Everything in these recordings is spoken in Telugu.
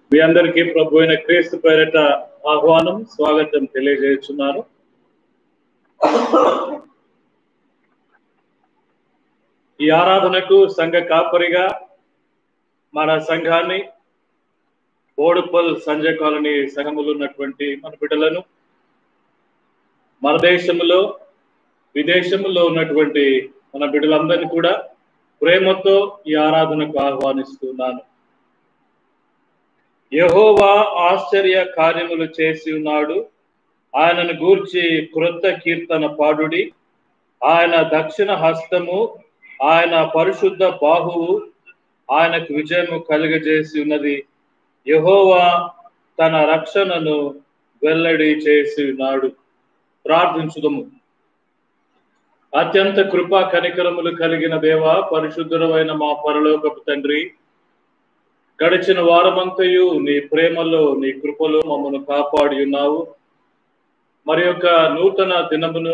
మీ అందరికీ ప్రభు అయిన క్రీస్తు పేరట ఆహ్వానం స్వాగతం తెలియజేస్తున్నాను ఈ ఆరాధనకు సంఘ కాపరిగా మన సంఘాన్ని బోడుపల్ సంజయ్ కాలనీ సంఘములు ఉన్నటువంటి మన బిడ్డలను మన దేశంలో విదేశంలో ఉన్నటువంటి మన బిడ్డలందరినీ కూడా ప్రేమతో ఈ ఆరాధనకు ఆహ్వానిస్తున్నాను యహోవా ఆశ్చర్య కార్యములు చేసి ఉన్నాడు ఆయనను గూర్చి క్రొత్త కీర్తన పాడుడి ఆయన దక్షిణ హస్తము ఆయన పరిశుద్ధ బాహువు ఆయనకు విజయము కలుగజేసి ఉన్నది యహోవా తన రక్షణను వెల్లడి చేసి ఉన్నాడు ప్రార్థించుదము అత్యంత కృపా కనికరములు కలిగిన దేవ పరిశుద్ధుడమైన మా పరలోకపు తండ్రి గడిచిన వారమంతయు నీ ప్రేమలో నీ కృపలో మమ్మను కాపాడి ఉన్నావు మరి యొక్క నూతన దినమును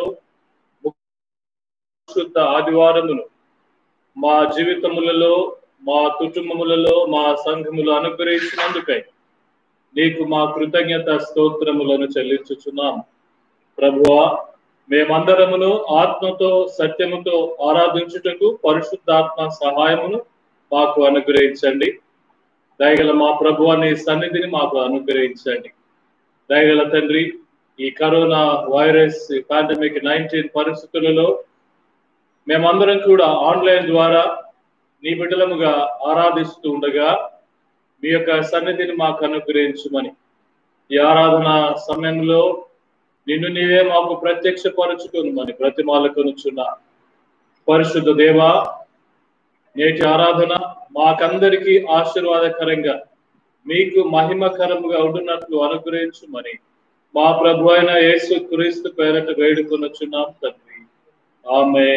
శుద్ధ ఆదివారమును మా జీవితములలో మా కుటుంబములలో మా సంఘములు అనుగ్రహించినందుకై నీకు మా కృతజ్ఞత స్తోత్రములను చెల్లించుచున్నాం ప్రభువా మేమందరమును ఆత్మతో సత్యముతో ఆరాధించుటకు పరిశుద్ధాత్మ సహాయమును మాకు అనుగ్రహించండి దయగల మా ప్రభు అనే సన్నిధిని మాకు అనుగ్రహించండి దయగల తండ్రి ఈ కరోనా వైరస్ పాండమిక్ నైన్టీన్ పరిస్థితులలో మేమందరం కూడా ఆన్లైన్ ద్వారా నీ బిడ్డలముగా ఆరాధిస్తూ ఉండగా మీ యొక్క సన్నిధిని మాకు అనుగ్రహించమని ఈ ఆరాధన సమయంలో నిన్ను నీవే మాకు ప్రత్యక్షపరచుకుని ప్రతిమాలకొనుచున్న పరిశుద్ధ దేవా నేటి ఆరాధన మాకందరికీ ఆశీర్వాదకరంగా మీకు మహిమకరముగా ఉండున్నట్లు అనుగ్రహించుమని మా ప్రభు అయిన యేసు క్రీస్తు పేరట వేడుకొనొచ్చున్నాం తండ్రి ఆమె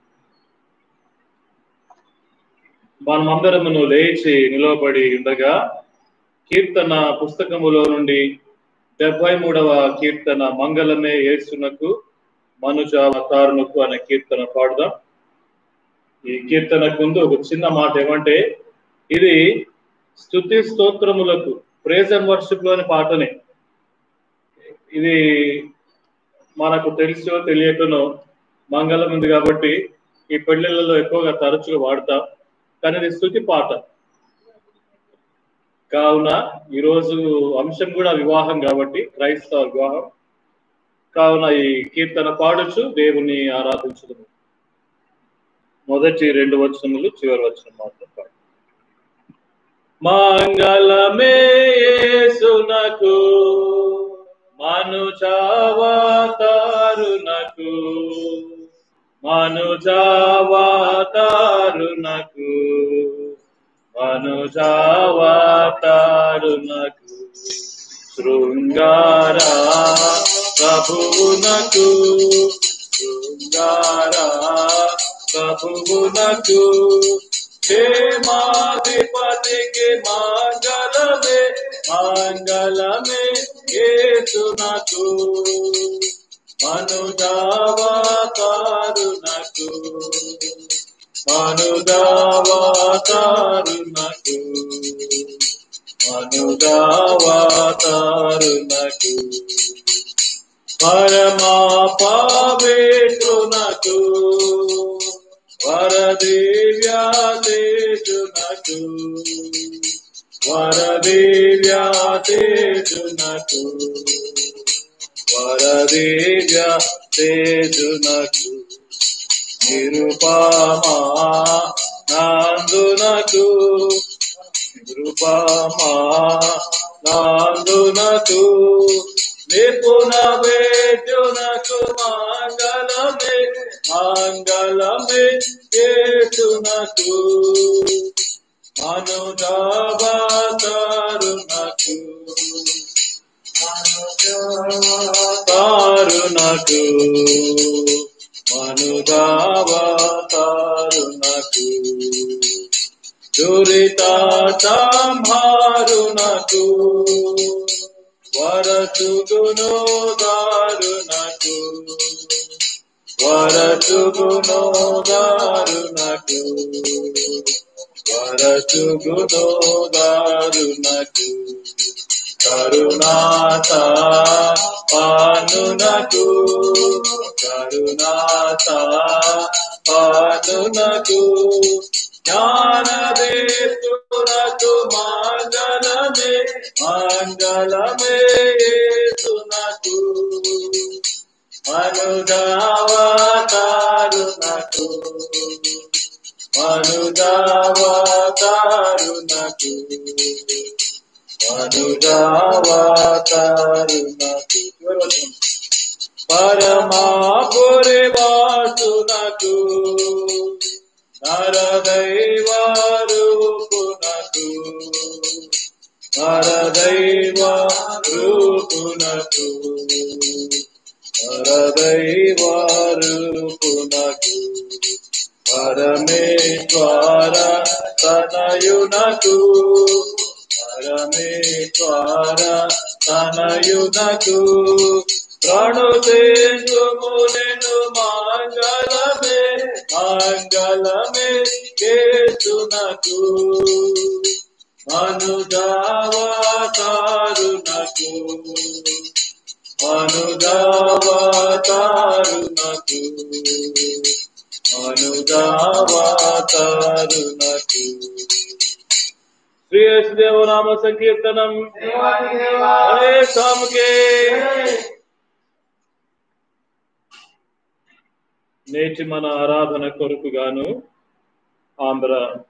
మనమందరమును లేచి నిలవబడి ఉండగా కీర్తన పుస్తకములో నుండి డెబ్బై మూడవ కీర్తన మంగళమే యేసునకు మనుజావతారునకు అనే కీర్తన పాడుదాం ఈ కీర్తనకు ముందు ఒక చిన్న మాట ఏమంటే ఇది స్థుతి స్తోత్రములకు ప్రేజ్ అండ్ వర్షిప్ లోని పాటనే ఇది మనకు తెలుసో తెలియకనో మంగళం ఉంది కాబట్టి ఈ పెళ్లిళ్ళలో ఎక్కువగా తరచుగా వాడతాం కానీ ఇది స్థుతి పాట కావున ఈరోజు అంశం కూడా వివాహం కాబట్టి క్రైస్తవ వివాహం కావున ఈ కీర్తన పాడొచ్చు దేవుని ఆరాధించదు మొదటి రెండు వచనములు చివరి వచనం మాత్రం పాడు మంగళమే యేసునకు మనుజావతారునకు మనుజావతారునకు మనుజావతారునకు శృంగారా ప్రభువునకు శృంగారా ప్రభువునకు క్షేమాధిపతికి మంగళమే మంగళమే ఏసునకు మనుదావతారునకు మనుదావతారునకు మనుదావతారునకు పరమా పావేతునకు వరదేవ్యాతేజునకు వరదేవ్యాతేజునకు వరదేవ్యాతేజునకు నిరుపమా నందునకు నిరుపమా నందునకు నిపుణ వేద్యునకు మంగళమే మంగళమే కేతునకు మనుదాబాతారునకు తారునకు మనుదాబాతారునకు దురిత సంహారునకు వరచుగును దారునకు వరచుగును దారునకు వరచుగునో దారునకు కరుణాత పానునకు కరుణాత పానునకు జ్ఞానదేశునకు మంగళమే మంగళమే యేసునకు మనుదావతారునకు మనుదావతారునకు మనుదావతారునకు పరమాపురి వాసునకు నరదైవారూపునకు నరదైవారూపునకు నరదైవారూపునకు పరమేశ్వర తనయునకు పరమేశ్వర తనయునకు ప్రణుదేశుములను మంగళమే మంగళమే కేసునకు మనుదావతారునకు మనుదావతారునకు మనుదావతారునకు శ్రీ దేవనామ సంకీర్తనం హరే సాముకే నేటి మన ఆరాధన కొరకు గాను ఆంధ్ర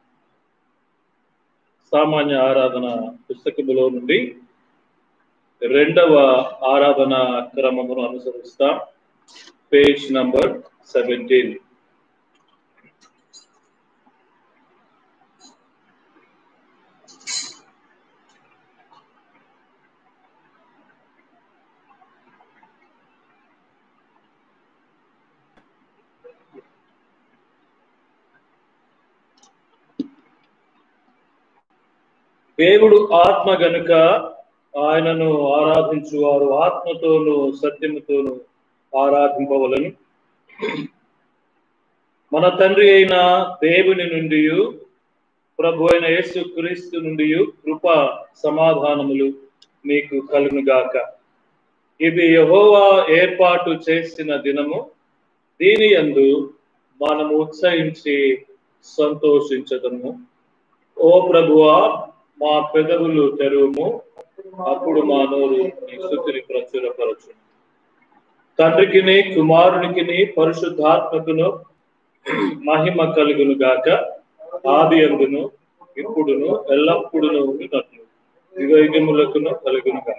సామాన్య ఆరాధన పుస్తకములో నుండి రెండవ ఆరాధన క్రమమును అనుసరిస్తాం పేజ్ నంబర్ సెవెంటీన్ దేవుడు ఆత్మ గనుక ఆయనను ఆరాధించువారు ఆత్మతోను సత్యముతోను ఆరాధింపవలను మన తండ్రి అయిన దేవుని నుండి ప్రభు అయిన యేసు క్రీస్తు నుండి కృప సమాధానములు మీకు కలుగుగాక ఇది యహోవా ఏర్పాటు చేసిన దినము దీని యందు మనము ఉత్సహించి సంతోషించదము ఓ ప్రభువా మా పెదవులు తెరువుము అప్పుడు మా నోరు నీ స్థుతిని ప్రచురపరచు తండ్రికిని కుమారునికిని పరిశుద్ధాత్మకును మహిమ కలుగును గాక ఆది అందును ఇప్పుడును ఎల్లప్పుడును ఉన్నట్లు యుగయుగములకును కలుగును గాక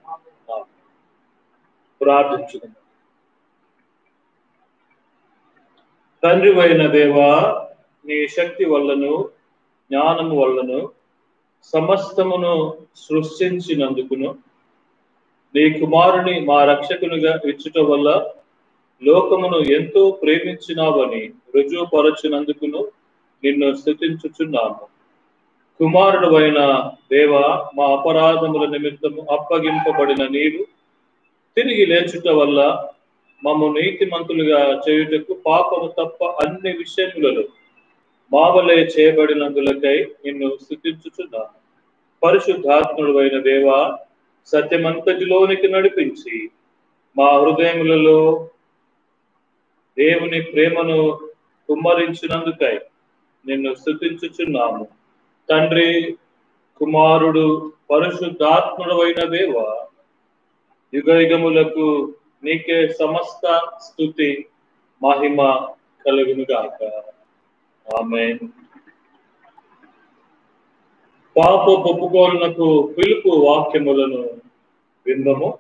ప్రార్థించుకుందాం తండ్రి అయిన దేవా నీ శక్తి వల్లను జ్ఞానము వల్లను సమస్తమును సృష్టించినందుకును నీ కుమారుని మా రక్షకునిగా ఇచ్చుట వల్ల లోకమును ఎంతో ప్రేమించినావని రుజువుపరచినందుకును నిన్ను స్థుతించుచున్నాము కుమారుడు అయిన దేవ మా అపరాధముల నిమిత్తము అప్పగింపబడిన నీవు తిరిగి లేచుట వల్ల మమ్ము నీతిమంతులుగా చేయుటకు పాపము తప్ప అన్ని విషయములలో మావలే చేయబడినందులకై నిన్ను స్థుతించుచున్నాను పరిశుద్ధాత్ముడు అయిన దేవ సత్యమంతటిలోనికి నడిపించి మా హృదయములలో దేవుని ప్రేమను కుమ్మరించినందుకై నిన్ను స్థుతించుచున్నాము తండ్రి కుమారుడు పరిశుద్ధాత్ముడు అయిన దేవ యుగ యుగములకు నీకే సమస్త స్థుతి మహిమ కలుగునుగాక ఆమె పాప ఒప్పుకోలునకు పిలుపు వాక్యములను విందము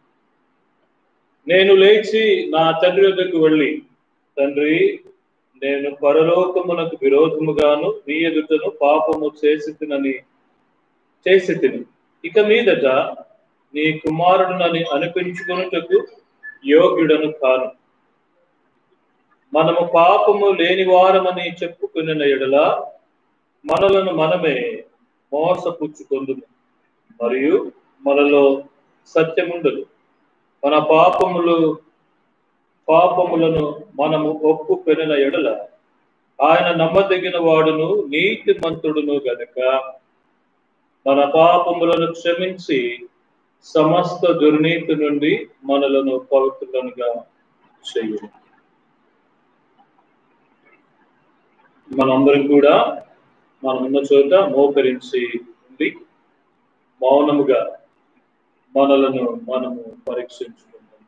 నేను లేచి నా తండ్రి వద్దకు వెళ్ళి తండ్రి నేను పరలోకమునకు విరోధముగాను నీ ఎదుటను పాపము చేసి తినని చేసి తిని ఇక మీదట నీ కుమారుడునని అనిపించుకొనుటకు యోగ్యుడను కాను మనము పాపము లేని వారమని చెప్పుకున్న ఎడల మనలను మనమే మోసపుచ్చుకొందు మరియు మనలో సత్యముండదు మన పాపములు పాపములను మనము ఒప్పు పెరిన ఎడల ఆయన నమ్మదగిన వాడును నీతిమంతుడును గనుక మన పాపములను క్షమించి సమస్త దుర్నీతి నుండి మనలను పవిత్రులనుగా చేయును మనందరం కూడా మనం ఉన్న చోట మోకరించి ఉండి మౌనముగా మనలను మనము పరీక్షించుకుంటాం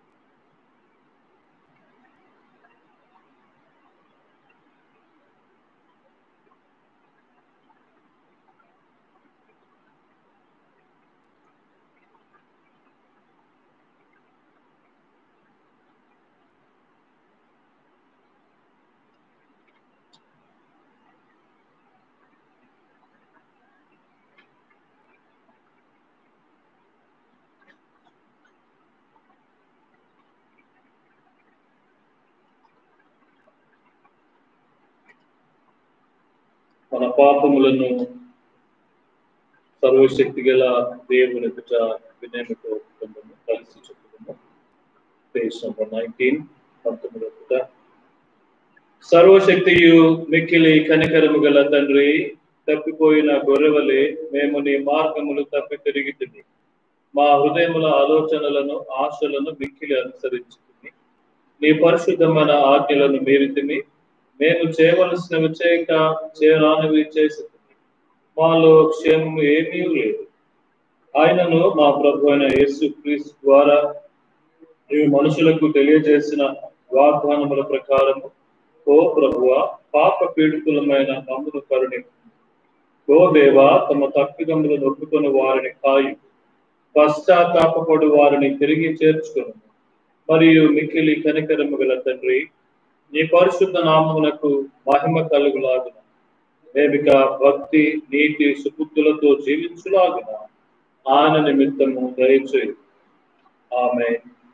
మన పాపములను సర్వశక్తి గల దేవుని ఎదుట వినయముతో ఒప్పుకుందాము. కలిసి చెప్పుకుందాము పేజ్ నంబర్ నైన్టీన్ పంతొమ్మిది ఒకట సర్వశక్తియు మిక్కిలి కనికరము గల తండ్రి తప్పిపోయిన గొర్రెవలే మేము నీ మార్గములు తప్పి తిరిగి మా హృదయముల ఆలోచనలను ఆశలను మిక్కిలి అనుసరించుకుని నీ పరిశుద్ధమైన ఆజ్ఞలను మీరితిమి మేము చేయవలసినవి చేయక చేయరానివి చేసి మాలో క్షేమము ఏమీ లేదు ఆయనను మా ప్రభు అయిన యేసు క్రీస్తు ద్వారా నీవు మనుషులకు తెలియజేసిన వాగ్దానముల ప్రకారము ఓ ప్రభువ పాప పీడితులమైన మమ్మును కరుణి ఓ దేవా తమ తప్పిదములను ఒప్పుకొని వారిని కాయు పశ్చాత్తాపడు వారిని తిరిగి చేర్చుకును మరియు మిక్కిలి కనికరము గల తండ్రి నీ పరిశుద్ధ నామమునకు మహిమ కలుగులాగున మేమిక భక్తి నీతి సుబుద్ధులతో జీవించులాగున ఆయన నిమిత్తము దయచేయి ఆమె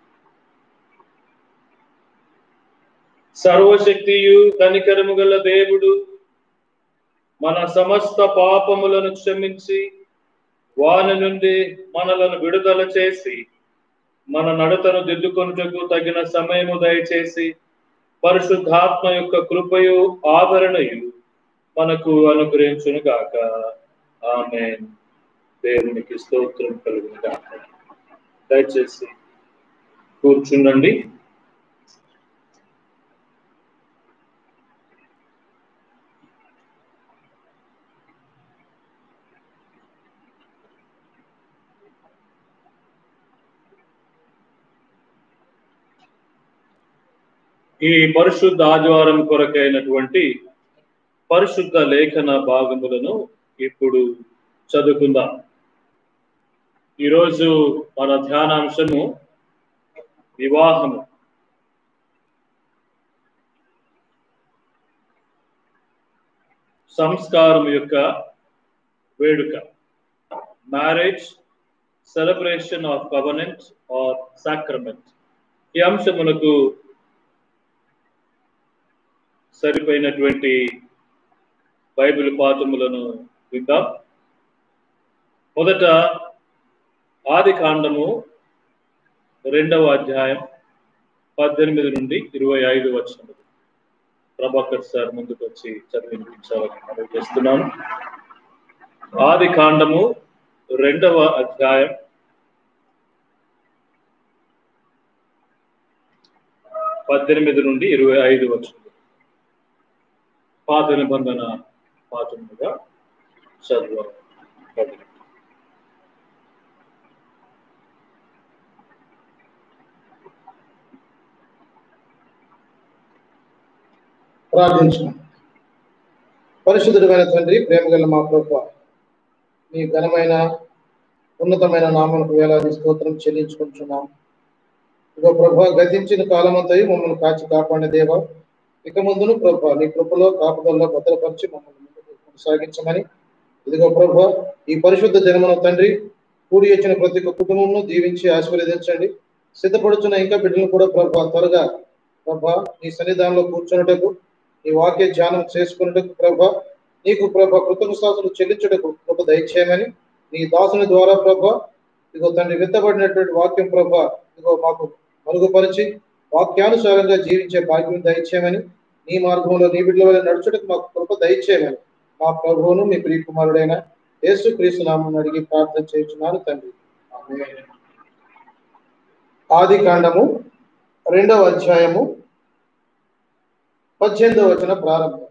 సర్వశక్తియు కనికరము గల దేవుడు మన సమస్త పాపములను క్షమించి వాని నుండి మనలను విడుదల చేసి మన నడతను దిద్దుకొనుటకు తగిన సమయము దయచేసి పరిశుద్ధాత్మ యొక్క కృపయు ఆదరణయు మనకు అనుగ్రహించును గాక ఆమె దేవునికి స్తోత్రం కలుగును గాక దయచేసి కూర్చుండండి ఈ పరిశుద్ధ ఆదివారం కొరకైనటువంటి పరిశుద్ధ లేఖన భాగములను ఇప్పుడు చదువుకుందాం ఈరోజు మన ధ్యానాంశము వివాహము సంస్కారం యొక్క వేడుక marriage celebration of covenant or sacrament ఈ అంశమునకు సరిపోయినటువంటి బైబిల్ పాఠములను విందాం మొదట ఆది కాండము రెండవ అధ్యాయం పద్దెనిమిది నుండి ఇరవై ఐదు వచ్చినది ప్రభాకర్ సార్ ముందుకు వచ్చి చదివించాలని మనం చేస్తున్నాను ఆది కాండము రెండవ అధ్యాయం పద్దెనిమిది నుండి ఇరవై ఐదు వచ్చింది పాత నిబంధన పాఠముగా చదువు ప్రార్థించున్నాం పరిశుద్ధుడమైన తండ్రి ప్రేమగల మా ప్రభు మీ ఘనమైన ఉన్నతమైన నామకు వేలాది స్తోత్రం చెల్లించుకుంటున్నాం ఇక ప్రభు గతించిన కాలమంతయు మమ్మల్ని కాచి కాపాడిన దేవ ఇక ముందును ప్రభు నీ కృపలో కాపుదల్లో భద్రపరిచి మమ్మల్ని ముందుకు కొనసాగించమని ఇదిగో ప్రభు ఈ పరిశుద్ధ జన్మను తండ్రి కూడి వచ్చిన ప్రతి ఒక్క కుటుంబంను దీవించి ఆశీర్వదించండి సిద్ధపడుతున్న ఇంకా బిడ్డలు కూడా ప్రభు త్వరగా ప్రభా నీ సన్నిధానంలో కూర్చున్నటకు నీ వాక్య ధ్యానం చేసుకున్నటకు ప్రభా నీకు ప్రభ కృతజ్ఞతలు చెల్లించుటకు కృప దయచేయమని నీ దాసుని ద్వారా ప్రభ ఇదిగో తండ్రి విత్తబడినటువంటి వాక్యం ప్రభ ఇదిగో మాకు మరుగుపరిచి వాక్యానుసారంగా జీవించే భాగ్యం దయచేయమని నీ మార్గంలో నీ బిడ్డల వల్ల నడుచుటకు మాకు కృప దయచేయమని మా ప్రభువును మీ ప్రియ కుమారుడైన యేసు క్రీస్తు నామం అడిగి ప్రార్థన చేస్తున్నాను తండ్రి ఆమేన్. ఆది కాండము రెండవ అధ్యాయము పద్దెనిమిదవ వచన ప్రారంభం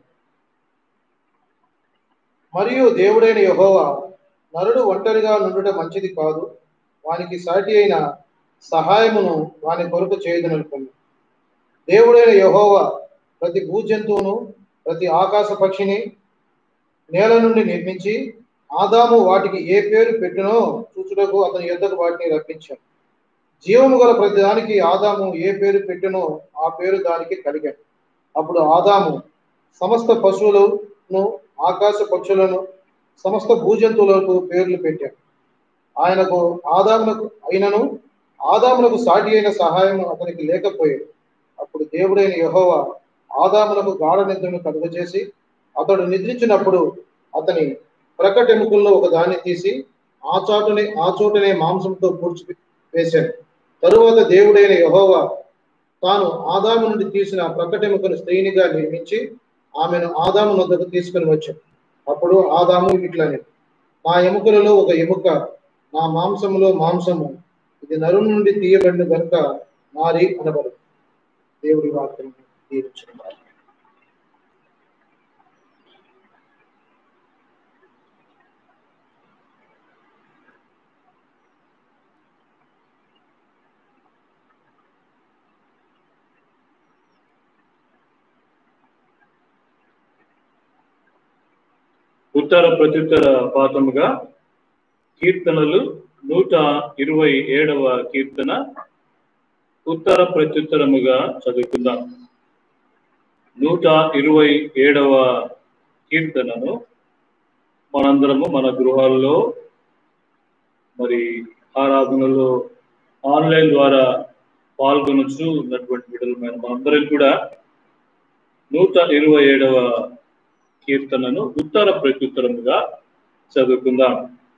మరియు దేవుడైన యెహోవా నరుడు ఒంటరిగా నుండుట మంచిది కాదు వానికి సాటి అయిన సహాయమును వాని కొరకు చేయదనుకుంది దేవుడైన యెహోవా ప్రతి భూజంతువును ప్రతి ఆకాశ పక్షిని నేల నుండి నిర్మించి ఆదాము వాటికి ఏ పేరు పెట్టునో చూచుటకు అతని యొద్దకు వాటిని రప్పించాడు జీవము గల ప్రతి దానికి ఆదాము ఏ పేరు పెట్టునో ఆ పేరు దానికి కలిగాడు అప్పుడు ఆదాము సమస్త పశువులను ఆకాశ పక్షులను సమస్త భూజంతువులకు పేర్లు పెట్టాడు ఆయనకు ఆదామునకు అయినను ఆదామునకు సాటి అయిన సహాయం అతనికి లేకపోయాడు అప్పుడు దేవుడైన యెహోవా ఆదామునకు గాఢ నిద్రను కలుగజేసి అతడు నిద్రించినప్పుడు అతని ప్రకటెముకల్లో ఒక దాన్ని తీసి ఆ చాటునే ఆ చోటనే మాంసంతో పూడ్చి వేశాడు తరువాత దేవుడైన యెహోవా తాను ఆదాము నుండి తీసిన ప్రకటెముకను స్త్రీనిగా నిర్మించి ఆమెను ఆదాము వద్దకు తీసుకుని వచ్చాడు అప్పుడు ఆదాము ఇట్లనే నా ఎముకలలో ఒక ఎముక నా మాంసములో మాంసము ఇది నరు నుండి తీయబడిన గనుక నారి అనబడు దేవుడి వాక్యం తీర్చిన ఉత్తర ప్రత్యుత్తర పాఠముగా కీర్తనలు నూట ఇరవై ఏడవ కీర్తన ఉత్తర ప్రత్యుత్తరముగా చదువుకుందాం నూట ఇరవై ఏడవ కీర్తనను మనందరము మన గృహాల్లో మరి ఆరాధనలో ఆన్లైన్ ద్వారా పాల్గొనొచ్చు ఉన్నటువంటి బిడ్డలు మనందరం కూడా నూట ఇరవై ఏడవ కీర్తనను ఉత్తర ప్రత్యుత్తరముగా చదువుకుందాం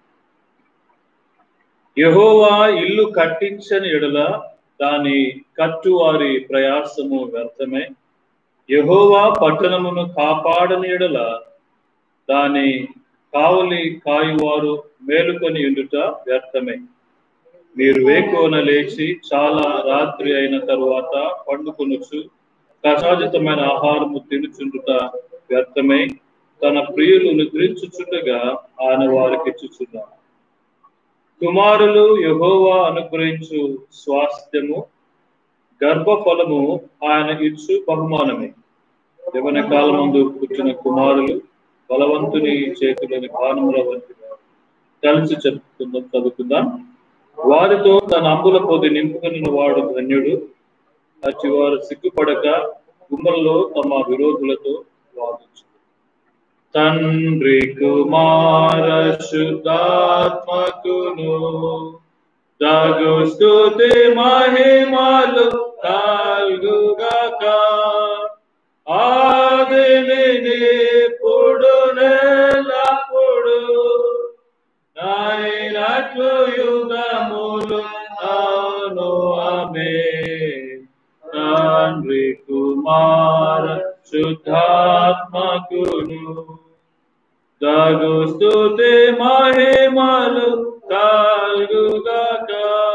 యహోవా ఇల్లు కట్టించని ఎడల దాని కట్టువారి ప్రయాసము వ్యర్థమే యహోవా పట్టణమును కాపాడని ఎడల దాని కావలి కాయువారు మేలుకొని ఉండుట వ్యర్థమే మీరు వేకోన లేచి చాలా రాత్రి అయిన తరువాత పండుకొనొచ్చు కషాజితమైన ఆహారము తినుచుండుట వ్యర్థమై తన ప్రియులు నిద్రించుచుండగా ఆయన వారికి ఇచ్చుచున్నారు కుమారులు యహోవా అనుగ్రహించు స్వాస్థ్యము గర్భఫలము ఆయన ఇచ్చు బహుమానమే యవన కాలం ముందు పుట్టిన కుమారులు బలవంతుని చేతిలోని బాణముల వంటి వారు. కలిసి చెప్పుకుందాం చదువుకుందాం వారితో తన అంబుల పొది నింపుకుని వాడు ధన్యుడు అచ్చి వారు సిగ్గుపడక గుమ్మల్లో తమ విరోధులతో వాదించు తండ్రి కుమార శుద్ధాత్మకును దాగు స్తుతి మహిమలు కల్గుగాక ఆదిని నిప్పుడు నెలప్పుడు నాయనట్లు యుగములు అవును ఆమె తండ్రి కుమార శుద్ధాత్మకును దాగు స్తుతి మహిమలు కల్గుగాక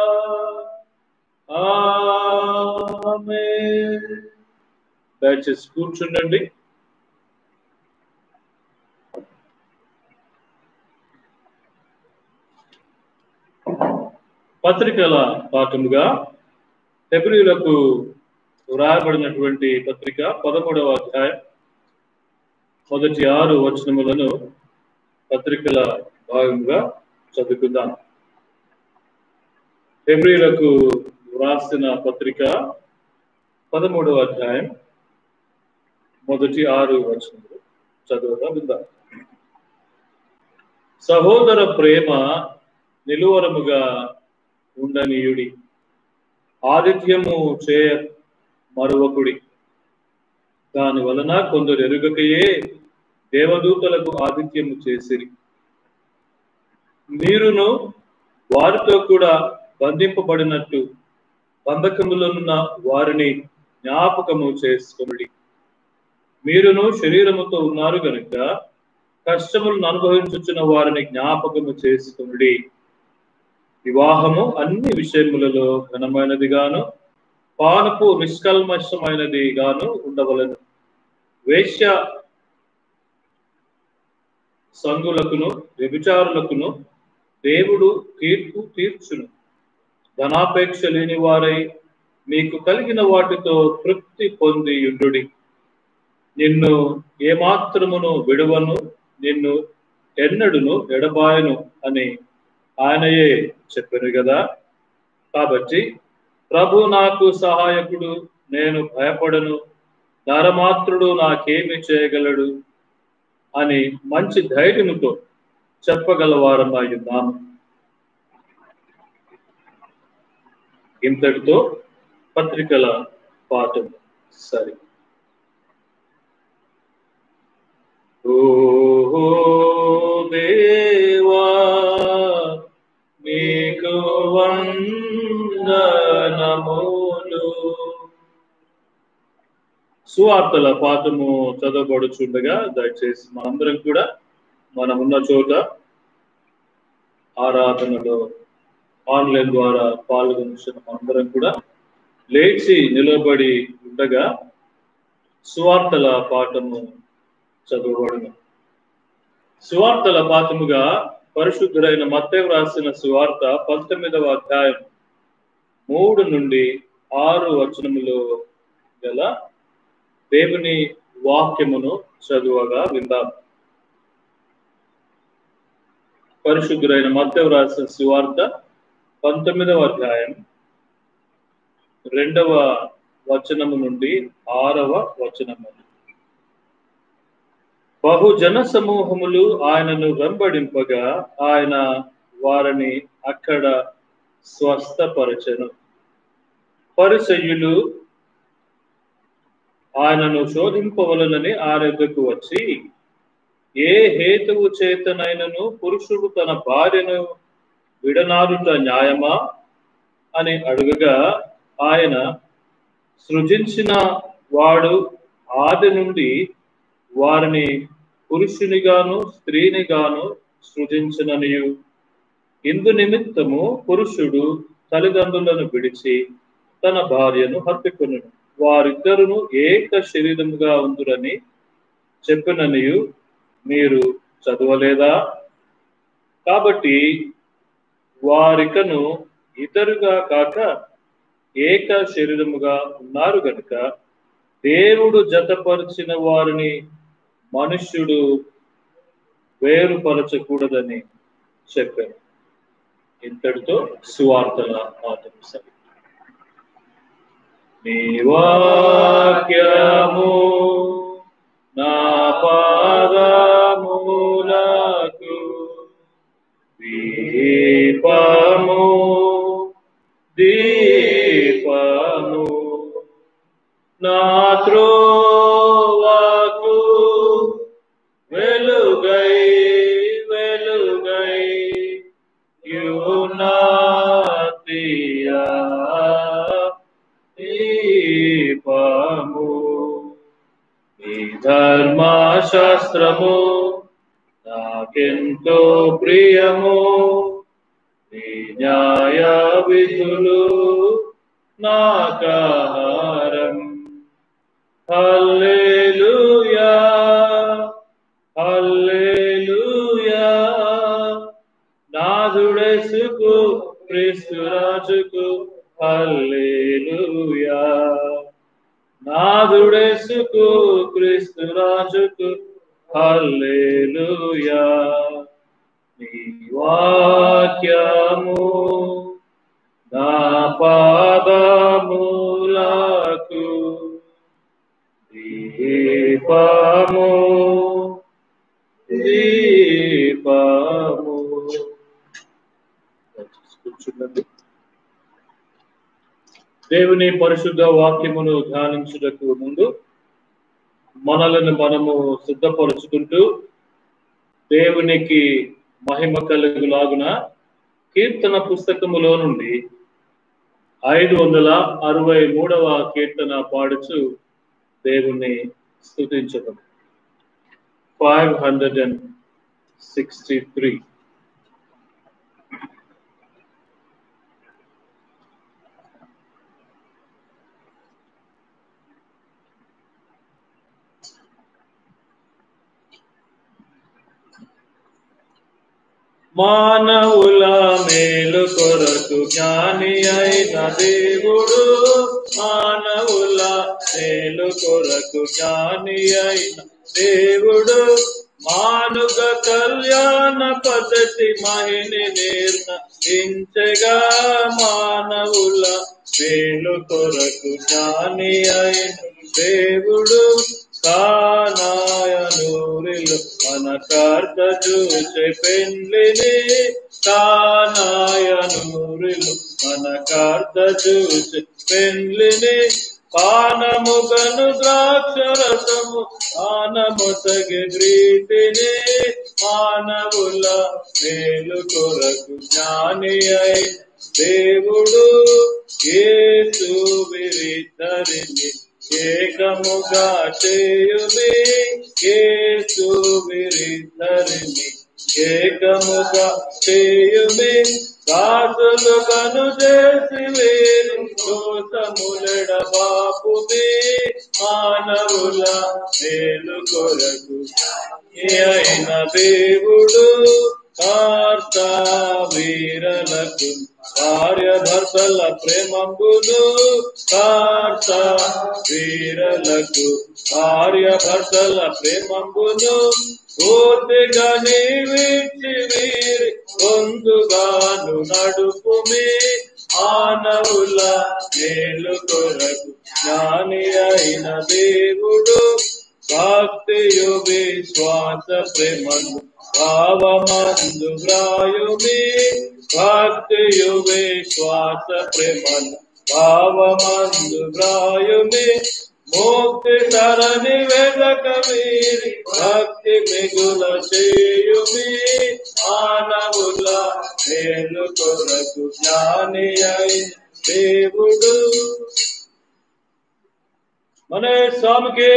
ఆమేన్ దయచేసి కూర్చుండండి పత్రికల పాఠముగా ఫిబ్రవరిలకు వ్రాయబడినటువంటి పత్రిక పదమూడవ అధ్యాయం మొదటి ఆరు వచనములను పత్రికల భాగంగా చదువుకుందాం ఫిబ్రవరిలకు వ్రాసిన పత్రిక పదమూడవ అధ్యాయం మొదటి ఆరు వచనములు చదువుదాం విందాం సహోదర ప్రేమ నిలువరముగా ఉండనీయుడి ఆదిత్యము చేయ మరొకడి దాని వలన కొందరు ఎరుగకయే దేవదూతలకు ఆదిత్యము చేసిరి మీరును వారితో కూడా బంధింపబడినట్టు బంధకములోనున్న వారిని జ్ఞాపకము చేసుకొనుడి మీరును శరీరముతో ఉన్నారు గనుక కష్టములను అనుభవించుచున్న వారిని జ్ఞాపకము చేసుకునుడి వివాహము అన్ని విషయములలో ఘనమైనది గాను పానపు నిష్కల్మషమైనది గాను ఉండవలను వేశ్య సంగులకును వ్యభిచారులకును దేవుడు తీర్పు తీర్చును ధనాపేక్ష లేని వారై మీకు కలిగిన వాటితో తృప్తి పొంది యుండుడి నిన్ను ఏమాత్రమును విడువను నిన్ను ఎన్నడును ఎడబాయను అని ఆయనయే చెప్పారు కదా కాబట్టి ప్రభు నాకు సహాయకుడు నేను భయపడను నరమాత్రుడు నాకేమి చేయగలడు అని మంచి ధైర్యముతో చెప్పగలవారమై ఉన్నాము ఇంతటితో పత్రికల పాఠం సరి ఓహో దేవా నీకు వందనములు సువార్తల పాఠము చదవబడుచుండగా దయచేసి మనందరం కూడా మనమున్న చోట ఆరాధనలో ఆన్లైన్ ద్వారా పాల్గొంటున్న మనందరం కూడా లేచి నిలబడి ఉండగా సువార్తల పాఠము చదవబడును సువార్తల పాఠముగా పరిశుద్ధుడైన మత్తేవు రాసిన సువార్త పంతొమ్మిదవ అధ్యాయం మూడు నుండి ఆరు వచనములో గల దేవుని వాక్యమును చదువగా విందాం పరిశుద్ధుడైన మత్తేవు రాసిన సువార్త పంతొమ్మిదవ అధ్యాయం రెండవ వచనము నుండి ఆరవ వచనము బహుజన సమూహములు ఆయనను వెంబడింపగా ఆయన వారిని అక్కడ స్వస్థపరచను పరిసయ్యులు ఆయనను శోధింపవలనని ఆరోగ్యకు వచ్చి ఏ హేతువు చేతనైనను పురుషుడు తన భార్యను విడనాడుట న్యాయమా అని అడుగగా ఆయన సృజించిన వాడు ఆది నుండి వారిని పురుషునిగాను స్త్రీనిగాను సృజించిననియు ఇందు నిమిత్తము పురుషుడు తల్లిదండ్రులను విడిచి తన భార్యను హత్తుకును వారిద్దరును ఏక శరీరముగా ఉందురని చెప్పిననియు మీరు చదవలేదా కాబట్టి వారికను ఇద్దరుగా కాక ఏక శరీరముగా ఉన్నారు గనుక దేవుడు జతపరిచిన వారిని మనుష్యుడు వేరుపరచకూడదని చెప్పారు ఇంతటితో సువార్తల పాఠం సరి నీ వాక్యము నా పాదములకు దీపము దీపము నా త్రోవాకు వెలుగై వెలుగై యునాతియా దీపము ఈ ధర్మశాస్త్రము నాకెంతో ప్రియము నీ న్యాయ విధులు నాకాహారం హల్లెలూయా హల్లెలూయా నాథుడేసుకు క్రీస్తురాజుకు హల్లెలూయా నాథుడేసుకు క్రీస్తురాజుకు హల్లెలూయా నీ వాక్యము నా పాదములకు దీపము దీపము కూర్చున్నది దేవుని పరిశుద్ధ వాక్యమును ధ్యానించుటకు ముందు మనలను మనము సిద్ధపరుచుకుంటూ దేవునికి మహిమ కలుగులాగున కీర్తన పుస్తకములో నుండి ఐదు వందల అరవై మూడవ కీర్తన పాడుచు దేవుణ్ణి స్థుతించడం five hundred and sixty three మానవుల మేలు కొరకు జ్ఞాని అయిన దేవుడు మానవుల మేలు కొరకు జ్ఞాని అయిన దేవుడు మానుగ కళ్యాణ పద్ధతి మహిని నిర్ణయించగా మానవుల మేలు కొరకు జ్ఞాని అయిన దేవుడు కానాయనూరిలో మన కార్త చూసే పెండ్లిని కానాయనూరిలో మన కార్త చూసే పెండ్లిని పానముగను ద్రాక్షరసము పానముసగి ప్రీతిని మానవుల మేలు కొరకు జ్ఞాని అయి దేవుడు ఏసు విరిద్దరిని ఏకముగా చేయుమి ఏసు విరిద్దరిని ఏకముగా చేయుమి దాసులు కను చేసి వేరు దోషములడ బాపుమి మానవుల మేలు కొరకు అయిన దేవుడు కార్త వీరలకు భార్య భర్తల ప్రేమంబును కార్త వీరలకు భార్య భర్తల ప్రేమంబును పూర్తిగా నీవిచ్చి వీరి పొందుగాను నడుపుమి మానవుల మేలు కొరకు జ్ఞాని అయిన దేవుడు భక్తియు విశ్వాస ప్రేమను భావమందు వ్రాయుమి భక్తియు విశ్వాస ప్రేమను భావమందు వ్రాయుమి ముక్తి తరణి వెదక వీరి భక్తి మిగుల చేయుమి మానవుల మేలు కొరకు జ్ఞాని అయి దేవుడు మన స్వామికి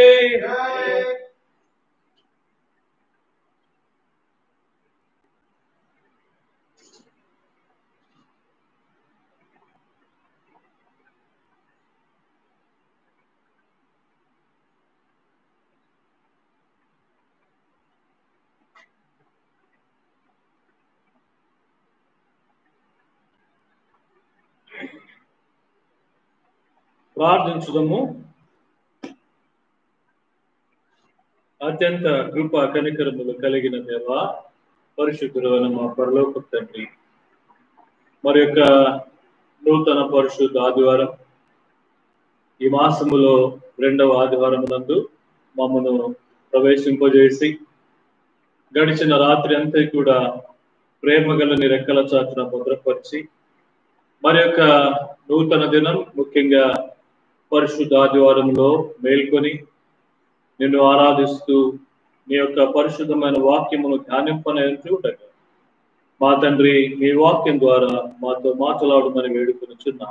ప్రార్థించుదము అత్యంత కృప కనికరములు కలిగిన దేవ పరిశుద్ధులైన మా పరలోక తండ్రి మరి యొక్క నూతన పరిశుద్ధ ఆదివారం ఈ మాసములో రెండవ ఆదివారం నందు మమ్మను ప్రవేశింపజేసి గడిచిన రాత్రి అంతా కూడా ప్రేమగలని రెక్కల చాటున భద్రపరిచి మరి యొక్క నూతన దినం ముఖ్యంగా పరిశుద్ధ ఆదివారంలో మేల్కొని నిన్ను ఆరాధిస్తూ నీ యొక్క పరిశుద్ధమైన వాక్యమును ధ్యానింపనేంచుటగా మా తండ్రి మీ వాక్యం ద్వారా మాతో మాట్లాడమని వేడుకొనిచున్నా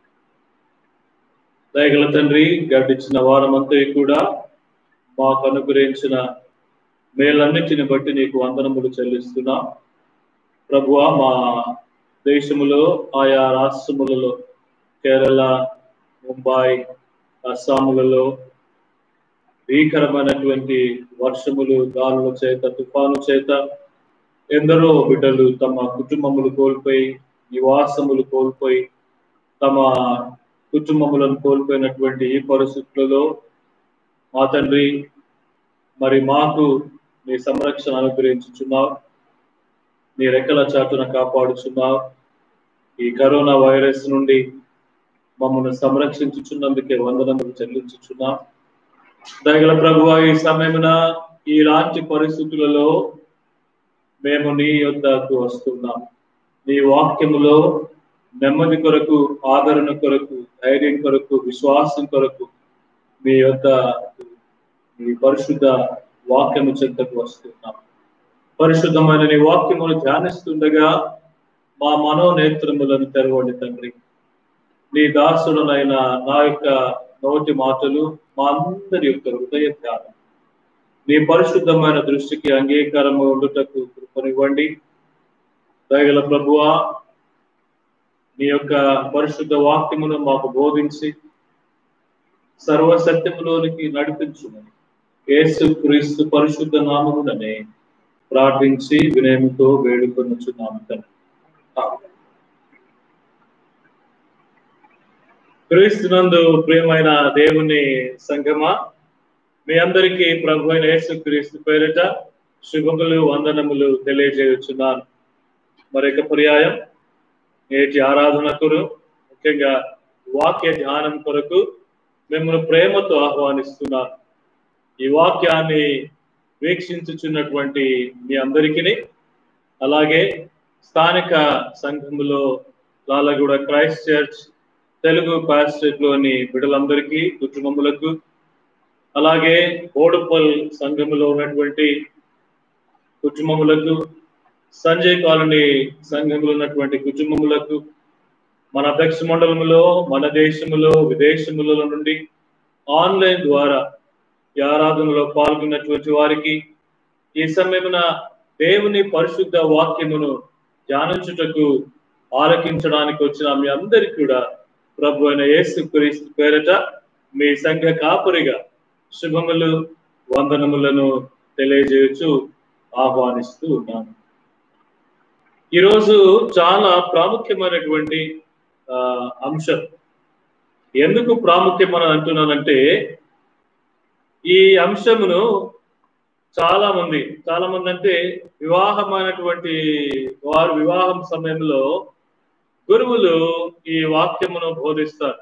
దయగల తండ్రి గడిచిన వారమంతా కూడా మాకు అనుగ్రహించిన మేలన్నిటిని బట్టి నీకు వందనములు చెల్లిస్తున్నా ప్రభువా మా దేశములో ఆయా రాష్ట్రములలో కేరళ ముంబై అస్సాములలో భీకరమైనటువంటి వర్షములు గాలుల చేత తుఫాను చేత ఎందరో బిడ్డలు తమ కుటుంబములు కోల్పోయి నివాసములు కోల్పోయి తమ కుటుంబములను కోల్పోయినటువంటి ఈ పరిస్థితులలో మా తండ్రి మరి మాకు నీ సంరక్షణ అనుగ్రహించుచున్నావు నీ రెక్కల చాటున కాపాడుచున్నావు ఈ కరోనా వైరస్ నుండి మమ్మల్ని సంరక్షించుచున్నందుకే వందనములు చెల్లించుచున్నాం దయగల ప్రభు ఈ సమయమున ఇలాంటి పరిస్థితులలో మేము నీ యొద్దకు వస్తున్నాం నీ వాక్యములో నెమ్మది కొరకు ఆదరణ కొరకు ధైర్యం కొరకు విశ్వాసం కొరకు మీ యొక్క మీ పరిశుద్ధ వాక్యము చెంతకు వస్తున్నాం పరిశుద్ధమైన నీ వాక్యమును ధ్యానిస్తుండగా మా మనోనేత్రములను తెరవండి తండ్రి నీ దాసుడునైన నా యొక్క నోటి మాటలు మా అందరి యొక్క హృదయ ధ్యానం నీ పరిశుద్ధమైన దృష్టికి అంగీకారము ఉండుటకు కృపనివ్వండి దయగల ప్రభువా నీ యొక్క పరిశుద్ధ వాక్యమును మాకు బోధించి సర్వసత్యములోనికి నడిపించుమని యేసు క్రీస్తు పరిశుద్ధ నామముననే ప్రార్థించి వినయముతో వేడుకొనుచున్నాము తండ్రి ఆమేన్. క్రీస్తునందు ప్రియమైన దేవుని సంగమా మీ అందరికీ ప్రభు అయిన యేసు క్రీస్తు పేరిట శుభములు వందనములు తెలియజేయుచున్నాను మరొక పర్యాయం నేటి ఆరాధనకురు ముఖ్యంగా వాక్య ధ్యానం కొరకు మిమ్మల్ని ప్రేమతో ఆహ్వానిస్తున్నాను ఈ వాక్యాన్ని వీక్షించుచున్నటువంటి మీ అందరికీ అలాగే స్థానిక సంఘములో లాలగూడ క్రైస్ట్ చర్చ్ తెలుగు లోని బిడ్డలందరికీ కుటుంబములకు అలాగే ఓడుపల్ సంఘములో ఉన్నటువంటి కుటుంబములకు సంజయ్ కాలనీ సంఘంలో ఉన్నటువంటి కుటుంబములకు మన అధ్యక్ష మండలములో మన దేశములో విదేశముల నుండి ఆన్లైన్ ద్వారా ఈ ఆరాధనలో పాల్గొన్నటువంటి వారికి ఈ సమయమున దేవుని పరిశుద్ధ వాక్యమును ధ్యానించుటకు ఆలకించడానికి వచ్చిన మీ అందరికీ కూడా ప్రభు అయిన యేసు క్రీస్తు పేరట మీ సంఘ కాపురిగా శుభములు వందనములను తెలియజేయచ్చు ఆహ్వానిస్తూ ఉన్నాను ఈరోజు చాలా ప్రాముఖ్యమైనటువంటి ఆ, అంశం ఎందుకు ప్రాముఖ్యమని అంటున్నానంటే ఈ అంశమును చాలా మంది చాలా మంది అంటే వివాహమైనటువంటి వారు వివాహం సమయంలో గురువులు ఈ వాక్యమును బోధిస్తారు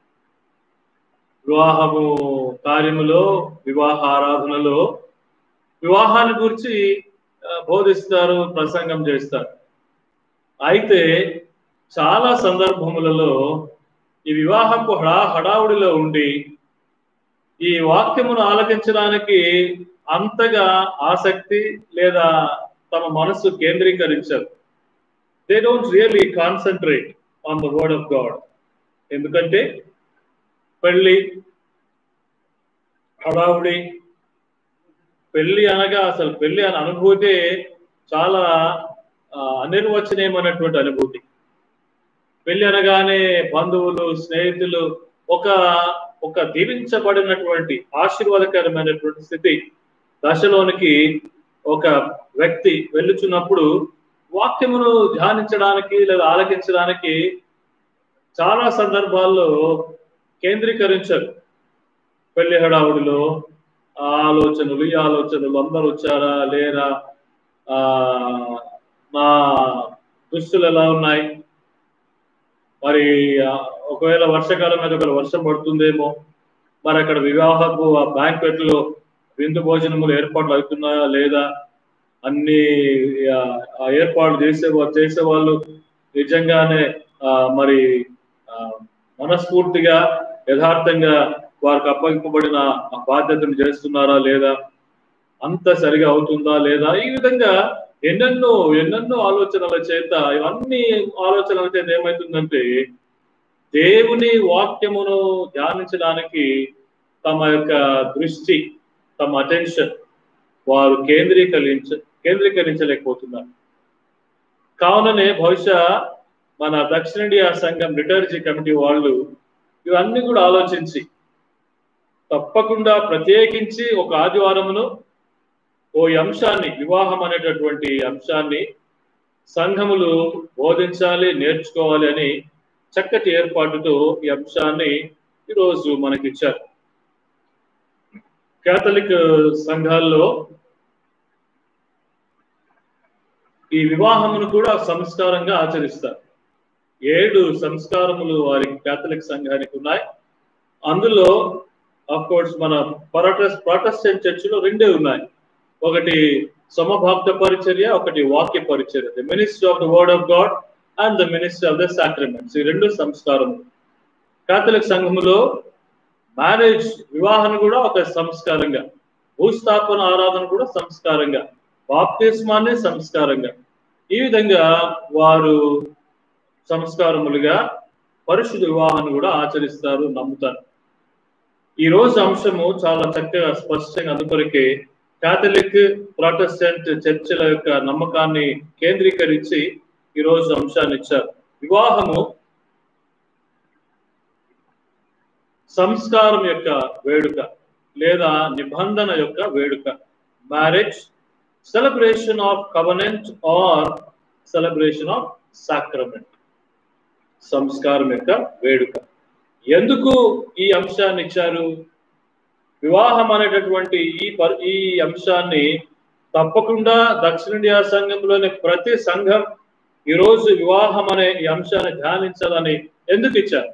వివాహము కార్యములో వివాహ ఆరాధనలో వివాహాన్ని గురించి ఆ, బోధిస్తారు ప్రసంగం చేస్తారు అయితే చాలా సందర్భములలో ఈ వివాహపు హడా హడావుడిలో ఉండి ఈ వాక్యమును ఆలకించడానికి అంతగా ఆసక్తి లేదా తమ మనసు కేంద్రీకరించరు they don't really concentrate on the word of God ఎందుకంటే పెళ్ళి హడావుడి పెళ్లి అనగా అసలు పెళ్లి అనే అనుభూతి చాలా ఆ, అనిర్వచనీయమైనటువంటి అనుభూతి పెళ్లి అనగానే బంధువులు స్నేహితులు ఒక ఒక దీవించబడినటువంటి ఆశీర్వాదకరమైనటువంటి స్థితి దశలోనికి ఒక వ్యక్తి వెళ్ళుచున్నప్పుడు వాక్యమును ధ్యానించడానికి లేదా ఆలకించడానికి చాలా సందర్భాల్లో కేంద్రీకరించరు పెళ్లి హడావుడిలో ఆ ఆలోచనలు ఈ ఆలోచనలు అందరూ వచ్చారా లేరా ఆ నా దుస్తులు ఎలా ఉన్నాయి మరి ఆ, ఒకవేళ వర్షాకాలం మీద ఒకవేళ వర్షం పడుతుందేమో మరి అక్కడ వివాహపు ఆ బ్యాంక్వెట్ లో విందు భోజనములు ఏర్పాట్లు అవుతున్నాయా లేదా అన్ని ఆ, ఆ ఏర్పాట్లు చేసే చేసే వాళ్ళు నిజంగానే ఆ, మరి ఆ, మనస్ఫూర్తిగా యథార్థంగా వారికి అప్పగింపబడిన ఆ బాధ్యతను చేస్తున్నారా లేదా అంత సరిగా అవుతుందా లేదా ఈ విధంగా ఎన్నెన్నో ఎన్నెన్నో ఆలోచనల చేత ఇవన్నీ ఆలోచనల చేత ఏమవుతుందంటే దేవుని వాక్యమును ధ్యానించడానికి తమ యొక్క దృష్టి తమ అటెన్షన్ వారు కేంద్రీకరించ కేంద్రీకరించలేకపోతున్నారు కావుననే బహుశా మన దక్షిణ ఇండియా సంఘం లిటర్జీ కమిటీ వాళ్ళు ఇవన్నీ కూడా ఆలోచించి తప్పకుండా ప్రత్యేకించి ఒక ఆదివారమును ఓ ఈ అంశాన్ని వివాహం అనేటటువంటి అంశాన్ని సంఘములు బోధించాలి నేర్చుకోవాలి అని చక్కటి ఏర్పాటుతో ఈ అంశాన్ని ఈరోజు మనకిచ్చారు కేథలిక్ సంఘాల్లో ఈ వివాహమును కూడా సంస్కారంగా ఆచరిస్తారు ఏడు సంస్కారములు వారి కేథలిక్ సంఘానికి ఉన్నాయి అందులో ఆఫ్ కోర్స్ మన ప్రొటెస్ ప్రొటెస్టెంట్ చర్చిలో రెండే ఉన్నాయి ఒకటి సమభాక్త పరిచర్య ఒకటి వాక్య పరిచర్య the ministry of the word of God and the ministry of the sacraments ఈ రెండు సంస్కారములు కేథలిక్ సంఘములో మ్యారేజ్ వివాహం కూడా ఒక సంస్కారంగా భూస్థాపన ఆరాధన కూడా సంస్కారంగా బాప్తిస్మాన్ని సంస్కారంగా ఈ విధంగా వారు సంస్కారములుగా పరిశుద్ధ వివాహాన్ని కూడా ఆచరిస్తారు నమ్ముతారు ఈ రోజు అంశము చాలా చక్కగా స్పష్టంగా అందుకొరకే కాథలిక్ ప్రొటెస్టెంట్ చర్చిల యొక్క నమ్మకాన్ని కేంద్రీకరించి ఈ రోజు అంశాన్ని ఇచ్చారు వివాహము సంస్కారం యొక్క వేడుక లేదా నిబంధన యొక్క వేడుక marriage celebration of covenant or celebration of sacrament సంస్కారం యొక్క వేడుక ఎందుకు ఈ అంశాన్ని ఇచ్చారు వివాహం అనేటటువంటి ఈ పర్- ఈ అంశాన్ని తప్పకుండా దక్షిణ ఇండియా సంఘంలోని ప్రతి సంఘం ఈరోజు వివాహం అనే ఈ అంశాన్ని ధ్యానించాలని ఎందుకు ఇచ్చారు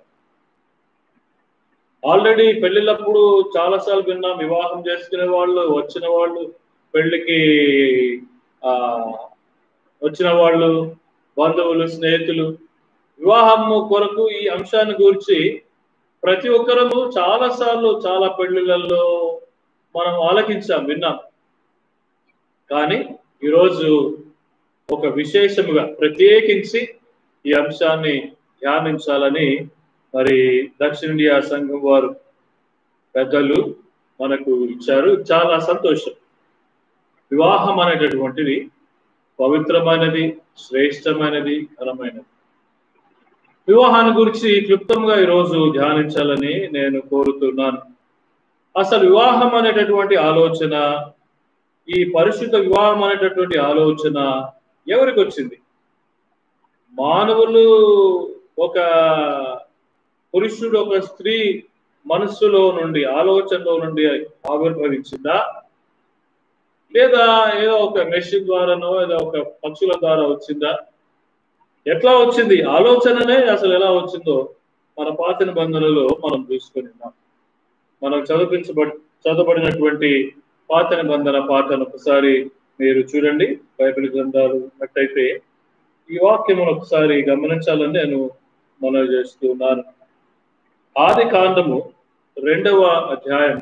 ఆల్రెడీ పెళ్లిళ్ళప్పుడు చాలాసార్లు విన్నాం వివాహం చేసుకునే వాళ్ళు వచ్చిన వాళ్ళు పెళ్లికి ఆ వచ్చిన వాళ్ళు బంధువులు స్నేహితులు వివాహం కొరకు ఈ అంశాన్ని గురించి ప్రతి ఒక్కరము చాలా సార్లు చాలా పెళ్లిళ్ళల్లో మనం ఆలకించాం విన్నాం కానీ ఈరోజు ఒక విశేషముగా ప్రత్యేకించి ఈ అంశాన్ని ధ్యానించాలని మరి దక్షిణ ఇండియా సంఘం వారు పెద్దలు మనకు ఇచ్చారు చాలా సంతోషం వివాహం అనేటటువంటిది పవిత్రమైనది శ్రేష్టమైనది ఘనమైనది వివాహాన్ని గురించి క్లుప్తంగా ఈరోజు ధ్యానించాలని నేను కోరుతున్నాను అసలు వివాహం అనేటటువంటి ఆలోచన ఈ పరిశుద్ధ వివాహం అనేటటువంటి ఆలోచన ఎవరికి వచ్చింది మానవులు ఒక పురుషుడు ఒక స్త్రీ మనస్సులో నుండి ఆలోచనలో నుండి ఆవిర్భవించిందా లేదా ఏదో ఒక మెషిన్ ద్వారానో ఏదో ఒక పక్షుల ద్వారా వచ్చిందా ఎట్లా వచ్చింది ఆలోచననే అసలు ఎలా వచ్చిందో మన పాత నిబంధనలో మనం చూసుకొని ఉన్నాం మనం చదివించబడి చదవబడినటువంటి పాత నిబంధన పాటను ఒకసారి మీరు చూడండి బైబిల్ గ్రంథాలు అట్టయితే ఈ వాక్యమును ఒకసారి గమనించాలని నేను మనవి చేస్తున్నాను ఆది కాండము రెండవ అధ్యాయం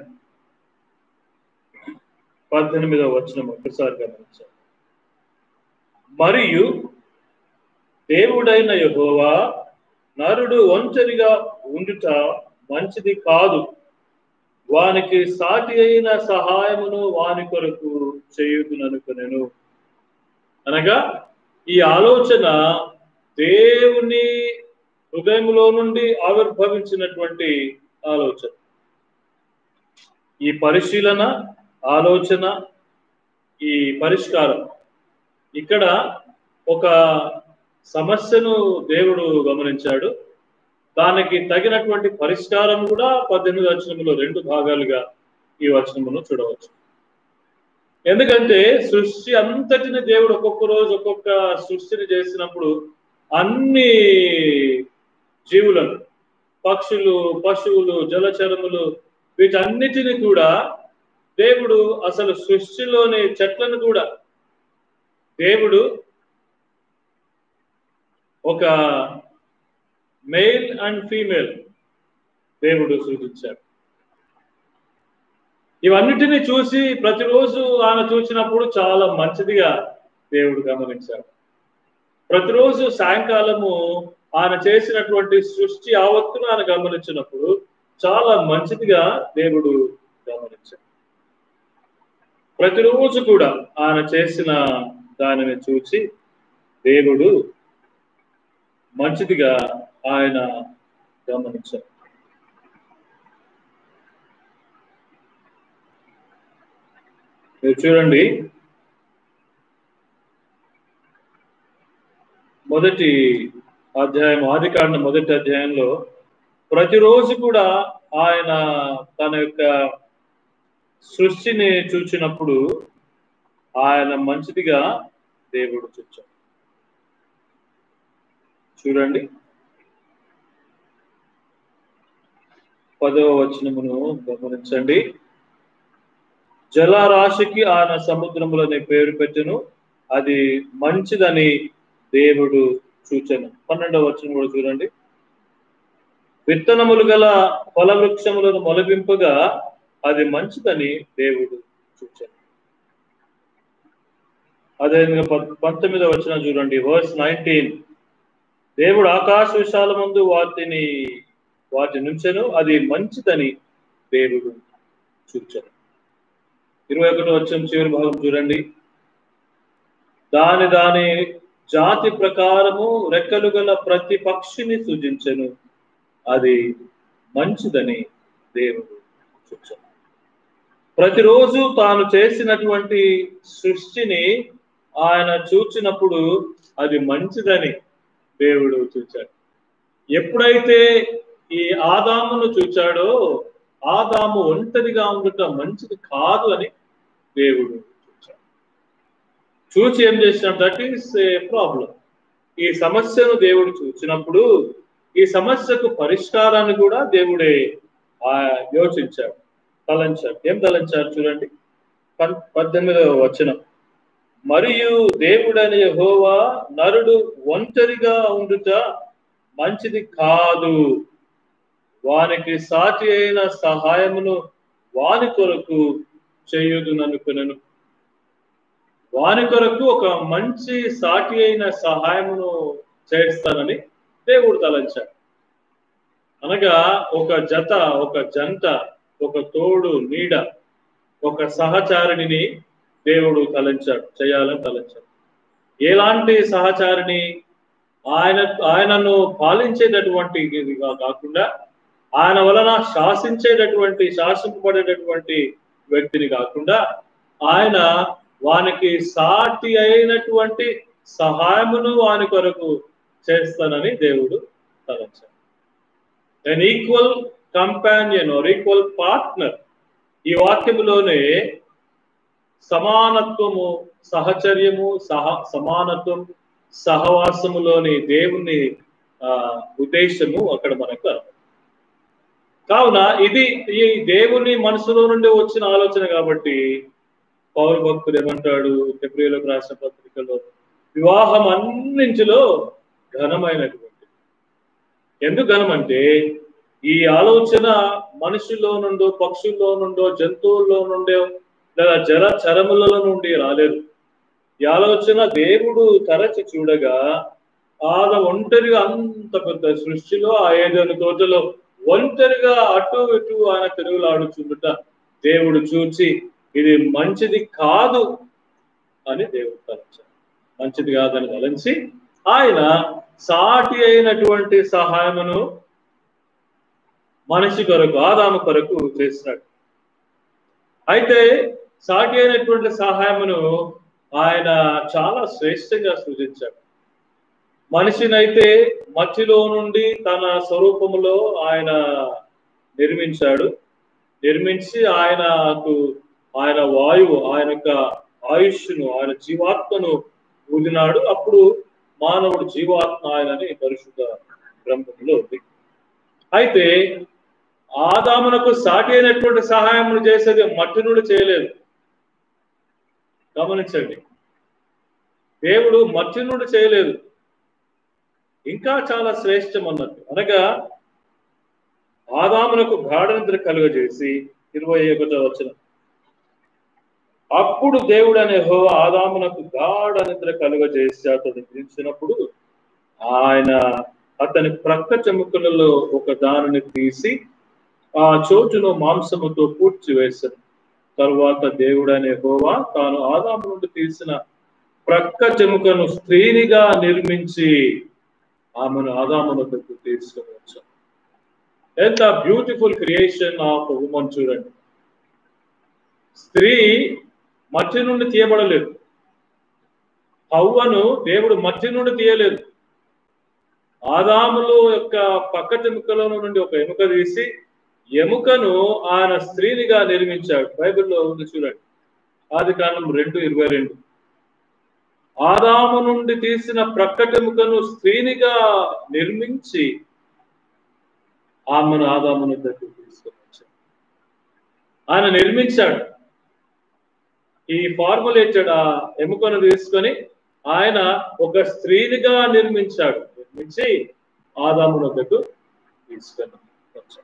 పద్దెనిమిదవ వచనం ఒకసారి గమనించాలి మరియు దేవుడైన యెహోవా నరుడు ఒంటరిగా ఉండుట మంచిది కాదు వానికి సాటి అయిన సహాయమును వాని కొరకు చేయుదుననుకునేను అనగా ఈ ఆలోచన దేవుని హృదయంలో నుండి ఆవిర్భవించినటువంటి ఆలోచన ఈ పరిశీలన ఆలోచన ఈ పరిష్కారం ఇక్కడ ఒక సమస్యను దేవుడు గమనించాడు దానికి తగినటువంటి పరిష్కారం కూడా పద్దెనిమిది వచనములో రెండు భాగాలుగా ఈ వచనమును చూడవచ్చు ఎందుకంటే సృష్టి అంతటిని దేవుడు ఒక్కొక్క రోజు ఒక్కొక్క సృష్టిని చేసినప్పుడు అన్ని జీవులను పక్షులు పశువులు జలచరములు వీటన్నిటిని కూడా దేవుడు అసలు సృష్టిలోని చెట్లను కూడా దేవుడు ఒక మెయిల్ అండ్ ఫీమేల్ దేవుడు సూచించాడు ఇవన్నిటిని చూసి ప్రతిరోజు ఆయన చూసినప్పుడు చాలా మంచిదిగా దేవుడు గమనించాడు ప్రతిరోజు సాయంకాలము ఆయన చేసినటువంటి సృష్టి ఆవత్తును ఆయన గమనించినప్పుడు చాలా మంచిదిగా దేవుడు గమనించాడు ప్రతిరోజు కూడా ఆయన చేసిన దానిని చూసి దేవుడు మంచిదిగా ఆయన గమనించారు మీరు చూడండి మొదటి అధ్యాయం ఆదికాండ మొదటి అధ్యాయంలో ప్రతిరోజు కూడా ఆయన తన యొక్క సృష్టిని చూచినప్పుడు ఆయన మంచిదిగా దేవుడు చూచాడు చూడండి పదవ వచనమును గమనించండి జలరాశికి ఆయన సముద్రములని పేరు పెట్టెను అది మంచిదని దేవుడు చూచను పన్నెండవ వచనం కూడా చూడండి విత్తనములు గల ఫల వృక్షములను మొలపింపగా అది మంచిదని దేవుడు చూచాను అదే పంతొమ్మిదవ వచనం చూడండి వర్స్ నైన్టీన్ దేవుడు ఆకాశ విశాల ముందు వాటిని వాటి నుంచెను అది మంచిదని దేవుడు చూచాడు ఇరవై ఒకటి వచ్చిన చివరి భాగం చూడండి దాని దాని జాతి ప్రకారము రెక్కలు గల ప్రతి పక్షిని సృజించను అది మంచిదని దేవుడు చూచాడు ప్రతిరోజు తాను చేసినటువంటి సృష్టిని ఆయన చూచినప్పుడు అది మంచిదని దేవుడు చూచాడు ఎప్పుడైతే ఈ ఆదామును చూచాడో ఆదాము ఒంటరిగా ఉండటం మంచిది కాదు అని దేవుడు చూచాడు చూచి ఏం చేసినాడు దట్ ఈస్ ఏ ప్రాబ్లం ఈ సమస్యను దేవుడు చూచినప్పుడు ఈ సమస్యకు పరిష్కారాన్ని కూడా దేవుడే ఆ యోచించాడు తలంచాడు ఏం తలంచారు చూడండి పన్- పద్దెనిమిదవ వచనం మరియు దేవుడని యెహోవా నరుడు ఒంటరిగా ఉండుట మంచిది కాదు వానికి సాటి అయిన సహాయమును వాని కొరకు చేయుదుననుకునను వాని కొరకు ఒక మంచి సాటి అయిన సహాయమును చేస్తానని దేవుడు తలంచాడు అనగా ఒక జత ఒక జంట ఒక తోడు నీడ ఒక సహచారిణిని దేవుడు తలంచాడు చేయాలని తలంచాడు ఎలాంటి సహచారిని ఆయన ఆయనను పాలించేటటువంటి ఇదిగా కాకుండా ఆయన వలన శాసించేటటువంటి శాసింపబడేటటువంటి వ్యక్తిని కాకుండా ఆయన వానికి సాటి అయినటువంటి సహాయమును వాని కొరకు చేస్తానని దేవుడు తలంచాడు an equal companion or equal partner ఈ వాక్యములోనే సమానత్వము సహచర్యము సహ సమానత్వం సహవాసములోని దేవుని ఆ ఉద్దేశము అక్కడ మనకు అర్థం. కావున ఇది ఈ దేవుని మనసులో నుండి వచ్చిన ఆలోచన కాబట్టి పౌరు భక్తుడు ఏమంటాడు ఫిబ్రవరిలోకి రాసిన పత్రికలో వివాహం అన్నింటిలో ఘనమైనటువంటి ఎందుకు ఘనం అంటే ఈ ఆలోచన మనుషుల్లో నుండో పక్షుల్లో నుండో జంతువుల్లో నుండో లేదా జర చరములలో నుండి రాలేదు ఈ ఆలోచన దేవుడు తరచి చూడగా ఆద ఒంటరిగా అంత పెద్ద సృష్టిలో ఆ ఏదైనా తోటలో ఒంటరిగా అటు ఇటు ఆయన తిరుగులాడుచుండుట దేవుడు చూచి ఇది మంచిది కాదు అని దేవుడు తలంచాడు మంచిది కాదని తలంచి ఆయన సాటి అయినటువంటి సహాయమును మనిషి కొరకు ఆదాము కొరకు చేసినాడు అయితే సాటి అయినటువంటి సహాయమును ఆయన చాలా శ్రేష్టంగా సూచించాడు మనిషినైతే మట్టిలో నుండి తన స్వరూపములో ఆయన నిర్మించాడు నిర్మించి ఆయనకు ఆయన వాయువు ఆయన యొక్క ఆయుష్ను ఆయన జీవాత్మను ఊదినాడు అప్పుడు మానవుడు జీవాత్మ ఆయనని పరిశుద్ధ గ్రంథంలో ఉంది అయితే ఆదామునకు సాటి అయినటువంటి సహాయమును చేసేది మట్టి నుండి చేయలేదు గమనించండి దేవుడు మట్టి నుండి చేయలేదు ఇంకా చాలా శ్రేష్టం అన్నట్టు అనగా ఆదామునకు గాఢ నిద్ర కలుగజేసి ఇరవై ఒకటో వచ్చిన అప్పుడు దేవుడు అనే హో ఆదామునకు గాఢ నిద్ర కలుగజేసి అతడు పిలిచినప్పుడు ఆయన అతని ప్రక్క చెముకలలో ఒక దానిని తీసి ఆ చోటును మాంసముతో పూడ్చి వేశాడు తరువాత దేవుడు అనే హోవా తాను ఆదాము నుండి తీసిన ప్రక్క చెముకను స్త్రీనిగా నిర్మించి ఆమెను ఆదామునకు తీసుకుని వచ్చాడు ఎంత బ్యూటిఫుల్ క్రియేషన్ ఆఫ్ ఉమన్ చూడండి స్త్రీ మట్టి నుండి తీయబడలేదు హవ్వను దేవుడు మట్టి నుండి తీయలేదు ఆదాములు యొక్క పక్క ఎముకలో నుండి ఒక ఎముక తీసి ఎముకను ఆయన స్త్రీనిగా నిర్మించాడు బైబిల్లో ఉంది చూడండి ఆది కాలం రెండు ఇరవై రెండు ఆదాము నుండి తీసిన ప్రక్కటెముకను స్త్రీనిగా నిర్మించి ఆమెను ఆదామును దగ్గర తీసుకొని వచ్చాడు ఆయన నిర్మించాడు ఈ ఫార్ములేటెడ్ ఆ ఎముకను తీసుకొని ఆయన ఒక స్త్రీనిగా నిర్మించాడు నిర్మించి ఆదామును దగ్గర తీసుకొని వచ్చాడు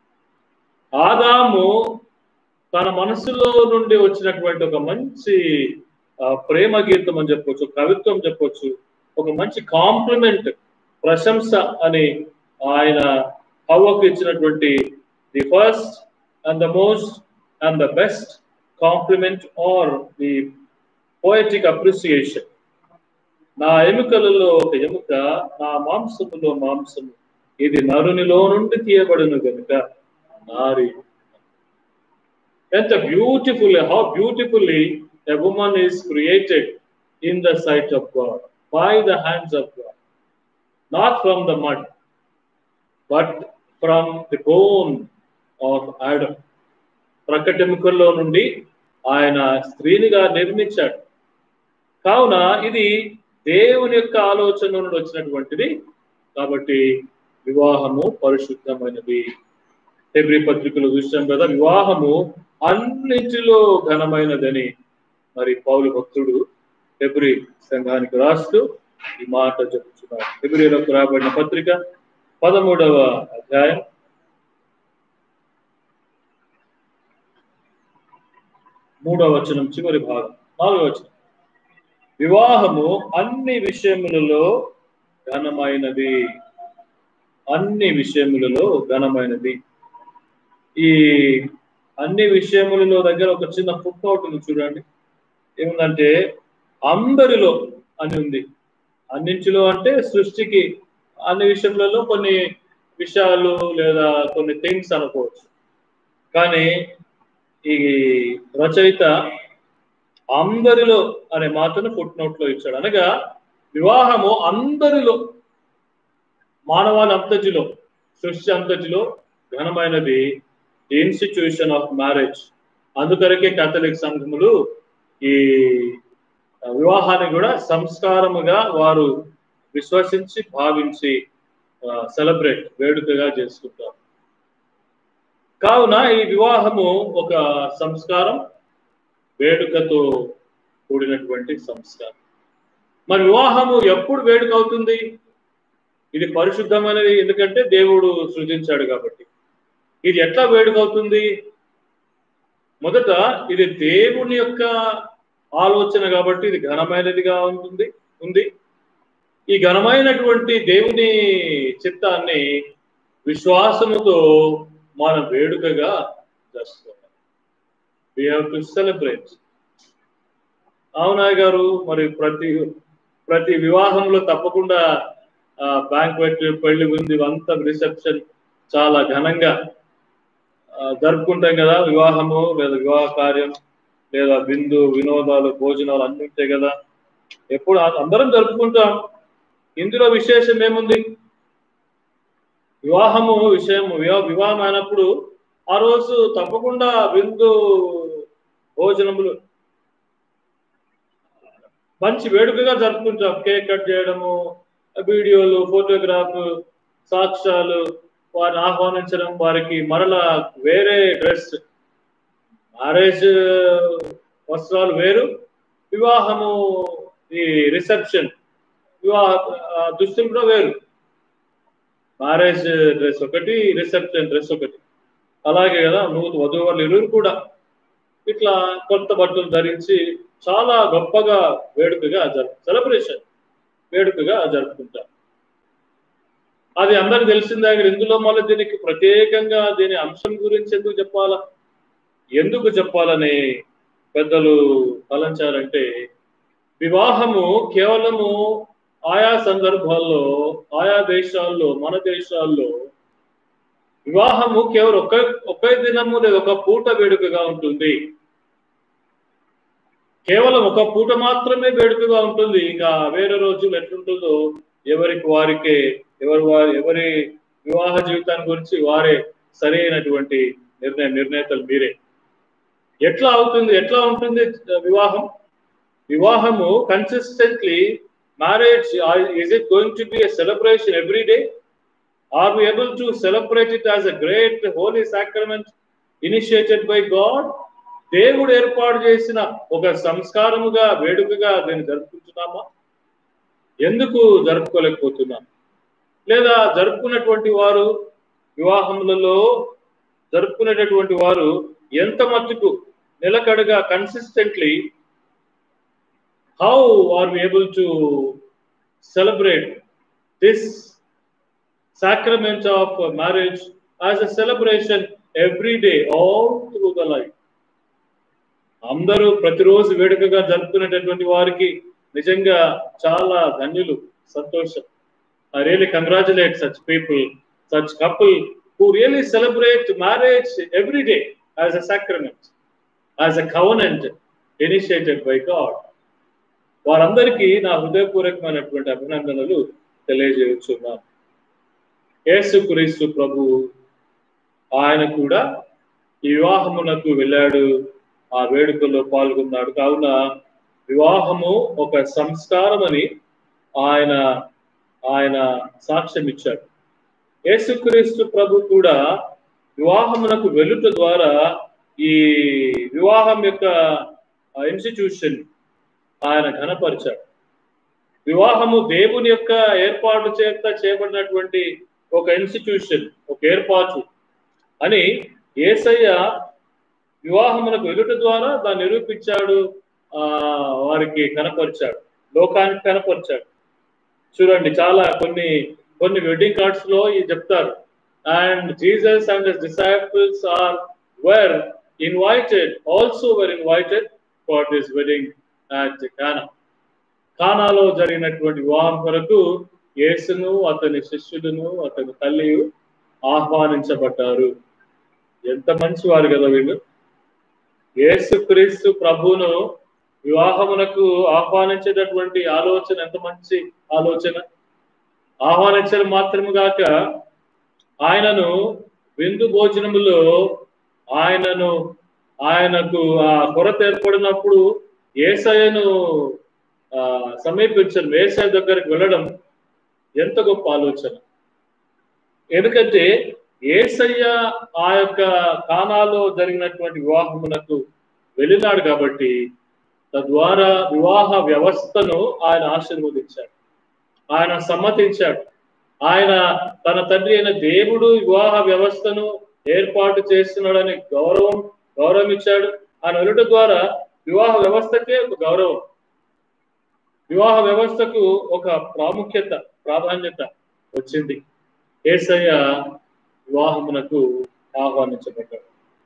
ఆదాము తన మనసులో నుండి వచ్చినటువంటి ఒక మంచి ఆ, ప్రేమ గీతం అని చెప్పొచ్చు కవిత్వం చెప్పొచ్చు ఒక మంచి కాంప్లిమెంట్ ప్రశంస అని ఆయన హవ్వకు ఇచ్చినటువంటి the first and the most and the best compliment or the poetic appreciation. నా ఎముకలలో ఒక ఎముక నా మాంసములో మాంసము ఇది నరునిలో నుండి తీయబడును గనుక నారి ఎంత beautiful how beautifully a woman is created in the sight of God by the hands of God not from the mud but from the bone of Adam ప్రకటెముకల్లో నుండి ఆయన స్త్రీనిగా నిర్మించాడు కావున ఇది దేవుని యొక్క ఆలోచన నుండి వచ్చినటువంటిది కాబట్టి వివాహము పరిశుద్ధమైనది ఫిబ్రి పత్రికలు చూసాం కదా వివాహము అన్నిటిలో ఘనమైనదని మరి పౌలు భక్తుడు ఫిబ్రి సంఘానికి రాస్తూ ఈ మాట చెప్తున్నారు ఫిబ్రిలోకి రాబడిన పత్రిక పదమూడవ అధ్యాయం మూడవ వచనం చివరి భాగం నాలుగవ వచనం వివాహము అన్ని విషయములలో ఘనమైనది అన్ని విషయములలో ఘనమైనది ఈ అన్ని విషయములలో దగ్గర ఒక చిన్న ఫుట్ నోట్ ఉంది చూడండి ఏముందంటే అందరిలో అని ఉంది అన్నింటిలో అంటే సృష్టికి అన్ని విషయములలో కొన్ని విషయాలు లేదా కొన్ని థింగ్స్ అనుకోవచ్చు కానీ ఈ రచయిత అందరిలో అనే మాటను ఫుట్ నోట్ లో ఇచ్చాడు అనగా వివాహము అందరిలో మానవాళి అంతటిలో సృష్టి అంతటిలో ఘనమైనది ఇన్స్టిట్యూషన్ ఆఫ్ మ్యారేజ్ అందుకొరకే కేథలిక్ సంఘములు ఈ వివాహాన్ని కూడా సంస్కారముగా వారు విశ్వసించి భావించి సెలబ్రేట్ వేడుకగా చేసుకుంటారు కావున ఈ వివాహము ఒక సంస్కారం వేడుకతో కూడినటువంటి సంస్కారం మరి వివాహము ఎప్పుడు వేడుక అవుతుంది ఇది పరిశుద్ధమైనది ఎందుకంటే దేవుడు సృజించాడు కాబట్టి ఇది ఎట్లా వేడుక అవుతుంది మొదట ఇది దేవుని యొక్క ఆలోచన కాబట్టి ఇది ఘనమైనదిగా ఉంటుంది ఉంది ఈ ఘనమైనటువంటి దేవుని చిత్తాన్ని విశ్వాసముతో మనం వేడుకగా జరుపుకోవాలి వి హ్యావ్ టు సెలబ్రేట్ అవునాయ్ గారు మరి ప్రతి ప్రతి వివాహంలో తప్పకుండా బ్యాంక్వెట్ పెళ్లి ఉంది ఇవంతా రిసెప్షన్ చాలా ఘనంగా జరుపుకుంటాం కదా వివాహము లేదా వివాహ కార్యం లేదా బిందు వినోదాలు భోజనాలు అన్ని ఉంటాయి కదా ఎప్పుడు అందరం జరుపుకుంటాం ఇందులో విశేషం ఏముంది వివాహము విషయం వివాహం అయినప్పుడు ఆ రోజు తప్పకుండా విందు భోజనములు మంచి వేడుకగా జరుపుకుంటాం కేక్ కట్ చేయడము వీడియోలు ఫోటోగ్రాఫ్ సాక్ష్యాలు వారిని ఆహ్వానించడం వారికి మరలా వేరే డ్రెస్ మ్యారేజ్ వస్త్రాలు వేరు వివాహము ఈ రిసెప్షన్ వివాహ దుస్తులు కూడా వేరు మ్యారేజ్ డ్రెస్ ఒకటి రిసెప్షన్ డ్రెస్ ఒకటి అలాగే కదా నూతన వధువులు ఇరువురు కూడా ఇట్లా కొత్త బట్టలు ధరించి చాలా గొప్పగా వేడుకగా జరుపు సెలబ్రేషన్ వేడుకగా జరుపుకుంటారు అది అందరికి తెలిసిందే ఇందులో మళ్ళీ దీనికి ప్రత్యేకంగా దీని అంశం గురించి ఎందుకు చెప్పాలా ఎందుకు చెప్పాలని పెద్దలు తలంచారంటే వివాహము కేవలము ఆయా సందర్భాల్లో ఆయా దేశాల్లో మన దేశాల్లో వివాహము కేవలం ఒక ఒకే దినము లేదా ఒక పూట వేడుకగా ఉంటుంది కేవలం ఒక పూట మాత్రమే వేడుకగా ఉంటుంది ఇంకా వేరే రోజులు ఎట్లుంటుందో ఎవరికి వారికే ఎవరి వారి ఎవరి వివాహ జీవితాన్ని గురించి వారే సరైనటువంటి నిర్ణయం నిర్ణేతలు మీరే ఎట్లా అవుతుంది ఎట్లా ఉంటుంది వివాహం వివాహము consistently marriage is it going to be a celebration every day are we able to celebrate it as a great holy sacrament initiated by God దేవుడు ఏర్పాటు చేసిన ఒక సంస్కారముగా వేడుకగా దీన్ని జరుపుకుంటున్నామా ఎందుకు జరుపుకోలేకపోతున్నాం లేదా జరుపుకున్నటువంటి వారు వివాహములలో జరుపుకునేటటువంటి వారు ఎంత మట్టుకు నిలకడగా consistently how are we able to celebrate this sacrament of marriage as a celebration every day all through the life అందరూ ప్రతిరోజు వేడుకగా జరుపుకునేటటువంటి వారికి నిజంగా చాలా ధన్యులు సంతోషం I really congratulate such people such couple who really celebrate marriage every day as a sacrament as a covenant initiated by God వారందరికీ నా హృదయపూర్వకమైనటువంటి అభినందనలు తెలియజేస్తున్నాను యేసుక్రీస్తు ప్రభు ఆయన కూడా ఈ వివాహమునకు వెళ్ళాడు ఆ వేడుకల్లో పాల్గొన్నాడు కావున వివాహము ఒక సంస్కారం అని ఆయన ఆయన సాక్ష్యం ఇచ్చాడు యేసుక్రీస్తు ప్రభు కూడా వివాహమునకు వెలుట ద్వారా ఈ వివాహం యొక్క ఇన్స్టిట్యూషన్ ఆయన ఘనపరిచాడు వివాహము దేవుని యొక్క ఏర్పాటు చేత చేయబడినటువంటి ఒక ఇన్స్టిట్యూషన్ ఒక ఏర్పాటు అని ఏసయ్య వివాహమునకు వెలుట ద్వారా దాన్ని నిరూపించాడు ఆ వారికి కనపరిచాడు లోకానికి కనపరిచాడు చూడండి చాలా కొన్ని కొన్ని వెడ్డింగ్ కార్డ్స్ లో ఇది చెప్తారు and Jesus and disciples are were invited also were invited for this wedding at Cana కానాలో జరిగినటువంటి వివాహం కొరకు యేసును అతని శిష్యులను అతని తల్లి ఆహ్వానించబడ్డారు ఎంత మంచి వారు కదా వీళ్ళు యేసుక్రీస్తు ప్రభువును వివాహమునకు ఆహ్వానించేటటువంటి ఆలోచన ఎంత మంచి ఆలోచన ఆహ్వానించడం మాత్రమే గాక ఆయనను విందు భోజనములో ఆయనను ఆయనకు ఆ కొరత ఏర్పడినప్పుడు ఏసయ్యను ఆ సమీపించడం ఏసయ్య దగ్గరికి వెళ్ళడం ఎంత గొప్ప ఆలోచన ఎందుకంటే ఏసయ్య ఆ యొక్క కానాలో జరిగినటువంటి వివాహమునకు వెళ్ళినాడు కాబట్టి తద్వారా వివాహ వ్యవస్థను ఆయన ఆశీర్వదించాడు ఆయన సమ్మతించాడు ఆయన తన తండ్రి అయిన దేవుడు వివాహ వ్యవస్థను ఏర్పాటు చేస్తున్నాడని గౌరవం గౌరవం ఇచ్చాడు ఆయన వెళ్ళట ద్వారా వివాహ వ్యవస్థకే ఒక గౌరవం వివాహ వ్యవస్థకు ఒక ప్రాముఖ్యత ప్రాధాన్యత వచ్చింది ఏసయ్య వివాహమునకు ఆహ్వానించబడ్డాడు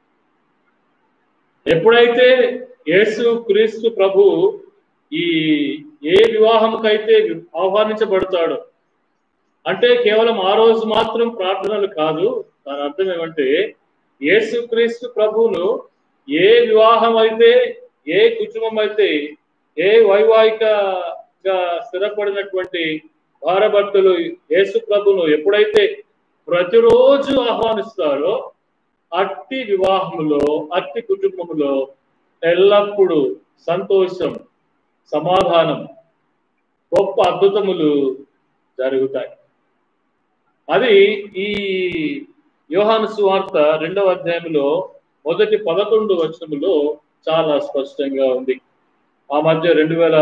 ఎప్పుడైతే యేసు క్రీస్తు ప్రభు ఈ ఏ వివాహంకైతే ఆహ్వానించబడతాడో అంటే కేవలం ఆ రోజు మాత్రం ప్రార్థనలు కాదు దాని అర్థం ఏమంటే యేసు క్రీస్తు ప్రభువును ఏ వివాహం అయితే ఏ కుటుంబం అయితే ఏ వైవాహికగా స్థిరపడినటువంటి భారభర్తలు యేసు ప్రభును ఎప్పుడైతే ప్రతిరోజు ఆహ్వానిస్తారో అట్టి వివాహములో అట్టి కుటుంబములో ఎల్లప్పుడూ సంతోషం సమాధానం గొప్ప అద్భుతములు జరుగుతాయి అది ఈ యోహాను సువార్త రెండవ అధ్యాయంలో మొదటి పదకొండు వచనములో చాలా స్పష్టంగా ఉంది ఆ మధ్య రెండు వేల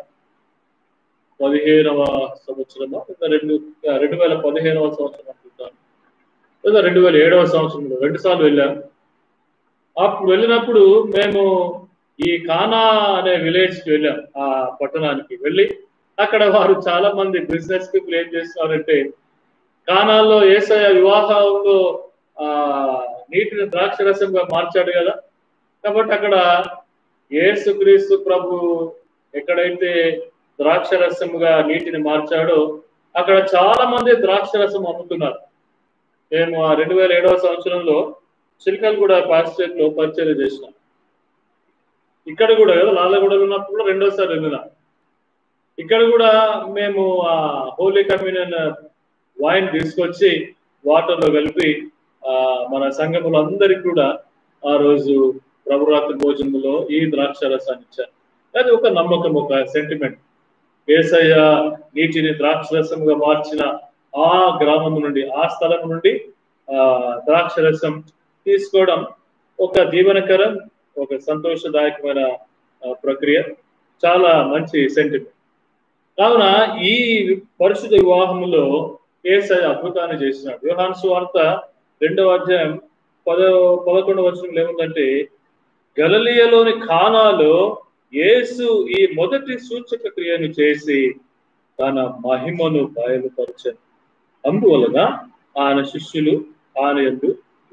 పదిహేనవ సంవత్సరమా లేదా రెండు రెండు వేల పదిహేనవ సంవత్సరం అనుకుంటాను లేదా రెండు వేల ఏడవ సంవత్సరంలో రెండు సార్లు వెళ్ళాం అప్పుడు వెళ్ళినప్పుడు మేము ఈ కానా అనే విలేజ్ కి వెళ్ళాం ఆ పట్టణానికి వెళ్ళి అక్కడ వారు చాలా మంది బిజినెస్ కి ఏం చేస్తున్నారంటే కానాల్లో ఏసయ వివాహంలో ఆ నీటిని ద్రాక్షరసంగా మార్చాడు కదా కాబట్టి అక్కడ ఏసుక్రీస్తు ప్రభు ఎక్కడైతే ద్రాక్షరసముగా నీటిని మార్చాడో అక్కడ చాలా మంది ద్రాక్షరసం అమ్ముతున్నారు మేము ఆ రెండు వేల ఏడవ సంవత్సరంలో చిలకలు కూడా పాస్టేట్ లో పరిచయం చేసినాం ఇక్కడ కూడా కదా లాలగూడలో ఉన్నప్పుడు కూడా రెండోసారి వెళ్ళినా ఇక్కడ కూడా మేము ఆ హోలీ కమ్యూనియన్ వైన్ తీసుకొచ్చి వాటర్ లో కలిపి ఆ మన సంఘములు అందరికి కూడా ఆ రోజు ప్రభురాత్రి భోజనంలో ఈ ద్రాక్ష రసాన్ని ఇచ్చారు అది ఒక నమ్మకం ఒక సెంటిమెంట్ ఏసయ్య నీటిని ద్రాక్ష రసంగా మార్చిన ఆ గ్రామం నుండి ఆ స్థలం నుండి ఆ ద్రాక్ష రసం తీసుకోవడం ఒక దీవెనకరం ఒక సంతోషదాయకమైన ప్రక్రియ చాలా మంచి సెంటిమెంట్ కావున ఈ పరిశుద్ధ వివాహంలో ఏసై అద్భుతాన్ని చేసినాడు వివాహాన్ సువార్త రెండవ అధ్యాయం పద పదకొండవ వచనంలో ఏముందంటే గలలియలోని ఖానాలో యేసు ఈ మొదటి సూచక క్రియను చేసి తన మహిమను బయలుపరచను అందువలన ఆయన శిష్యులు ఆయన ఎందు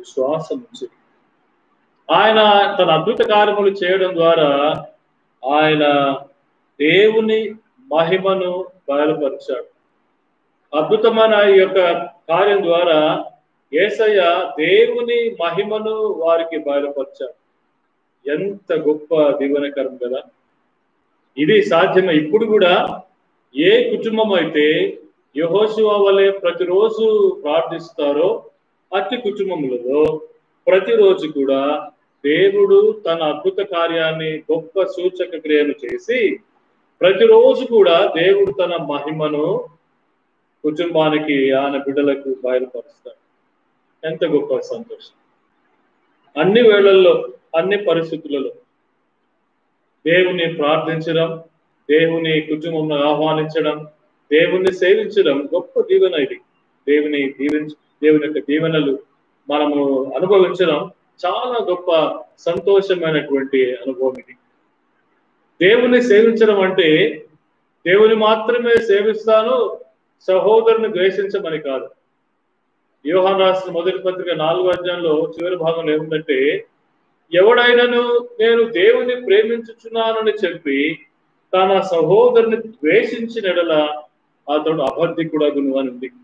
విశ్వాసం ఉంచి ఆయన తన అద్భుత కార్యములు చేయడం ద్వారా ఆయన దేవుని మహిమను బయలుపరిచాడు అద్భుతమైన ఈ యొక్క కార్యం ద్వారా ఏసయ్య దేవుని మహిమను వారికి బయలుపరిచాడు ఎంత గొప్ప దీవెనకరం కదా ఇది సాధ్యమే ఇప్పుడు కూడా ఏ కుటుంబం అయితే యహోశివ వలె ప్రతిరోజు ప్రార్థిస్తారో అట్టి కుటుంబములలో ప్రతిరోజు కూడా దేవుడు తన అద్భుత కార్యాన్ని గొప్ప సూచక క్రియను చేసి ప్రతిరోజు కూడా దేవుడు తన మహిమను కుటుంబానికి ఆయన బిడ్డలకు బయలుపరుస్తాడు ఎంత గొప్ప సంతోషం అన్ని వేళల్లో అన్ని పరిస్థితులలో దేవుని ప్రార్థించడం దేవుని కుటుంబంలో ఆహ్వానించడం దేవుణ్ణి సేవించడం గొప్ప దీవెన ఇది దేవుని దీవించ దేవుని యొక్క దీవెనలు మనము అనుభవించడం చాలా గొప్ప సంతోషమైనటువంటి అనుభవం ఇది దేవుని సేవించడం అంటే దేవుని మాత్రమే సేవిస్తాను సహోదరుని ద్వేషించమని కాదు యోహాన్ రాసిన మొదటి పత్రిక నాలుగో అధ్యాయంలో చివరి భాగంలో ఏముందంటే ఎవడైనను నేను దేవుని ప్రేమించుచున్నానని చెప్పి తన సహోదరుని ద్వేషించిన అతడు అబద్ధికుడగును అని ఉంది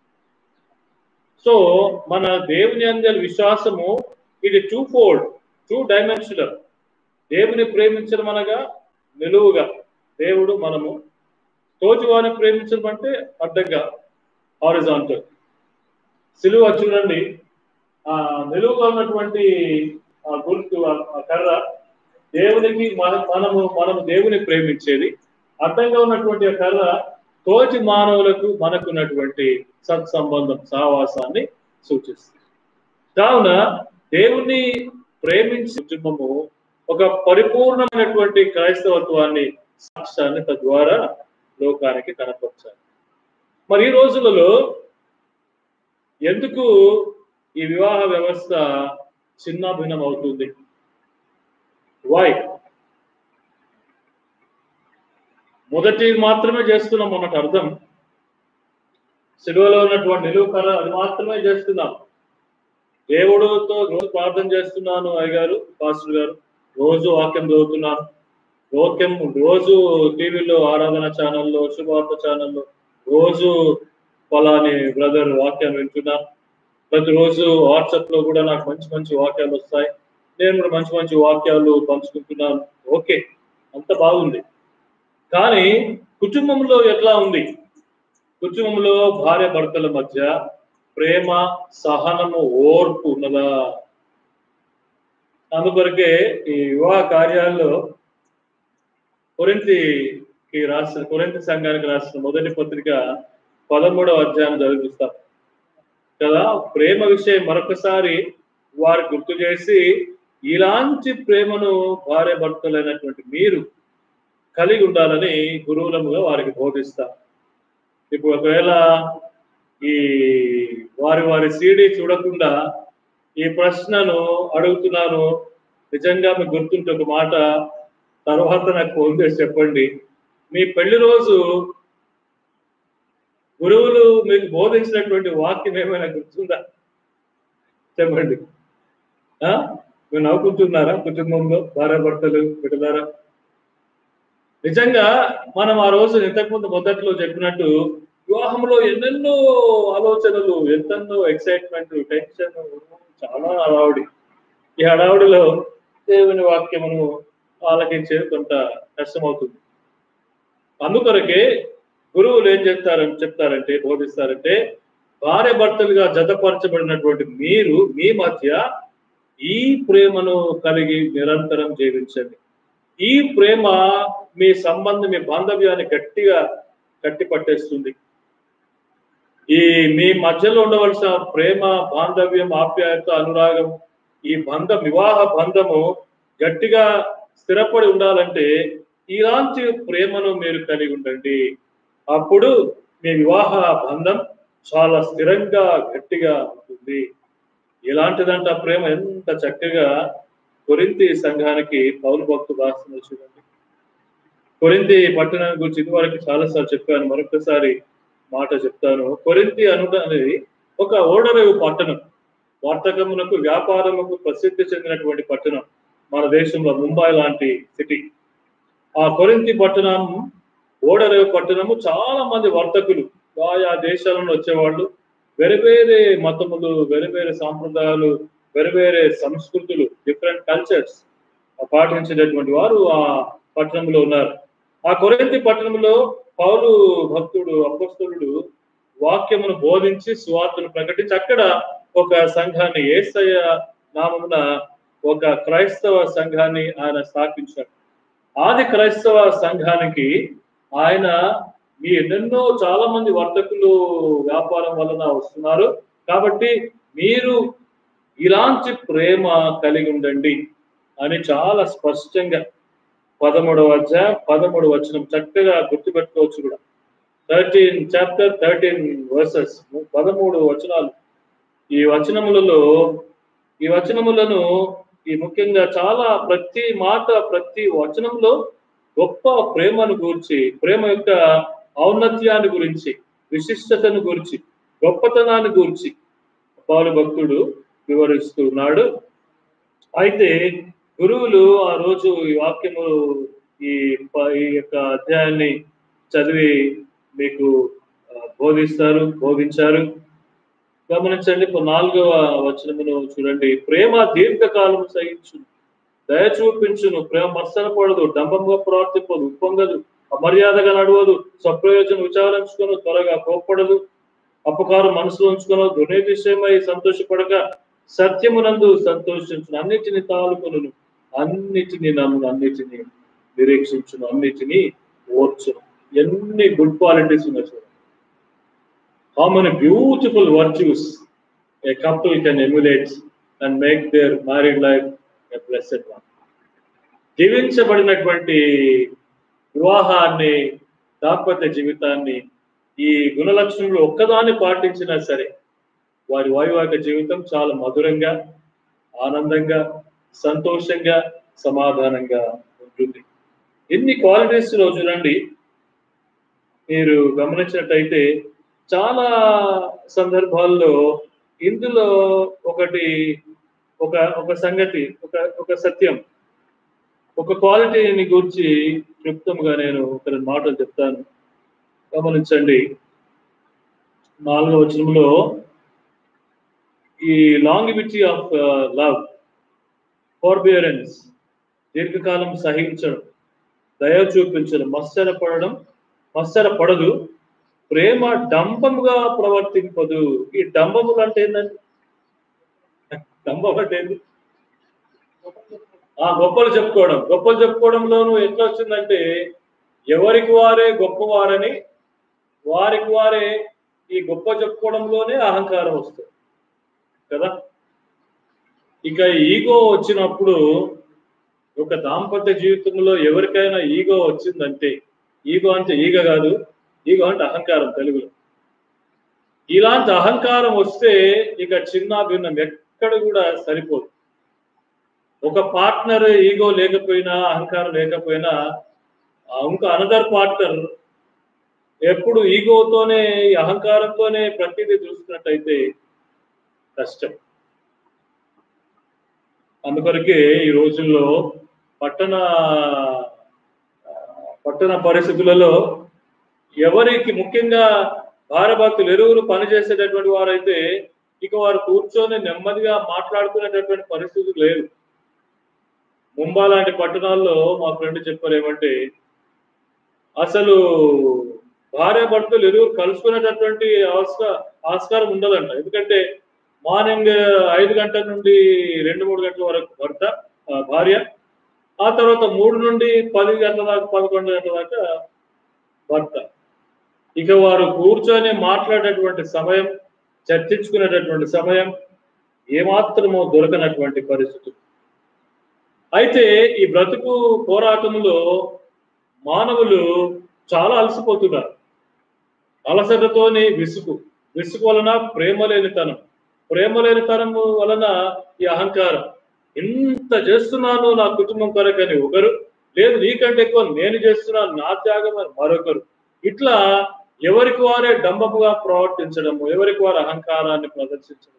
సో మన దేవుని అందరి విశ్వాసము ఇది టూ ఫోల్డ్ టూ డైమెన్షనల్ దేవుని ప్రేమించడం అనగా నిలువుగా దేవుడు మనము తోటివారిని ప్రేమించడం అంటే అడ్డంగా హారిజాంటల్ సిలువ చూడండి ఆ నిలువుగా ఉన్నటువంటి ఆ గుర్తు ఆ కర్ర దేవునికి మన మనము మనము దేవుని ప్రేమించేది అడ్డంగా ఉన్నటువంటి ఆ కర్ర తోటి మానవులకు మనకున్నటువంటి సత్సంబంధం సహవాసాన్ని సూచిస్తుంది కావున దేవుణ్ణి ప్రేమించే కుటుంబము ఒక పరిపూర్ణమైనటువంటి క్రైస్తవత్వాన్ని సాక్ష్యాన్ని తద్వారా లోకానికి కనపరచాలి మరి ఈ రోజులలో ఎందుకు ఈ వివాహ వ్యవస్థ చిన్నాభిన్నం అవుతుంది వై మొదటి మాత్రమే చేస్తున్నాం అన్నట్టు అర్థం సిలువలో ఉన్నటువంటి నిలువు కర్ర అది మాత్రమే చేస్తున్నాం దేవుడుతో రోజు ప్రార్థన చేస్తున్నాను అయ్యగారు పాస్టర్ గారు రోజు వాక్యం చదువుతున్నాను వాక్యం రోజు టీవీలో ఆరాధన ఛానల్లో శుభార్త ఛానల్లో రోజు ఫలాని బ్రదర్ వాక్యం వింటున్నాను ప్రతిరోజు వాట్సాప్ లో కూడా నాకు మంచి మంచి వాక్యాలు వస్తాయి నేను కూడా మంచి మంచి వాక్యాలు పంచుకుంటున్నాను ఓకే అంత బాగుంది కానీ కుటుంబంలో ఎట్లా ఉంది కుటుంబంలో భార్య భర్తల మధ్య ప్రేమ సహనము ఓర్పు ఉన్నదా అందుకొరకే ఈ వివాహ కార్యాల్లో కొరింతికి రాసిన కొరింతి సంఘానికి రాసిన మొదటి పత్రిక పదమూడవ అధ్యాయం చదివిస్తాం కదా ప్రేమ విషయం మరొకసారి వారు గుర్తు చేసి ఇలాంటి ప్రేమను భార్య భర్తలైనటువంటి మీరు కలిగి ఉండాలని గురువులముగా వారికి బోధిస్తాం ఇప్పుడు ఒకవేళ ఈ వారి వారి సీడీ చూడకుండా ఈ ప్రశ్నను అడుగుతున్నాను నిజంగా మీకు గుర్తుంటే ఒక మాట తర్వాత నాకు ఫోన్ చేసి చెప్పండి మీ పెళ్లి రోజు గురువులు మీకు బోధించినటువంటి వాక్యం ఏమైనా గుర్తుందా చెప్పండి ఆ? మీరు నవ్వుకుంటున్నారా కుటుంబంలో భార్యాభర్తలు బిడ్డలారా నిజంగా మనం ఆ రోజు ఇంతకుముందు మొదట్లో చెప్పినట్టు వివాహంలో ఎన్నెన్నో ఆలోచనలు ఎంతెన్నో ఎక్సైట్మెంట్ టెన్షన్ చాలా హడావుడి ఈ హడావుడిలో దేవుని వాక్యమును ఆలకించేది కొంత కష్టమవుతుంది అందుకొరకే గురువులు ఏం చెప్తారని చెప్తారంటే బోధిస్తారంటే భార్య భర్తలుగా జతపరచబడినటువంటి మీరు మీ మధ్య ఈ ప్రేమను కలిగి నిరంతరం జీవించండి ఈ ప్రేమ మీ సంబంధం మీ బాంధవ్యాన్ని గట్టిగా కట్టి పట్టేస్తుంది ఈ మీ మధ్యలో ఉండవలసిన ప్రేమ బాంధవ్యం ఆప్యాయత అనురాగం ఈ బంధం వివాహ బంధము గట్టిగా స్థిరపడి ఉండాలంటే ఇలాంటి ప్రేమను మీరు కలిగి ఉండండి అప్పుడు మీ వివాహ బంధం చాలా స్థిరంగా గట్టిగా ఉంటుంది ఎలాంటిదంట ఆ ప్రేమ ఎంత చక్కగా కొరింతి సంఘానికి పౌరు భక్తులు రాస్తున్నారు చూడండి కొరింతి పట్టణాన్ని గురించి ఇదివరకు చాలాసార్లు చెప్పాను మరొకసారి మాట చెప్తాను కొరింతి అనుట అనేది ఒక ఓడరేవు పట్టణం వర్తకమునకు వ్యాపారముకు ప్రసిద్ధి చెందినటువంటి పట్టణం మన దేశంలో ముంబై లాంటి సిటీ ఆ కొరింతి పట్టణం ఓడరేవు పట్టణము చాలా మంది వర్తకులు ఆయా దేశాల నుండి వచ్చేవాళ్ళు వేరే వేరే మతములు వేరే వేరే సాంప్రదాయాలు వేరే వేరే సంస్కృతులు డిఫరెంట్ కల్చర్స్ పాటించేటటువంటి వారు ఆ పట్టణంలో ఉన్నారు ఆ కొరింతి పట్టణంలో పౌలు భక్తుడు అపస్తుడు వాక్యమును బోధించి స్వార్థను ప్రకటించి అక్కడ ఒక సంఘాన్ని ఏసయ్య నామమున ఒక క్రైస్తవ సంఘాన్ని ఆయన స్థాపించాడు ఆది క్రైస్తవ సంఘానికి ఆయన మీ ఎన్నెన్నో చాలా మంది వర్తకులు వ్యాపారం వలన వస్తున్నారు కాబట్టి మీరు ఇలాంటి ప్రేమ కలిగి ఉండండి అని చాలా స్పష్టంగా పదమూడవ అధ్యాయం పదమూడు వచనం చక్కగా గుర్తుపెట్టుకోవచ్చు కూడా థర్టీన్ చాప్టర్ థర్టీన్ వర్సెస్ పదమూడు వచనాలు ఈ వచనములలో ఈ వచనములను ఈ ముఖ్యంగా చాలా ప్రతి మాట ప్రతి వచనంలో గొప్ప ప్రేమను గురించి ప్రేమ యొక్క ఔన్నత్యాన్ని గురించి విశిష్టతను గురించి గొప్పతనాన్ని గురించి పౌలు భక్తుడు వివరిస్తున్నాడు అయితే గురువులు ఆ రోజు ఈ వాక్యము ఈ ప- ఈ యొక్క అధ్యాయాన్ని చదివి మీకు ఆ, బోధిస్తారు బోధించారు గమనించండి ఇప్పుడు నాలుగవ వచనమును చూడండి ప్రేమ దీర్ఘకాలం సహించు దయ చూపించును ప్రేమ మత్సరపడదు డంబంగా ప్రవర్తింపదు ఉప్పొంగదు అమర్యాదగా నడవదు స్వప్రయోజనం విచారించుకొని త్వరగా కోప్పడదు అపకారం మనసులో ఉంచుకొని దుర్నిర్దిశయమై సంతోషపడక సత్యమునందు సంతోషించును అన్నిటిని తాలుకొను అన్నిటిని నమ్మును అన్నిటిని నిరీక్షించును అన్నిటిని ఓర్చును ఎన్ని గుడ్ క్వాలిటీస్ ఉన్నాయి చూడండి how many beautiful virtues a couple can emulate and make their married life a blessed one. జీవించబడినటువంటి వివాహాన్ని దాంపత్య జీవితాన్ని ఈ గుణలక్షణంలో ఒక్కదాన్ని పాటించినా సరే వారి వైవాహిక జీవితం చాలా మధురంగా ఆనందంగా సంతోషంగా సమాధానంగా ఉంటుంది ఎన్ని క్వాలిటీస్ లో చూడండి మీరు గమనించినట్టయితే చాలా సందర్భాల్లో ఇందులో ఒకటి ఒక ఒక సంగతి ఒక ఒక సత్యం ఒక క్వాలిటీని గురించి క్లుప్తంగా నేను ఒక రెండు మాటలు చెప్తాను గమనించండి నాలుగో వచనంలో ఈ లాంగివిటీ ఆఫ్ లవ్ ఫోర్బియరెన్స్ దీర్ఘకాలం సహించడం దయ చూపించడం మత్సరపడడం మత్సరపడదు ప్రేమ డంబముగా ప్రవర్తింపదు ఈ డంబములు అంటే ఏంటండి డంబం అంటే ఏంది ఆ గొప్పలు చెప్పుకోవడం గొప్పలు చెప్పుకోవడంలోనూ ఎట్లా వచ్చిందంటే ఎవరికి వారే గొప్పవారని వారికి వారే ఈ గొప్ప చెప్పుకోవడంలోనే అహంకారం వస్తుంది కదా ఇక ఈగో వచ్చినప్పుడు ఒక దాంపత్య జీవితంలో ఎవరికైనా ఈగో వచ్చిందంటే ఈగో అంటే ఈగ కాదు ఈగో అంటే అహంకారం తెలుగులో ఇలాంటి అహంకారం వస్తే ఇక చిన్న భిన్నం ఎక్కడ కూడా సరిపోదు ఒక పార్ట్నర్ ఈగో లేకపోయినా అహంకారం లేకపోయినా ఆ ఇంకో అనదర్ పార్ట్నర్ ఎప్పుడు ఈగోతోనే ఈ అహంకారంతోనే ప్రతిదీ చూస్తున్నట్టయితే కష్టం అందుకొరకే ఈ రోజుల్లో పట్టణ ఆ, పట్టణ పరిస్థితులలో ఎవరికి ముఖ్యంగా భారభక్తులు ఎరువురు పనిచేసేటటువంటి వారైతే ఇక వారు కూర్చొని నెమ్మదిగా మాట్లాడుకునేటటువంటి పరిస్థితి లేదు ముంబై లాంటి పట్టణాల్లో మా ఫ్రెండ్ చెప్పారు ఏమంటే అసలు భార్య భర్తలు ఎరువురు కలుసుకునేటటువంటి ఆస్కా ఆస్కారం ఉండదంట ఎందుకంటే మార్నింగ్ ఐదు గంటల నుండి రెండు మూడు గంటల వరకు భర్త ఆ, భార్య ఆ తర్వాత మూడు నుండి పది గంటల దాకా పదకొండు గంటల దాకా భర్త ఇక వారు కూర్చొని మాట్లాడేటువంటి సమయం చర్చించుకునేటటువంటి సమయం ఏమాత్రమో దొరకనటువంటి పరిస్థితి అయితే ఈ బ్రతుకు పోరాటంలో మానవులు చాలా అలసిపోతున్నారు అలసటతోని విసుగు విసుగు వలన ప్రేమ లేనితనం ప్రేమ లేనితనము వలన ఈ అహంకారం ఇంత చేస్తున్నాను నా కుటుంబం కొరకని ఒకరు లేదు నీకంటే ఎక్కువ నేను చేస్తున్నాను నా త్యాగం అని మరొకరు ఇట్లా ఎవరికి వారే డంబముగా ప్రవర్తించడము ఎవరికి వారు అహంకారాన్ని ప్రదర్శించడం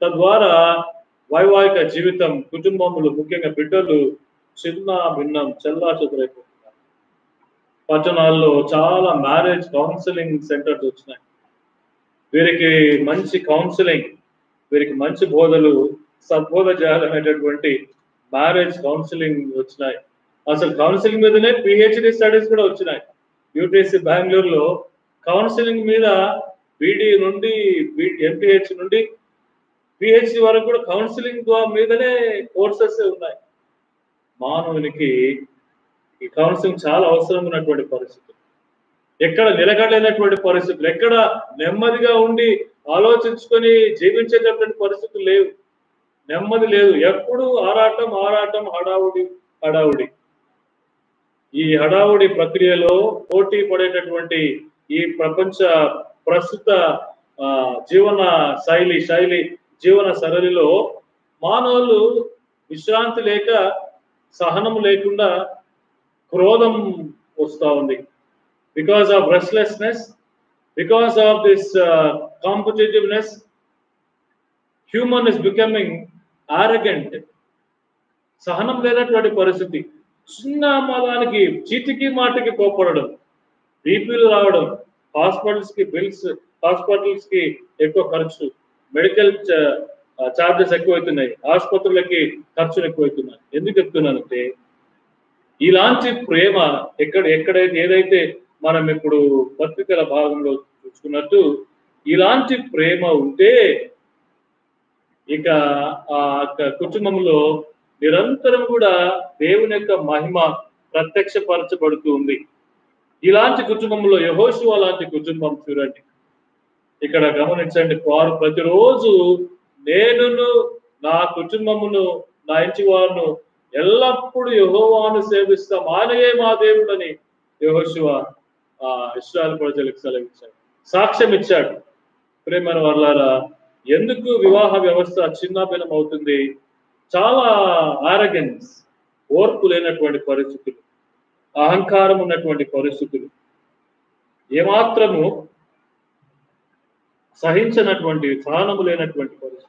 తద్వారా వైవాహిక జీవితం కుటుంబములు ముఖ్యంగా బిడ్డలు చిన్న భిన్నం చెల్లా చెదురైపోతున్నారు పట్టణాల్లో చాలా మ్యారేజ్ కౌన్సిలింగ్ సెంటర్స్ వచ్చినాయి వీరికి మంచి కౌన్సిలింగ్ వీరికి మంచి బోధలు సద్బోధ చేయాలనేటటువంటి మ్యారేజ్ కౌన్సిలింగ్ వచ్చినాయి అసలు కౌన్సిలింగ్ మీదనే పిహెచ్డి స్టడీస్ కూడా వచ్చినాయి యూటీసీ బెంగళూరులో కౌన్సిలింగ్ మీద బీడీ నుండి ఎంపీహెచ్ నుండి పిహెచ్డి వరకు కూడా కౌన్సిలింగ్ మీదనే కోర్సెస్ ఉన్నాయి మానవునికి ఈ కౌన్సిలింగ్ చాలా అవసరం ఉన్నటువంటి పరిస్థితి ఎక్కడ నిలకడలేనటువంటి పరిస్థితులు ఎక్కడ నెమ్మదిగా ఉండి ఆలోచించుకొని జీవించేటటువంటి పరిస్థితులు లేవు నెమ్మది లేదు ఎప్పుడు ఆరాటం ఆరాటం హడావుడి హడావుడి ఈ హడావుడి ప్రక్రియలో పోటీ పడేటటువంటి ఈ ప్రపంచ ప్రస్తుత ఆ, జీవన శైలి శైలి జీవన సరళిలో మానవులు విశ్రాంతి లేక సహనం లేకుండా క్రోధం వస్తూ ఉంది because of restlessness because of this competitiveness human is becoming arrogant సహనం లేనటువంటి పరిస్థితి చిన్న మదానికి చీటికి మాటికి కోపడడం బీపీలు రావడం హాస్పిటల్స్ కి బిల్స్ హాస్పిటల్స్ కి ఎక్కువ ఖర్చు మెడికల్ చార్జెస్ ఎక్కువైతున్నాయి ఆసుపత్రులకి ఖర్చులు ఎక్కువైతున్నాయి ఎందుకు చెప్తున్నానంటే ఇలాంటి ప్రేమ ఎక్కడ ఎక్కడైతే ఏదైతే మనం ఇప్పుడు పత్రికల భాగంలో చూసుకున్నట్టు ఇలాంటి ప్రేమ ఉంటే ఇక ఆ యొక్క కుటుంబంలో నిరంతరం కూడా దేవుని యొక్క మహిమ ప్రత్యక్షపరచబడుతూ ఉంది ఇలాంటి కుటుంబంలో యహోశివ లాంటి కుటుంబం చూడండి ఇక్కడ గమనించండి వారు ప్రతిరోజు నేనును నా కుటుంబమును నా ఇంటి వారును ఎల్లప్పుడూ యహోవాను సేవిస్తాం ఆయనయే మా దేవుడని యహోశివ ఆ ఇస్రాయల్ ప్రజలకు సెలవిచ్చాడు సాక్ష్యం ఇచ్చాడు ప్రేమైన వర్లారా ఎందుకు వివాహ వ్యవస్థ చిన్నాభిన్నం అవుతుంది చాలా ఆరగెన్స్ ఓర్పు లేనటువంటి పరిస్థితులు అహంకారం ఉన్నటువంటి పరిస్థితులు ఏమాత్రము సహించినటువంటి సహనము లేనటువంటి పరిస్థితులు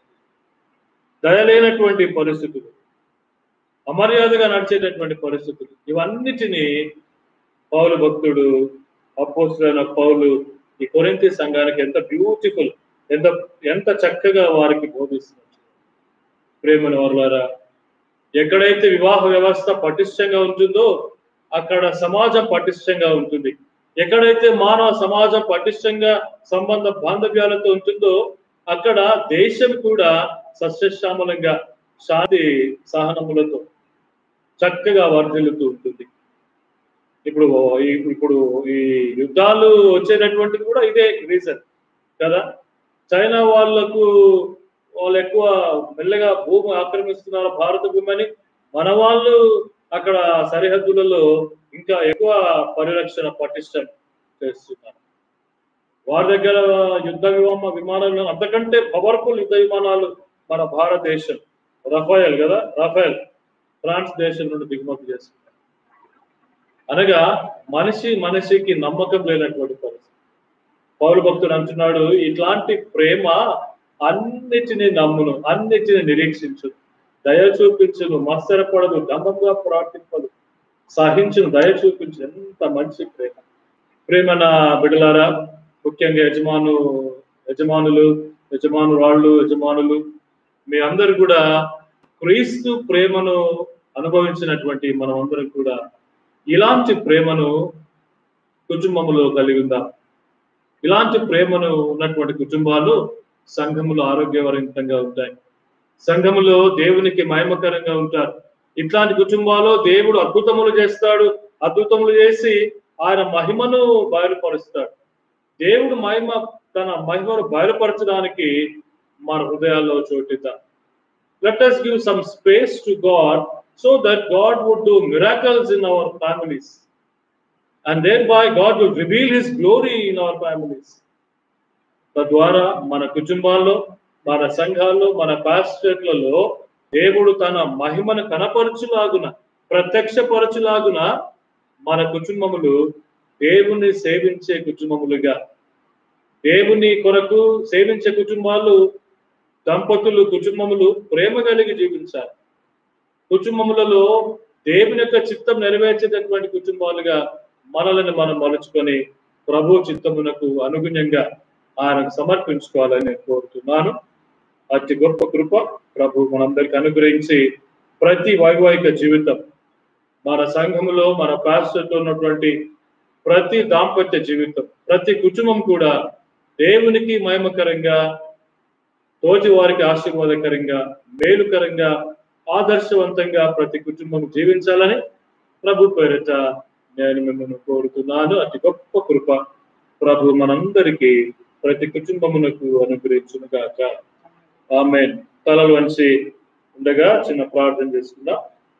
దయలేనటువంటి పరిస్థితులు అమర్యాదగా నడిచేటటువంటి పరిస్థితులు ఇవన్నిటినీ పౌలు భక్తుడు అపోస్తులైన పౌలు ఈ కొరింతి సంఘానికి ఎంత బ్యూటిఫుల్ ఎంత ఎంత చక్కగా వారికి బోధిస్తున్నారు ప్రేమల వర్లారా ఎక్కడైతే వివాహ వ్యవస్థ పటిష్టంగా ఉంటుందో అక్కడ సమాజం పటిష్టంగా ఉంటుంది ఎక్కడైతే మానవ సమాజం పటిష్టంగా సంబంధ బాంధవ్యాలతో ఉంటుందో అక్కడ దేశం కూడా సస్యశ్యామలంగా శాంతి సహనములతో చక్కగా వర్ధిల్లుతూ ఉంటుంది ఇప్పుడు ఈ- ఇప్పుడు ఈ యుద్ధాలు వచ్చేటటువంటిది కూడా ఇదే రీజన్ కదా చైనా వాళ్లకు వాళ్ళు ఎక్కువ మెల్లగా భూమి ఆక్రమిస్తున్నారు భారత భూమిని మన వాళ్ళు అక్కడ సరిహద్దులలో ఇంకా ఎక్కువ పరిరక్షణ పటిష్టం చేస్తున్నారు వారి దగ్గర యుద్ధ విమాన విమానాలు అంతకంటే పవర్ఫుల్ యుద్ధ విమానాలు మన భారతదేశం రఫాయల్ కదా రఫాయల్ ఫ్రాన్స్ దేశం నుండి దిగుమతి చేస్తున్నారు అనగా మనిషి మనిషికి నమ్మకం లేనటువంటి పరిస్థితి పౌరు భక్తుడు అంటున్నాడు ఇట్లాంటి ప్రేమ అన్నిటిని నమ్మును అన్నిటిని నిరీక్షించు దయ చూపించును మత్సరపడదు దండంగా ప్రార్థింపదు సహించును దయ చూపించు ఎంత మంచి ప్రేమ ప్రేమ నా బిడలారా ముఖ్యంగా యజమాను యజమానులు యజమానురాళ్ళు యజమానులు మీ అందరు కూడా క్రీస్తు ప్రేమను అనుభవించినటువంటి మనం అందరం కూడా ఇలాంటి ప్రేమను కుటుంబములో కలిగి ఉందాం ఇలాంటి ప్రేమను ఉన్నటువంటి కుటుంబాలు సంఘములో ఆరోగ్యవంతంగా ఉంటాయి సంఘములో దేవునికి మహిమకరంగా ఉంటారు ఇట్లాంటి కుటుంబాల్లో దేవుడు అద్భుతములు చేస్తాడు అద్భుతములు చేసి ఆయన మహిమను బయలుపరుస్తాడు దేవుడు మహిమ తన మహిమను బయలుపరచడానికి మన హృదయాల్లో చోటిద్దాం let us give some space to God so that God would do miracles in our families. And thereby God will reveal His glory in our families. తద్వారా మన కుటుంబాల్లో మన సంఘాల్లో మన పాస్టర్లలో దేవుడు తన మహిమను కనపరచులాగున ప్రత్యక్షపరచులాగున మన కుటుంబములు దేవుని సేవించే కుటుంబములుగా దేవుని కొరకు సేవించే కుటుంబాలు దంపతులు కుటుంబములు ప్రేమ కలిగి జీవించాలి కుటుంబములలో దేవుని యొక్క చిత్తం నెరవేర్చేటటువంటి కుటుంబాలుగా మనల్ని మనం మలుచుకొని ప్రభు చిత్తమునకు అనుగుణంగా ఆయనకు సమర్పించుకోవాలని నేను కోరుతున్నాను అతి గొప్ప కృప ప్రభు మనందరికి అనుగ్రహించి ప్రతి వైవాహిక జీవితం మన సంఘములో మన పాస్టర్తో ఉన్నటువంటి ప్రతి దాంపత్య జీవితం ప్రతి కుటుంబం కూడా దేవునికి మహిమకరంగా తోటి వారికి ఆశీర్వాదకరంగా మేలుకరంగా ఆదర్శవంతంగా ప్రతి కుటుంబం జీవించాలని ప్రభు పేరిట నేను మిమ్మల్ని కోరుతున్నాను అతి గొప్ప కృప ప్రభు మనందరికీ ప్రతి కుటుంబమునకు అనుగ్రహించును గాక ఆమె తలలు వంచి ఉండగా చిన్న ప్రార్థన చేసుకుందాం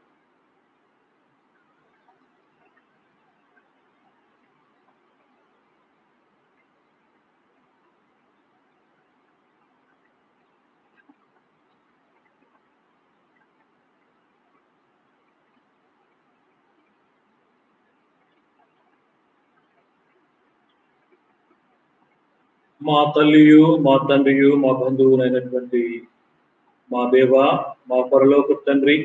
మా తల్లియు మా తండ్రియు మా బంధువునైనటువంటి మా దేవ మా పరలోక తండ్రి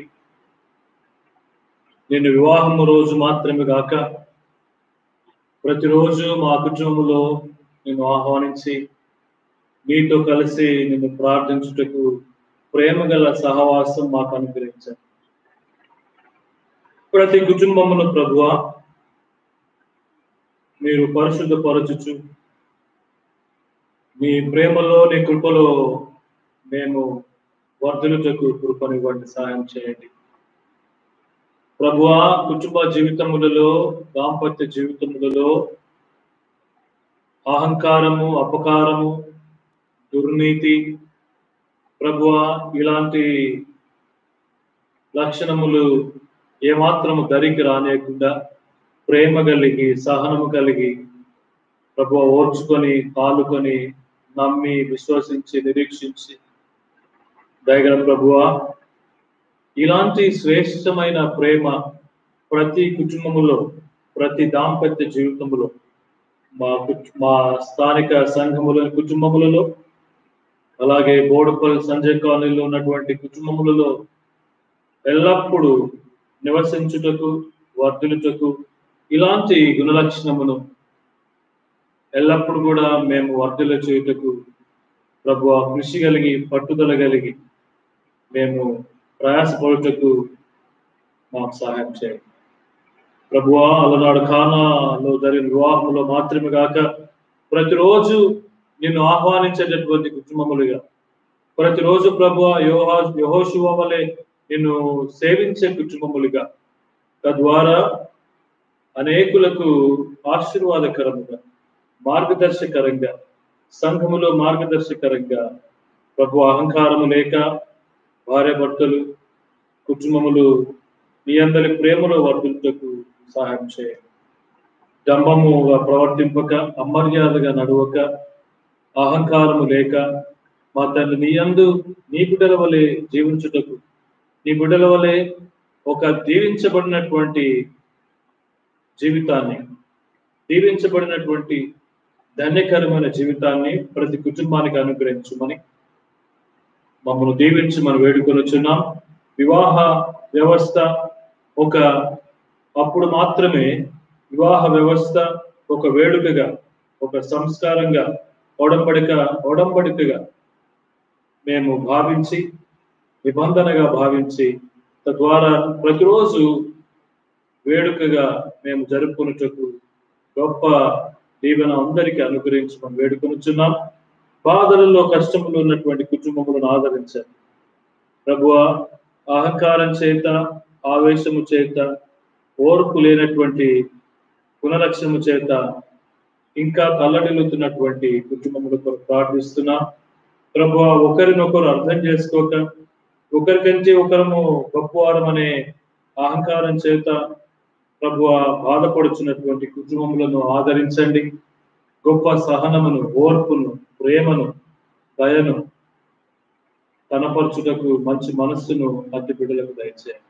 నేను వివాహము రోజు మాత్రమే కాక ప్రతిరోజు మా కుటుంబంలో నేను ఆహ్వానించి మీతో కలిసి నిన్ను ప్రార్థించుటకు ప్రేమ గల సహవాసం మాకు అనుగ్రహించాను ప్రతి కుటుంబమును ప్రభువ మీరు పరిశుద్ధపరచుచు మీ ప్రేమలో నీ కృపలో మేము వర్ధులతకు కృపనివ్వండి సహాయం చేయండి ప్రభువా కుటుంబ జీవితములలో దాంపత్య జీవితములలో అహంకారము అపకారము దుర్నీతి ప్రభువా ఇలాంటి లక్షణములు ఏమాత్రము దరికి రానియకుండా ప్రేమ కలిగి సహనము కలిగి ప్రభు ఓర్చుకొని కాలుకొని నమ్మి విశ్వసించి నిరీక్షించి దయగల ప్రభువా ఇలాంటి శ్రేష్టమైన ప్రేమ ప్రతి కుటుంబములో ప్రతి దాంపత్య జీవితములో మా కుట్- మా స్థానిక సంఘముల కుటుంబములలో అలాగే బోడుపల్లి సంజయ్ కాలనీలో ఉన్నటువంటి కుటుంబములలో ఎల్లప్పుడూ నివసించుటకు వర్ధులుటకు ఇలాంటి గుణలక్షణమును ఎల్లప్పుడు కూడా మేము వర్ధల చేయుటకు ప్రభు కృషి కలిగి పట్టుదల కలిగి మేము ప్రయాసపడుటకు మాకు సహాయం చేయండి ప్రభువా అలనాడు ఖానాలో జరిగిన వివాహంలో మాత్రమే కాక ప్రతిరోజు నిన్ను ఆహ్వానించేటటువంటి కుటుంబములుగా ప్రతిరోజు ప్రభు యోహా యహోశివ వలె నిన్ను సేవించే కుటుంబములుగా తద్వారా అనేకులకు ఆశీర్వాదకరముగా మార్గదర్శకరంగా సంఘములో మార్గదర్శకరంగా ప్రభు అహంకారము లేక భార్య భర్తలు కుటుంబములు మీ అందరి ప్రేమలో వర్ధులకు సహాయం చేయండి డంబముగా ప్రవర్తింపక అమర్యాదగా నడవక అహంకారము లేక మా తండ్రి నీ అందు నీ బిడ్డల వలె జీవించుటకు నీ బిడ్డల వలె ఒక దీవించబడినటువంటి జీవితాన్ని దీవించబడినటువంటి ధన్యకరమైన జీవితాన్ని ప్రతి కుటుంబానికి అనుగ్రహించమని మమ్మల్ని దీవించి మనం వేడుకొనుచున్నాం వివాహ వ్యవస్థ ఒక అప్పుడు మాత్రమే వివాహ వ్యవస్థ ఒక వేడుకగా ఒక సంస్కారంగా ఒడంబడిక ఒడంబడికగా మేము భావించి నిబంధనగా భావించి తద్వారా ప్రతిరోజు వేడుకగా మేము జరుపుకున్నటకు గొప్ప దీవెన అందరికీ అనుగ్రహించమని వేడుకొనుచున్నాం బాధలలో కష్టములు ఉన్నటువంటి కుటుంబములను ఆదరించాలి ప్రభువ అహంకారం చేత ఆవేశము చేత ఓర్పు లేనటువంటి పునరక్షణము చేత ఇంకా తల్లడిల్లుతున్నటువంటి కుటుంబముల కొరకు ప్రార్థిస్తున్నా ప్రభు ఒకరినొకరు అర్థం చేసుకోక ఒకరికంటే ఒకరము గొప్పవారం అనే అహంకారం చేత ప్రభు బాధపడుచున్నటువంటి కుటుంబములను ఆదరించండి గొప్ప సహనమును ఓర్పును ప్రేమను దయను కనపరచుటకు మంచి మనస్సును అతి బిడ్డలకు దయచేయండి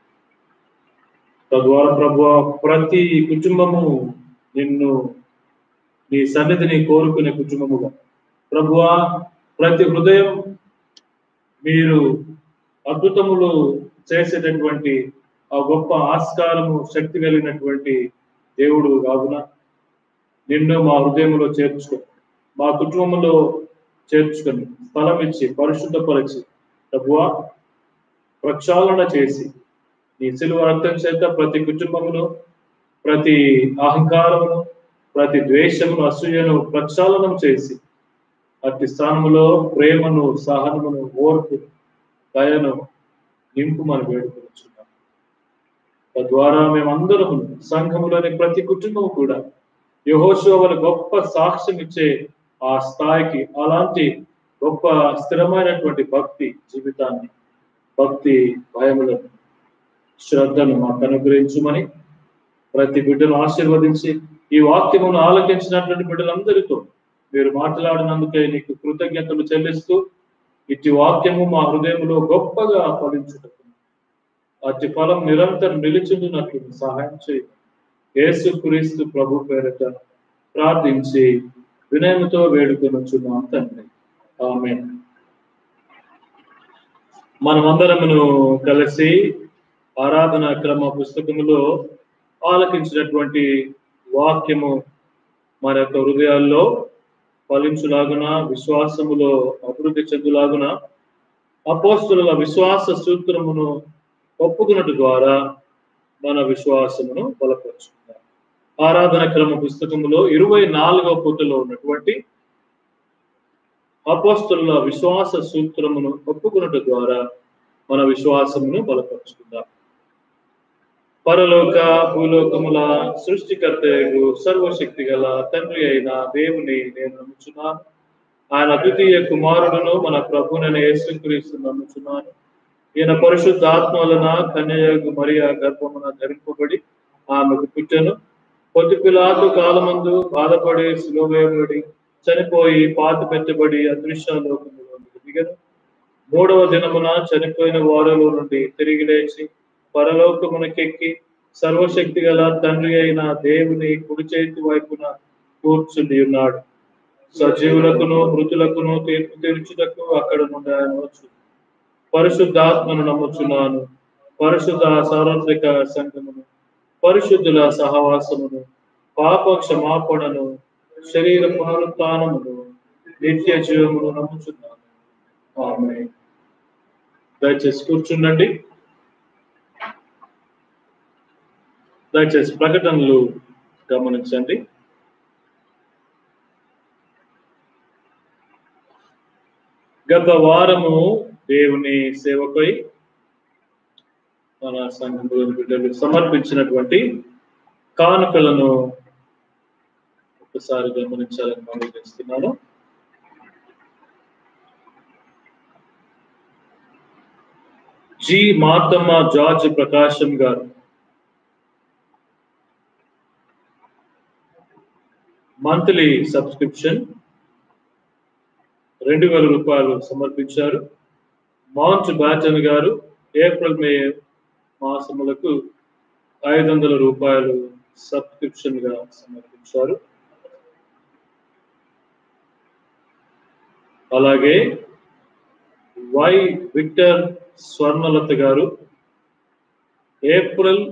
తద్వారా ప్రభు ప్రతి కుటుంబము నిన్ను నీ సన్నిధిని కోరుకునే కుటుంబముగా ప్రభువా ప్రతి హృదయం మీరు అద్భుతములు చేసేటటువంటి ఆ గొప్ప ఆస్కారము శక్తి కలిగినటువంటి దేవుడు కావున నిన్ను మా హృదయంలో చేర్చుకొని మా కుటుంబంలో చేర్చుకొని స్థలం ఇచ్చి పరిశుద్ధపరిచి ప్రభువా ప్రక్షాళన చేసి నీ సిలువ రక్తం చేత ప్రతి కుటుంబమును ప్రతి అహంకారమును ప్రతి ద్వేషమును అసూయను ప్రక్షాళనం చేసి అతి స్థానములో ప్రేమను సహనమును ఓర్పు దయను నింపుమని వేడుకొచ్చున్నాం తద్వారా మేమందరము సంఘములోని ప్రతి కుటుంబం కూడా యహోశోవల గొప్ప సాక్ష్యం ఇచ్చే ఆ స్థాయికి అలాంటి గొప్ప స్థిరమైనటువంటి భక్తి జీవితాన్ని భక్తి భయములను శ్రద్ధను మాకు అనుగ్రహించుమని ప్రతి బిడ్డను ఆశీర్వదించి ఈ వాక్యమును ఆలకించినటువంటి బిడ్డలందరితో మీరు మాట్లాడినందుకే నీకు కృతజ్ఞతలు చెల్లిస్తూ ఇటు వాక్యము మా హృదయంలో గొప్పగా ఫలించుటకు అతి ఫలం నిరంతరం నిలిచిందునట్లు సహాయం చేయి యేసు క్రీస్తు ప్రభు పేరట ప్రార్థించి వినయముతో వేడుకొనొచ్చున్నాం తండ్రి ఆమె మనమందరమును కలిసి ఆరాధన క్రమ పుస్తకములో ఆలకించినటువంటి వాక్యము మన యొక్క హృదయాల్లో ఫలించులాగున విశ్వాసములో అభివృద్ధి చెందులాగున అపోస్తుల విశ్వాస సూత్రమును ఒప్పుకున్నట్టు ద్వారా మన విశ్వాసమును బలపరుచుకుందాం ఆరాధన క్రమ పుస్తకములో ఇరవై నాలుగవ పూటలో ఉన్నటువంటి అపోస్తుల విశ్వాస సూత్రమును ఒప్పుకున్నట్టు ద్వారా మన విశ్వాసమును బలపరుచుకుందాం పరలోక భూలోకముల సృష్టికర్తయు సర్వశక్తి గల తండ్రి అయిన దేవుని నేను నమ్ముచున్నాను ఆయన అద్వితీయ కుమారుడును మన ప్రభునైన యేసుక్రీస్తు నమ్ముచున్నాను ఈయన పరిశుద్ధ ఆత్మ వలన కన్యకు మరియా గర్భమున ధరింపబడి ఆమెకు పుట్టెను పొద్దు పిలాతు కాలమందు బాధపడి సులోవేయబడి చనిపోయి పాతి పెట్టబడి అదృశ్య లోకములో దిగను మూడవ దినమున చనిపోయిన వారిలో నుండి తిరిగి లేచి పరలోకమునకెక్కి సర్వశక్తి గల తండ్రి అయిన దేవుని కుడి చేతి వైపున కూర్చుండి ఉన్నాడు సజీవులకును మృతులకును తీర్పు తీర్చుటకు అక్కడ నుండి ఆయన వచ్చు పరిశుద్ధాత్మను నమ్ముచున్నాను పరిశుద్ధ సార్వత్రిక సంఘమును పరిశుద్ధుల సహవాసమును పాప క్షమాపణను శరీర పునరుత్నమును నిత్య జీవమును నమ్ముచున్నాను ఆమె దయచేసి కూర్చుండండి దయచేసి ప్రకటనలు గమనించండి గత వారము దేవుని సేవకై మన సంఘంలోని బిడ్డలు సమర్పించినటువంటి కానుకలను ఒకసారి గమనించాలని మనం చేస్తున్నాను జి మాతమ్మ జార్జ్ ప్రకాశం గారు మంత్లీ సబ్స్క్రిప్షన్ రెండు వేల రూపాయలు సమర్పించారు Mountbatten garu April May మాసములకు ఐదు వందల రూపాయలు సబ్స్క్రిప్షన్ గా సమర్పించారు అలాగే వై విక్టర్ స్వర్ణలత గారు ఏప్రిల్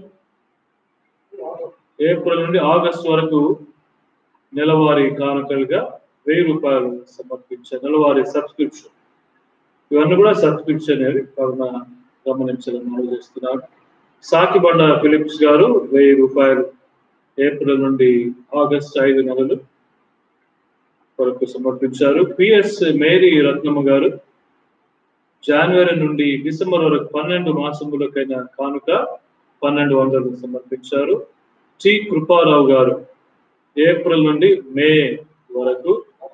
ఏప్రిల్ నుండి ఆగస్ట్ వరకు నెలవారీ కానుకలుగా వెయ్యి రూపాయలు సమర్పించారు నెలవారీ సబ్స్క్రిప్షన్ ఇవన్నీ కూడా సబ్స్క్రిప్షన్ అనేవి కావున గమనించాలని మనం చేస్తున్నారు సాకిబండ ఫిలిప్స్ గారు వెయ్యి రూపాయలు ఏప్రిల్ నుండి ఆగస్ట్ ఐదు నెలలు వరకు సమర్పించారు పిఎస్ మేరీ రత్నమ్మ గారు జనవరి నుండి డిసెంబర్ వరకు పన్నెండు మాసములకైన కానుక పన్నెండు వందలు సమర్పించారు టి కృపారావు గారు ఏప్రిల్ నుండి మే వరకు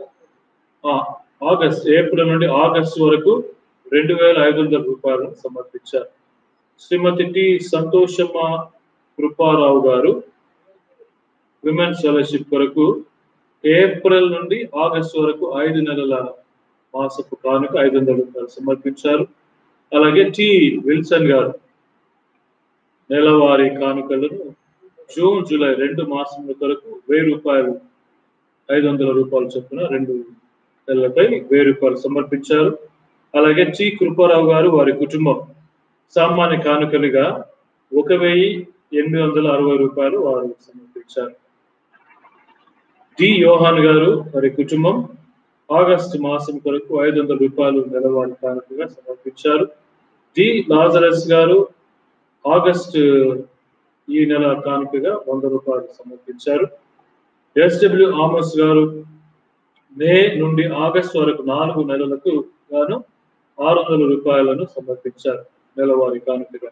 ఆగస్ట్ ఏప్రిల్ నుండి ఆగస్ట్ వరకు రెండు వేల ఐదు వందల రూపాయలు సమర్పించారు శ్రీమతి T Santhoshamma Kruparao garu women's fellowship కొరకు ఏప్రిల్ నుండి ఆగస్ట్ వరకు ఐదు నెలల మాసపు కానుక ఐదు వందల రూపాయలు సమర్పించారు అలాగే టి విల్సన్ గారు నెలవారీ కానుకలను జూన్ జూలై రెండు మాసముల కొరకు వెయ్యి రూపాయలు ఐదు వందల రూపాయలు చొప్పున రెండు నెలలపై వెయ్యి రూపాయలు సమర్పించారు అలాగే చి కృపారావు గారు వారి కుటుంబం సామాన్య కానుకలుగా ఒక వెయ్యి ఎనిమిది వందల అరవై రూపాయలు వారు సమర్పించారు డి యోహాన్ గారు వారి కుటుంబం ఆగస్టు మాసం కొరకు ఐదు వందల రూపాయలు నెలవారి కానుకగా సమర్పించారు డి లాజరస్ గారు ఆగస్టు ఈ నెల కానుకగా వంద రూపాయలు సమర్పించారు ఎస్డబ్ల్యూ ఆమోస్ గారు మే నుండి ఆగస్టు వరకు నాలుగు నెలలకు గాను ఆరు వందల రూపాయలను సమర్పించారు నెలవారి కానుకగా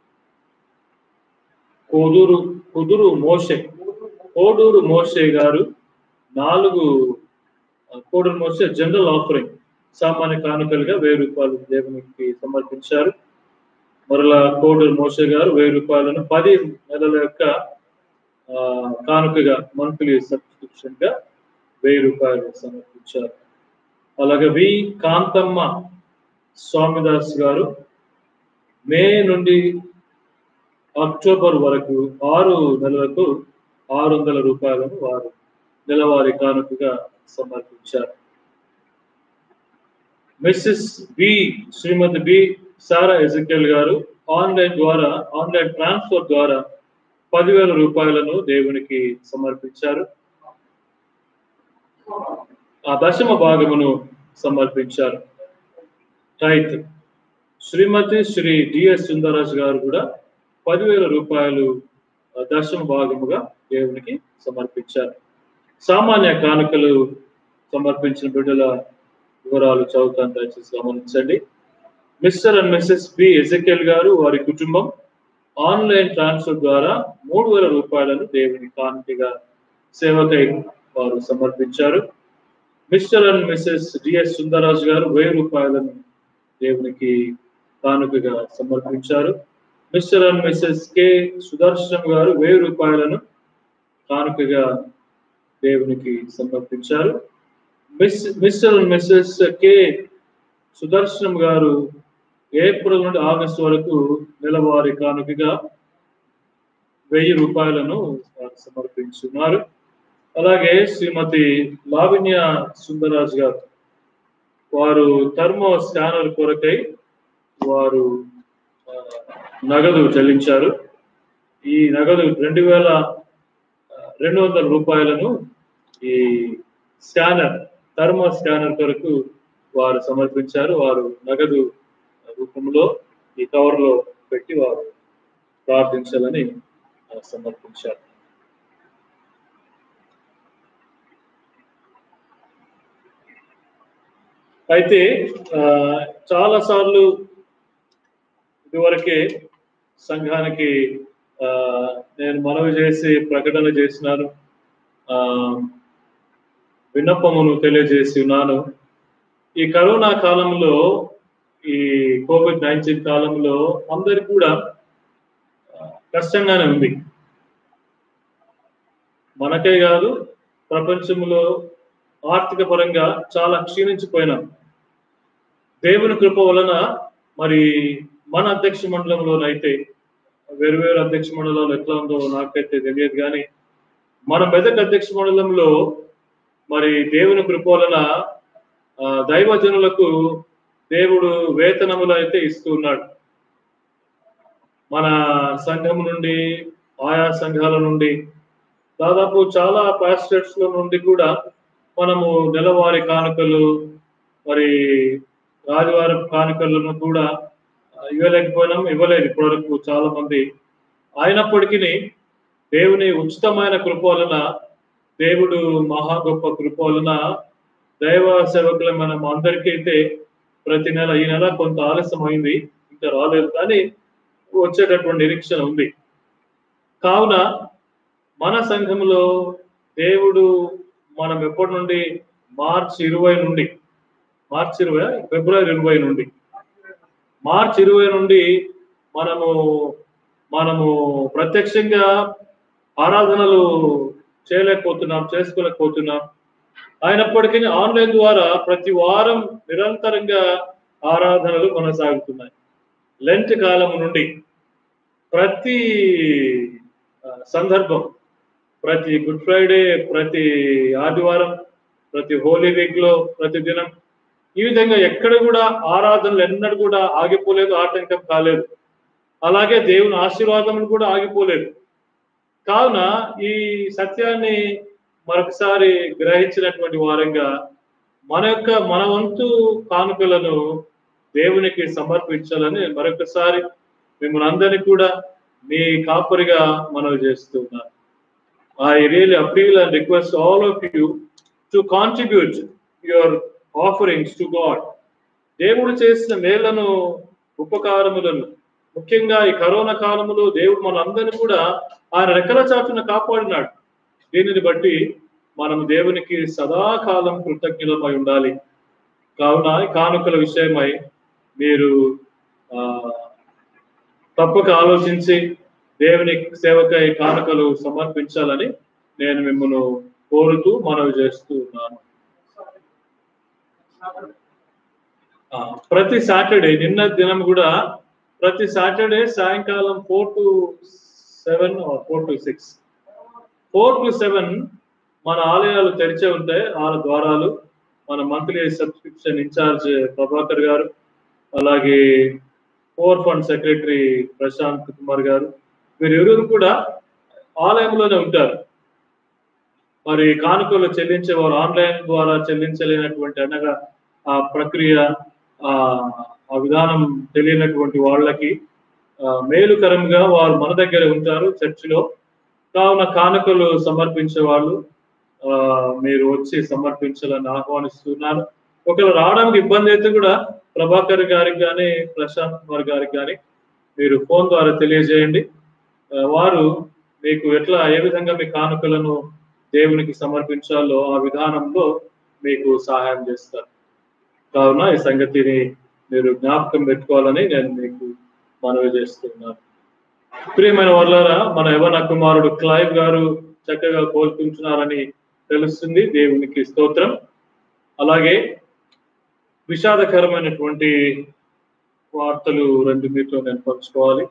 కోదూరు కుదురు మోషే కోడూరు మోషే గారు నాలుగు ఆ, కోడూరు మోషే జనరల్ ఆఫరింగ్ సామాన్య కానుకలుగా వెయ్యి రూపాయలు దేవునికి సమర్పించారు మరలా కోడూరు మోషే గారు వెయ్యి రూపాయలను పది నెలల యొక్క ఆ, కానుకగా మంత్లీ సబ్స్క్రిప్షన్ గా వెయ్యి రూపాయలు సమర్పించారు అలాగే వి కాంతమ్మ స్వామిదాస్ గారు మే నుండి అక్టోబర్ వరకు ఆరు నెలలకు ఆరు వందల రూపాయలను వారు నెలవారీ కానుకగా సమర్పించారు Mrs B Srimathi B Sarah Ezekiel garu online ద్వారా ఆన్లైన్ ట్రాన్స్ఫర్ ద్వారా పదివేల రూపాయలను దేవునికి సమర్పించారు ఆ దశమ భాగమును సమర్పించారు రైతు శ్రీమతి శ్రీ డిఎస్ సుందరరాజ్ గారు కూడా పదివేల రూపాయలు ఆ, దశమ భాగముగా దేవునికి సమర్పించారు సామాన్య కానుకలు సమర్పించిన బిడ్డల వివరాలు చదువుతాను దయచేసి గమనించండి Mr and Mrs B Ezekiel garu వారి కుటుంబం ఆన్లైన్ ట్రాన్స్ఫర్ ద్వారా మూడు వేల రూపాయలను దేవుని కానుకగా సేవకై వారు సమర్పించారు Mr and Mrs D S Sundararaju garu వెయ్యి రూపాయలను దేవునికి కానుకగా సమర్పించారు Mr and Mrs K Sudarshanam garu వెయ్యి రూపాయలను కానుకగా దేవునికి సమర్పించారు miss Mr and Mrs K Sudarshanam garu April నుండి ఆగస్టు వరకు నెలవారీ కానుకగా వెయ్యి రూపాయలను వారు సమర్పించున్నారు అలాగే శ్రీమతి లావణ్య సుందరరాజు గారు వారు థర్మో స్కానర్ కొరకై వారు ఆ, నగదు చెల్లించారు ఈ నగదు రెండు వేల రెండు వందల రూపాయలను ఈ స్కానర్ థర్మో స్కానర్ కొరకు వారు సమర్పించారు వారు నగదు రూపంలో ఈ కవర్ లో పెట్టి వారు ప్రార్థించాలని ఆ, సమర్పించారు అయితే ఆ, చాలా సార్లు ఇదివరకే సంఘానికి ఆ, నేను మనవి చేసి ప్రకటన చేసినాను ఆ, విన్నపమును తెలియజేసి ఉన్నాను ఈ కరోనా కాలంలో ఈ కోవిడ్ నైన్టీన్ కాలంలో అందరికి కూడా ఆ, కష్టంగానే ఉంది మనకే కాదు ప్రపంచంలో ఆర్థిక పరంగా చాలా క్షీణించిపోయినాం దేవుని కృప వలన మరి మన అధ్యక్ష మండలంలోనైతే వేరు వేరు అధ్యక్ష మండలంలో ఎట్లా ఉందో నాకైతే తెలియదు కానీ మన మెదక్ అధ్యక్ష మండలంలో మరి దేవుని కృప వలన ఆ, దైవజనులకు దేవుడు వేతనములు అయితే ఇస్తూ ఉన్నాడు మన సంఘం నుండి ఆయా సంఘాల నుండి దాదాపు చాలా పాస్టర్స్ లో నుండి కూడా మనము నెలవారీ కానుకలు మరి ఆదివారం కానుకలను కూడా ఆ, ఇవ్వలేకపోయినాం ఇవ్వలేదు ఇప్పటివరకు చాలా మంది అయినప్పటికీ దేవుని ఉచితమైన కృప వలన దేవుడు మహా గొప్ప కృప వలన దైవ సేవకుల మనం అందరికైతే ప్రతి నెల ఈ నెల కొంత ఆలస్యం అయింది ఇంకా రాలేదు కానీ వచ్చేటటువంటి నిరీక్షణ ఉంది కావున మన సంఘంలో దేవుడు మనం ఎప్పటి నుండి మార్చ్ ఇరవై నుండి మార్చ్ ఇరవై ఫిబ్రవరి ఇరవై నుండి మార్చ్ ఇరవై నుండి మనము మనము ప్రత్యక్షంగా ఆరాధనలు చేయలేకపోతున్నాం చేసుకోలేకపోతున్నాం అయినప్పటికీ ఆన్లైన్ ద్వారా ప్రతి వారం నిరంతరంగా ఆరాధనలు కొనసాగుతున్నాయి లెంట్ కాలం నుండి ప్రతి ఆ, సందర్భం ప్రతి గుడ్ ఫ్రైడే ప్రతి ఆదివారం ప్రతి హోలీ వీక్ లో ప్రతి దినం ఈ విధంగా ఎక్కడ కూడా ఆరాధనలు ఎన్నడూ కూడా ఆగిపోలేదు ఆటంకం కాలేదు అలాగే దేవుని ఆశీర్వాదములు కూడా ఆగిపోలేదు కావున ఈ సత్యాన్ని మరొకసారి గ్రహించినటువంటి వారంగా మన యొక్క మన వంతు కానుకలను దేవునికి సమర్పించాలని మరొకసారి మిమ్మల్ని అందరినీ కూడా మీ కాపరిగా మనవి చేస్తున్నాను I really appeal and request all of you to contribute your offerings to God దేవుడు చేసిన మేళ్లను ఉపకారములను ముఖ్యంగా ఈ కరోనా కాలములో దేవుడు మనందరినీ కూడా ఆయన రెక్కల చాటున కాపాడినాడు దీనిని బట్టి మనం దేవునికి సదాకాలం కృతజ్ఞులమై ఉండాలి కావున ఈ కానుకల విషయమై మీరు ఆ, తప్పక ఆలోచించి దేవుని సేవకై కానుకలు సమర్పించాలని నేను మిమ్మల్ని కోరుతూ మనవి చేస్తూ ఉన్నాను ఆ, ప్రతి సాటర్డే నిన్న దినం కూడా ప్రతి సాటర్డే సాయంకాలం four to seven four to six four to seven మన ఆలయాలు తెరిచే ఉంటాయి ఆల ద్వారాలు మన monthly subscription incharge Prabhakar garu అలాగే power fund secretary Prashant Kumar garu వీరెవరు కూడా ఆలయంలోనే ఉంటారు మరి కానుకలు చెల్లించే వారు ఆన్లైన్ ద్వారా చెల్లించలేనటువంటి అనగా ఆ ప్రక్రియ ఆ ఆ విధానం తెలియనటువంటి వాళ్ళకి ఆ, మేలుకరంగా వారు మన దగ్గర ఉంటారు చర్చిలో కావున కానుకలు సమర్పించే వాళ్ళు ఆ, మీరు వచ్చి సమర్పించాలని ఆహ్వానిస్తున్నాను ఒకవేళ రావడానికి ఇబ్బంది అయితే కూడా ప్రభాకర్ గారికి కానీ ప్రశాంత్ కుమార్ గారికి కానీ మీరు ఫోన్ ద్వారా తెలియజేయండి ఆ, వారు మీకు ఎట్లా ఏ విధంగా మీ కానుకలను దేవునికి సమర్పించాలో ఆ విధానంలో మీకు సహాయం చేస్తారు కావున ఈ సంగతిని మీరు జ్ఞాపకం పెట్టుకోవాలని నేను మీకు మనవి చేస్తున్నాను ప్రియమైన వాళ్ళారా మన యవన కుమారుడు క్లైవ్ గారు చక్కగా కోలుకుంటున్నారని తెలుస్తుంది దేవునికి స్తోత్రం అలాగే విషాదకరమైనటువంటి వార్తలు రెండు మీతో నేను పంచుకోవాలి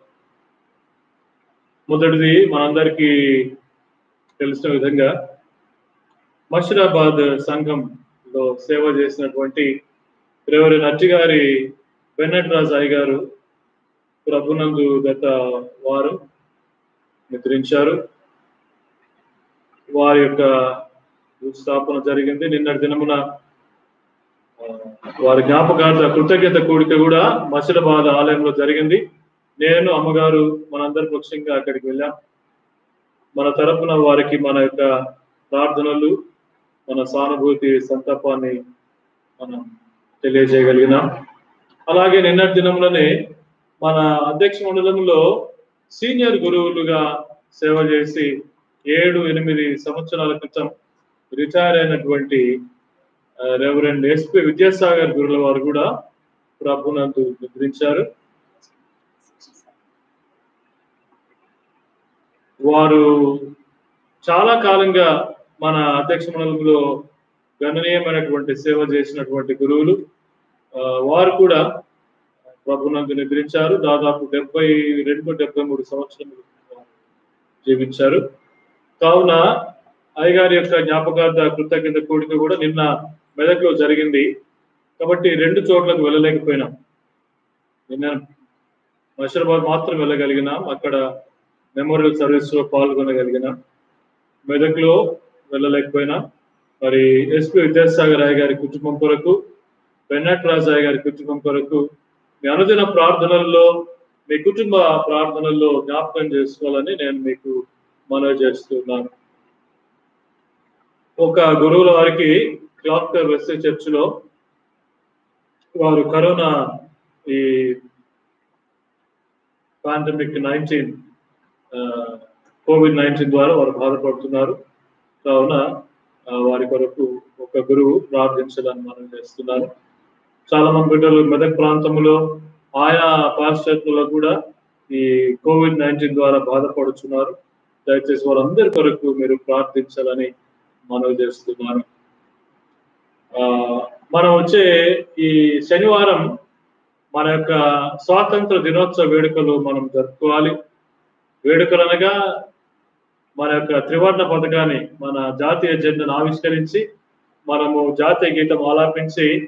మొదటిది మనందరికీ తెలిసిన విధంగా మషిరాబాద్ సంఘంలో సేవ చేసినటువంటి రేవరి నచ్చి గారి బెన్నట్ రాజ్ అయ్య గారు ప్రభునందు గత వారం నిద్రించారు వారి యొక్క స్థాపన జరిగింది నిన్నటి దినమున ఆ, వారి జ్ఞాపకార్థ కృతజ్ఞత కూడిక కూడా మసిలబాద్ ఆలయంలో జరిగింది నేను అమ్మగారు మనందరి పక్షంగా అక్కడికి వెళ్ళాం మన తరపున వారికి మన యొక్క ప్రార్థనలు మన సానుభూతి సంతాపాన్ని మనం తెలియజేయగలిగినాం అలాగే నిన్నటి దినంలోనే మన అధ్యక్ష మండలంలో సీనియర్ గురువులుగా సేవ చేసి ఏడు ఎనిమిది సంవత్సరాల క్రితం రిటైర్ అయినటువంటి ఆ, రెవరెండ్ ఎస్పి విద్యాసాగర్ గురుల వారు కూడా ప్రభునందు నిద్రించారు వారు చాలా కాలంగా మన అధ్యక్ష మండలంలో గణనీయమైనటువంటి సేవ చేసినటువంటి గురువులు ఆ, వారు కూడా ప్రభునందు నిద్రించారు దాదాపు డెబ్బై రెండు డెబ్బై మూడు సంవత్సరములు జీవించారు కావున అయ్యగారి యొక్క జ్ఞాపకార్థ కృతజ్ఞత కూడిక కూడా నిన్న మెదక్లో జరిగింది కాబట్టి రెండు చోట్లకు వెళ్ళలేకపోయినాం నిన్న మషరాబాద్ మాత్రం వెళ్ళగలిగినాం అక్కడ మెమోరియల్ సర్వీస్ లో పాల్గొనగలిగినాం మెదక్లో వెళ్ళలేకపోయినా మరి ఎస్పి విద్యాసాగర్ రాయ్ గారి కుటుంబం కొరకు వెన్నట్ రాజాయ్ గారి కుటుంబం కొరకు మీ అనుదిన ప్రార్థనల్లో మీ కుటుంబ ప్రార్థనల్లో జ్ఞాపకం చేసుకోవాలని నేను మీకు మనవి చేస్తున్నాను ఒక గురువుల వారికి క్లాక్టర్ వెస్టే చర్చిలో వారు కరోనా ఈ పాండమిక్ నైన్టీన్ కోవిడ్ నైన్టీన్ ద్వారా వారు బాధపడుతున్నారు కావున ఆ, వారి కొరకు ఒక గురువు ప్రార్థించాలని మనం చేస్తున్నాను చాలా మంది బిడ్డలు మెదక్ ప్రాంతంలో ఆయా పాశ్చాత్యులలో కూడా ఈ కోవిడ్ నైన్టీన్ ద్వారా బాధపడుతున్నారు దయచేసి వారందరి కొరకు మీరు ప్రార్థించాలని మనవి చేస్తున్నాను ఆ, మనం వచ్చే ఈ శనివారం మన యొక్క స్వాతంత్ర దినోత్సవ వేడుకలు మనం జరుపుకోవాలి వేడుకలు అనగా మన యొక్క త్రివర్ణ పథకాన్ని మన జాతీయ జెండాను ఆవిష్కరించి మనము జాతీయ గీతం ఆలాపించి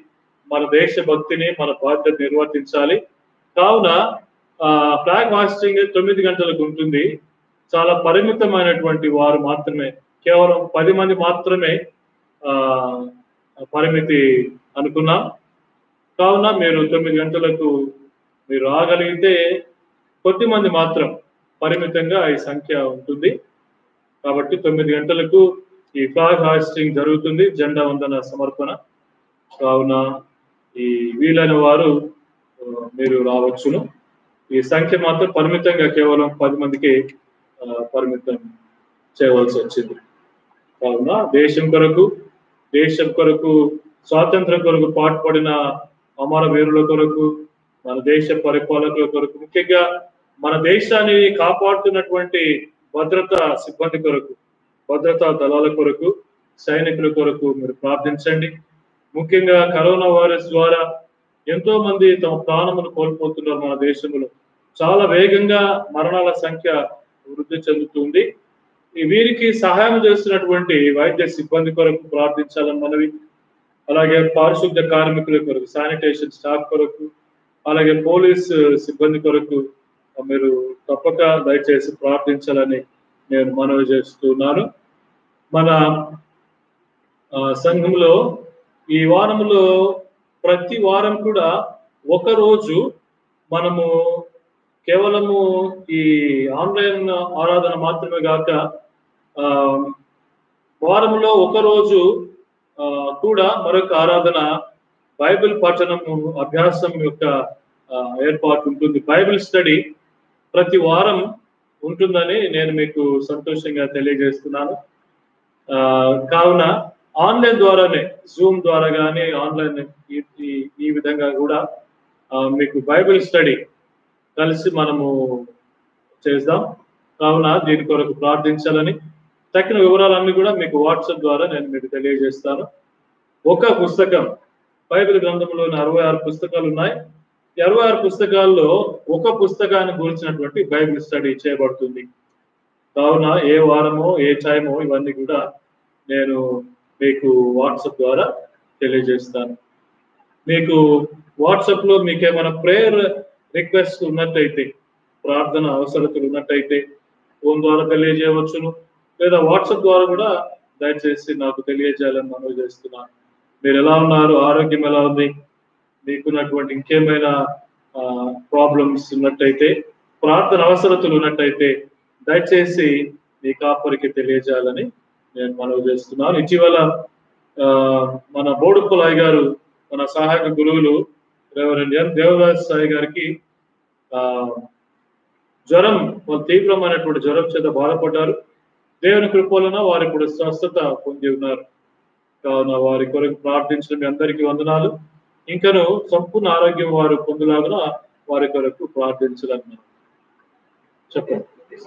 మన దేశ భక్తిని మన బాధ్యత నిర్వర్తించాలి కావున ఫ్లాగ్ హాస్టింగ్ తొమ్మిది గంటలకు ఉంటుంది చాలా పరిమితమైనటువంటి వారు మాత్రమే కేవలం పది మంది మాత్రమే ఆ పరిమితి అనుకున్నాం కావున మీరు తొమ్మిది గంటలకు మీరు రాగలిగితే కొద్ది మంది మాత్రం పరిమితంగా ఈ సంఖ్య ఉంటుంది కాబట్టి తొమ్మిది గంటలకు ఈ ఫ్లాగ్ హాస్టింగ్ జరుగుతుంది జెండా వందన సమర్పణ కావున ఈ వీలైన వారు ఆ, మీరు రావచ్చును ఈ సంఖ్య మాత్రం పరిమితంగా కేవలం పది మందికి ఆ, పరిమితం చేయవలసి వచ్చింది కావున దేశం కొరకు దేశం కొరకు స్వాతంత్రం కొరకు పాటుపడిన అమర వీరుల కొరకు మన దేశ పరిపాలకుల కొరకు ముఖ్యంగా మన దేశాన్ని కాపాడుతున్నటువంటి భద్రతా సిబ్బంది కొరకు భద్రతా దళాల కొరకు సైనికుల కొరకు మీరు ప్రార్థించండి ముఖ్యంగా కరోనా వైరస్ ద్వారా ఎంతో మంది తమ ప్రాణమును కోల్పోతున్నారు మన దేశంలో చాలా వేగంగా మరణాల సంఖ్య వృద్ధి చెందుతుంది ఈ వీరికి సహాయం చేస్తున్నటువంటి వైద్య సిబ్బంది కొరకు ప్రార్థించాలని మనవి అలాగే పారిశుద్ధ కార్మికుల కొరకు శానిటేషన్ స్టాఫ్ కొరకు అలాగే పోలీస్ సిబ్బంది కొరకు మీరు తప్పక దయచేసి ప్రార్థించాలని నేను మనవి చేస్తున్నాను మన ఆ, సంఘంలో ఈ వారంలో ప్రతి వారం కూడా ఒక రోజు మనము కేవలము ఈ ఆన్లైన్ ఆరాధన మాత్రమే కాక ఆ, వారంలో ఒక రోజు ఆ, కూడా మరొక ఆరాధన బైబిల్ పఠనము అభ్యాసం యొక్క ఆ, ఏర్పాటు ఉంటుంది బైబిల్ స్టడీ ప్రతి వారం ఉంటుందని నేను మీకు సంతోషంగా తెలియజేస్తున్నాను ఆ, కావున ఆన్లైన్ ద్వారానే జూమ్ ద్వారా కానీ ఆన్లైన్ ఈ- ఈ- ఈ విధంగా కూడా ఆ, మీకు బైబిల్ స్టడీ కలిసి మనము చేద్దాం కావున దీని కొరకు ప్రార్థించాలని తక్కిన వివరాలన్నీ కూడా మీకు వాట్సాప్ ద్వారా నేను మీకు తెలియజేస్తాను ఒక పుస్తకం బైబిల్ గ్రంథంలోని అరవై ఆరు పుస్తకాలు ఉన్నాయి ఈ అరవై ఆరు పుస్తకాల్లో ఒక పుస్తకాన్ని గురించినటువంటి బైబిల్ స్టడీ చేయబడుతుంది కావున ఏ వారమో ఏ టైమో ఇవన్నీ కూడా నేను మీకు వాట్సాప్ ద్వారా తెలియజేస్తాను మీకు వాట్సాప్ లో మీకు ఏమైనా ప్రేయర్ రిక్వెస్ట్ ఉన్నట్టయితే ప్రార్థన అవసరతలు ఉన్నట్టయితే ఫోన్ ద్వారా తెలియజేయవచ్చును లేదా వాట్సాప్ ద్వారా కూడా దయచేసి నాకు తెలియజేయాలని మనవి చేస్తున్నాను మీరు ఎలా ఉన్నారు ఆరోగ్యం ఎలా ఉంది మీకున్నటువంటి ఇంకేమైనా ప్రాబ్లమ్స్ ఉన్నట్టయితే ప్రార్థన అవసరతలు ఉన్నట్టయితే దయచేసి మీ కాపరికి తెలియజేయాలని నేను మనవి చేస్తున్నాను ఇటీవల ఆ, మన బోడుప్పలాయ్ గారు మన సహాయక గురువులు రెవరెండ్ ఎన్ దేవరాజ్ సాయి గారికి ఆ జ్వరం వాళ్ళు తీవ్రమైనటువంటి జ్వరం చేత బాధపడ్డారు దేవుని కృపలన వారు ఇప్పుడు స్వస్థత పొంది ఉన్నారు కావున వారి కొరకు ప్రార్థించిన మీ అందరికీ వందనాలు ఇంకను సంపూర్ణ ఆరోగ్యం వారు పొందులాగున వారి కొరకు ప్రార్థించాలన్నారు చెప్పండి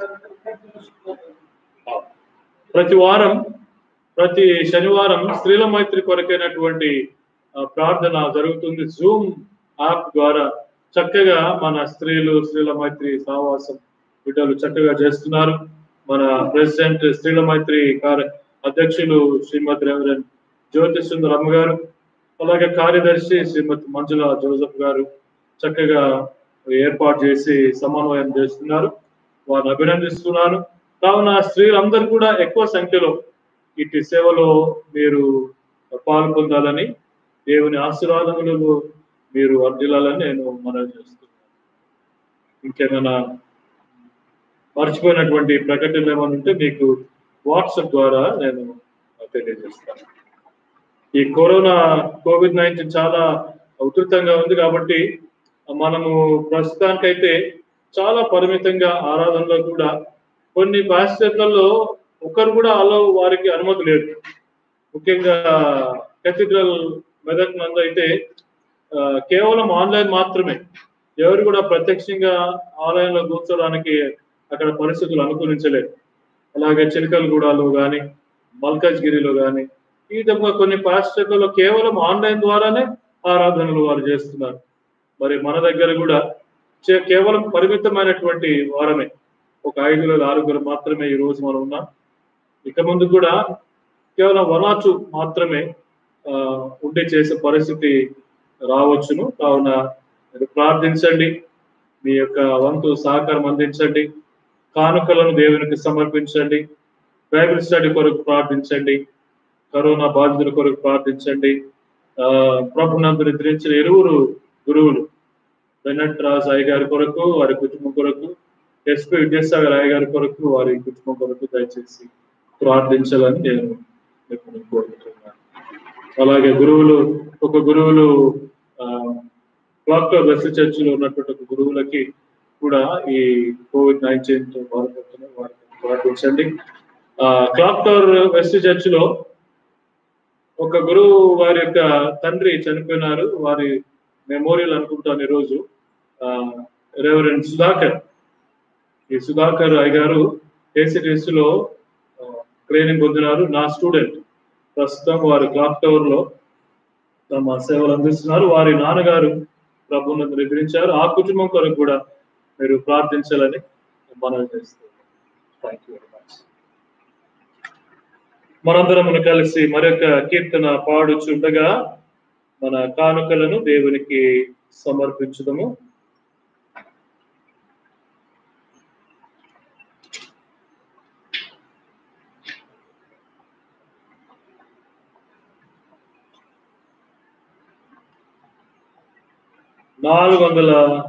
ప్రతి వారం ప్రతి శనివారం స్త్రీల మైత్రి కొరకైనటువంటి ఆ, ప్రార్థన జరుగుతుంది జూమ్ యాప్ ద్వారా చక్కగా మన స్త్రీలు స్త్రీల మైత్రి సావాసం బిడ్డలు చక్కగా చేస్తున్నారు మన ప్రెసిడెంట్ స్త్రీల మైత్రి కార్య అధ్యక్షులు శ్రీమతి రెవరెన్ జ్యోతి సుందర్ అమ్మ గారు అలాగే కార్యదర్శి శ్రీమతి మంజుల జోసఫ్ గారు చక్కగా ఏర్పాటు చేసి సమన్వయం చేస్తున్నారు వారిని అభినందిస్తున్నాను కావున స్త్రీలందరూ కూడా ఎక్కువ సంఖ్యలో ఇటు సేవలో మీరు పాల్పొందాలని దేవుని ఆశీర్వాదములు మీరు వర్ధిల్లాలని నేను మనవి చేస్తున్నాను ఇంకేమైనా మర్చిపోయినటువంటి ప్రకటనలు ఏమైనా ఉంటే మీకు వాట్సాప్ ద్వారా నేను తెలియజేస్తాను ఈ కరోనా కోవిడ్ నైన్టీన్ చాలా ఉధృతంగా ఉంది కాబట్టి మనము ప్రస్తుతానికైతే చాలా పరిమితంగా ఆరాధనలో కూడా కొన్ని పాశ్చాత్యాలలో ఒకరు కూడా అలో వారికి అనుమతి లేదు ముఖ్యంగా కెథిడ్రల్ మెదక్ నందు అయితే ఆ, కేవలం ఆన్లైన్ మాత్రమే ఎవరు కూడా ప్రత్యక్షంగా ఆన్లైన్ లో కూర్చోడానికి అక్కడ పరిస్థితులు అనుకూలించలేదు అలాగే చిలకలగూడలో కానీ మల్కాజ్గిరిలో కానీ ఈ విధంగా కొన్ని పాశ్చాత్యాలలో కేవలం ఆన్లైన్ ద్వారానే ఆరాధనలు వారు చేస్తున్నారు మరి మన దగ్గర కూడా చే- కేవలం పరిమితమైనటువంటి వారమే ఒక ఐదుగురు ఆరుగురు మాత్రమే ఈ రోజు మనం ఉన్నాం ఇక ముందు కూడా కేవలం వన్ ఆర్ టూ మాత్రమే ఆ, ఉండి చేసే పరిస్థితి రావచ్చును కావున మీరు ప్రార్థించండి మీ యొక్క వంతు సహకారం అందించండి కానుకలను దేవునికి సమర్పించండి బైబిల్ స్టడీ కొరకు ప్రార్థించండి కరోనా బాధితుల కొరకు ప్రార్థించండి ఆ ప్రభునందు నిద్రించిన ఇరువురు గురువులు బెనట్ రాజ్ అయ్య గారి కొరకు వారి కుటుంబం కొరకు ఎస్పీ విద్యాసాగర్ అయ్య గారి కొరకు వారి కుటుంబం కొరకు దయచేసి ప్రార్థించాలని నేను మిమ్మల్ని కోరుకుంటున్నాను అలాగే గురువులు ఒక గురువులు ఆ, క్లాక్ టవర్ వెస్ట్ చర్చిలో ఉన్నటువంటి ఒక గురువులకి కూడా ఈ కోవిడ్ నైన్టీన్ తో బాధపడుతున్న వారికి ప్రార్థించండి ఆ, క్లాక్ టవర్ వెస్ట్ చర్చిలో ఒక గురువు వారి యొక్క తండ్రి చనిపోయినారు వారి మెమోరియల్ అనుకుంటాను ఈరోజు రెవరెండ్ సుధాకర్ ఈ సుధాకర్ అయ్యగారు ఏసీటీఎస్ లో ట్రైనింగ్ పొందినారు నా స్టూడెంట్ ప్రస్తుతం వారు క్లాక్ టవర్ లో తమ సేవలు అందిస్తున్నారు వారి నాన్నగారు ప్రభువును నిద్రించారు ఆ కుటుంబం కొరకు కూడా మీరు ప్రార్థించాలని మనవి చేస్తున్నారు థ్యాంక్ యూ వెరీ మచ్ మనందరమును కలిసి మరొక కీర్తన పాడుచుండగా మన కానుకలను దేవునికి సమర్పించుదము నాలుగు వందల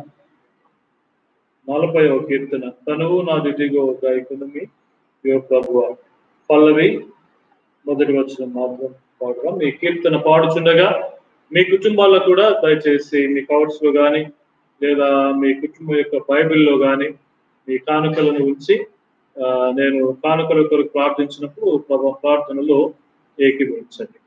నలభై ఒక కీర్తన తనువు నా దిదిగో గాయకుని యో ప్రభువ పల్లవి మొదటి వచ్చిన మాత్రం పాడడం ఈ కీర్తన పాడుచుండగా మీ కొడుచుంబాల్లో కూడా దయచేసి మీ కవర్స్ లో కానీ లేదా మీ కుటుంబం యొక్క బైబిల్లో కానీ మీ కానుకలను ఉంచి ఆ, నేను కానుకల కొరకు ప్రార్థించినప్పుడు ప్రభు ప్రార్థనలో ఏకీభవించండి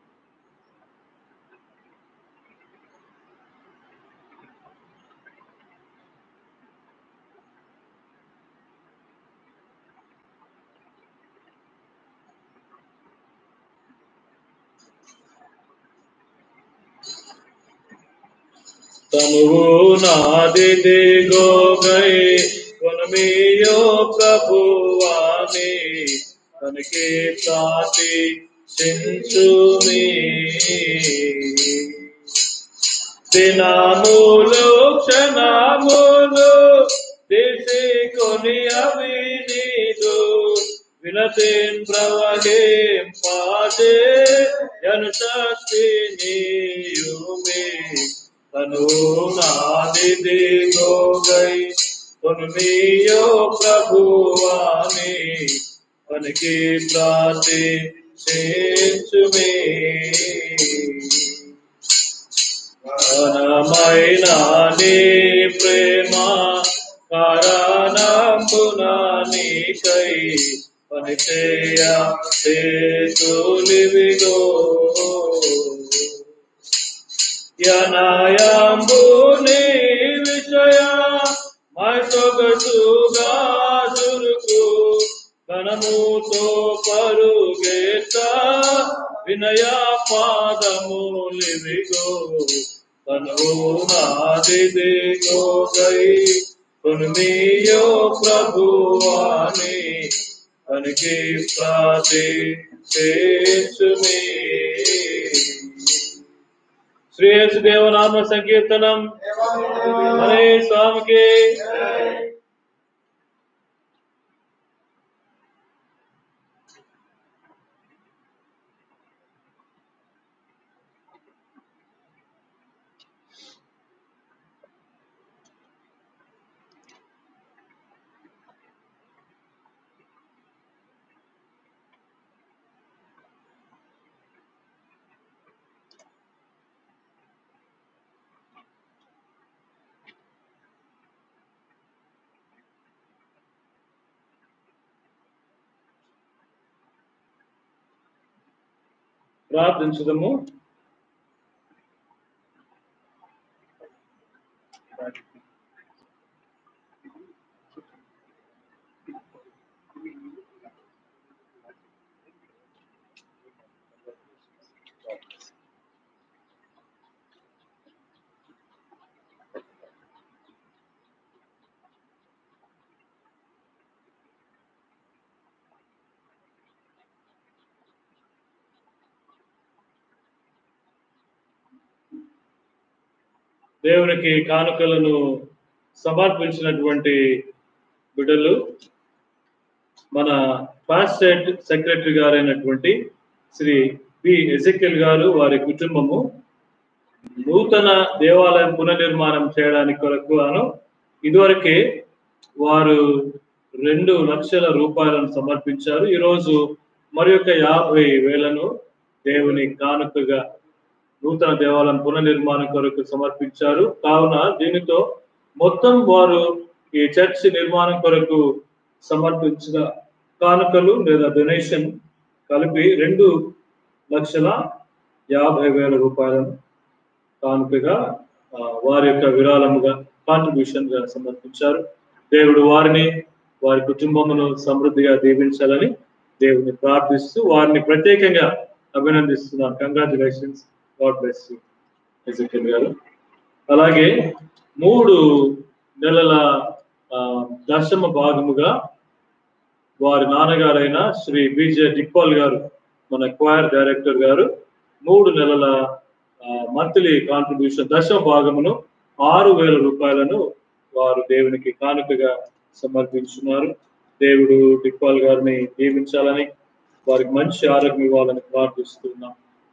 तनुవు నాది దిగో గై వనమియో ప్రభువాని తనకి ప్రాతి చించుమి దినములు క్షణములు తీసుకొని అవి నీదు వినతిన్ ప్రవహిం పాదే జను శక్తి నీయుమే తను నాది దిగో గై తున్మియో ప్రభువాని పనికి ప్రాతి చేర్చుమే ఘనమైన నీ ప్రేమ కారణంబున నీకై పనిచేయ చేతులివిగో యనాయాంబు నీ విషయ మైసొగసుగా చురుకు ఘనముతో పరుగేత వినయ పాదములివిగో తను నాది దిగో గై కొన్మియో ప్రభువాని పనికి ప్రాతి చేర్చుమే శ్రేయస్ దేవనామ సంకీర్తనం హరే స్వామికి ప్రార్థించుదము దేవునికి కానుకలను సమర్పించినటువంటి బిడ్డలు మన పాస్ట్ సెక్రటరీ గారైనటువంటి శ్రీ పి ఎజెక్యల్ గారు వారి కుటుంబము నూతన దేవాలయం పునర్నిర్మాణం చేయడానికి కొరకు గాను ఇదివరకే వారు రెండు లక్షల రూపాయలను సమర్పించారు ఈరోజు మరి యొక్క యాభై వేలను దేవుని కానుకగా నూతన దేవాలయం పునర్నిర్మాణం కొరకు సమర్పించారు కావున దీనితో మొత్తం వారు ఈ చర్చ్ నిర్మాణం కొరకు సమర్పించిన కానుకలు లేదా డొనేషన్ కలిపి రెండు లక్షల యాభై వేల రూపాయలను కానుకగా ఆ, వారి యొక్క విరాళముగా కాంట్రిబ్యూషన్ గా సమర్పించారు దేవుడు వారిని వారి కుటుంబమును సమృద్ధిగా దీవించాలని దేవుని ప్రార్థిస్తూ వారిని ప్రత్యేకంగా అభినందిస్తున్నాను congratulations God bless you Ezekiel garu అలాగే మూడు నెలల ఆ, దశమ భాగముగా వారి నాన్నగారైన శ్రీ బిజే డిక్పాల్ గారు మన క్వైర్ డైరెక్టర్ గారు మూడు నెలల మంత్లీ కాంట్రిబ్యూషన్ దశ భాగమును ఆరు వేల రూపాయలను వారు దేవునికి కానుకగా సమర్పించున్నారు దేవుడు డిక్పాల్ గారిని దీవించాలని వారికి మంచి ఆరోగ్యం ఇవ్వాలని ప్రార్థిస్తున్నాం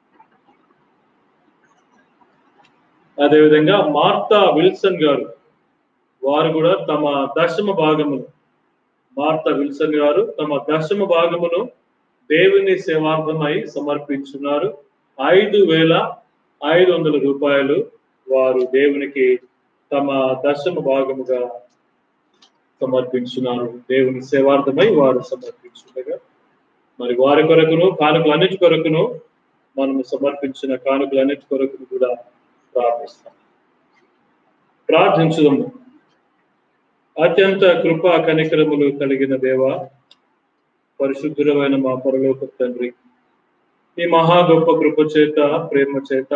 అదేవిధంగా మార్తా విల్సన్ గారు వారు కూడా తమ దశమ భాగమును మార్తా విల్సన్ గారు తమ దశమ భాగమును దేవుని సేవార్థమై సమర్పించున్నారు ఐదు వేల ఐదు వందల రూపాయలు వారు దేవునికి తమ దశమ భాగముగా సమర్పించున్నారు దేవుని సేవార్థమై వారు సమర్పించుండగా మరి వారి కొరకును కానుకలన్నిటి కొరకును మనము సమర్పించిన కానుకలన్నిటి కొరకును కూడా ప్రార్థిస్తాం ప్రార్థించుదము అత్యంత కృపా కనికరములు కలిగిన దేవ పరిశుద్ధులమైన మా పరలోక తండ్రి ఈ మహా గొప్ప కృప చేత ప్రేమ చేత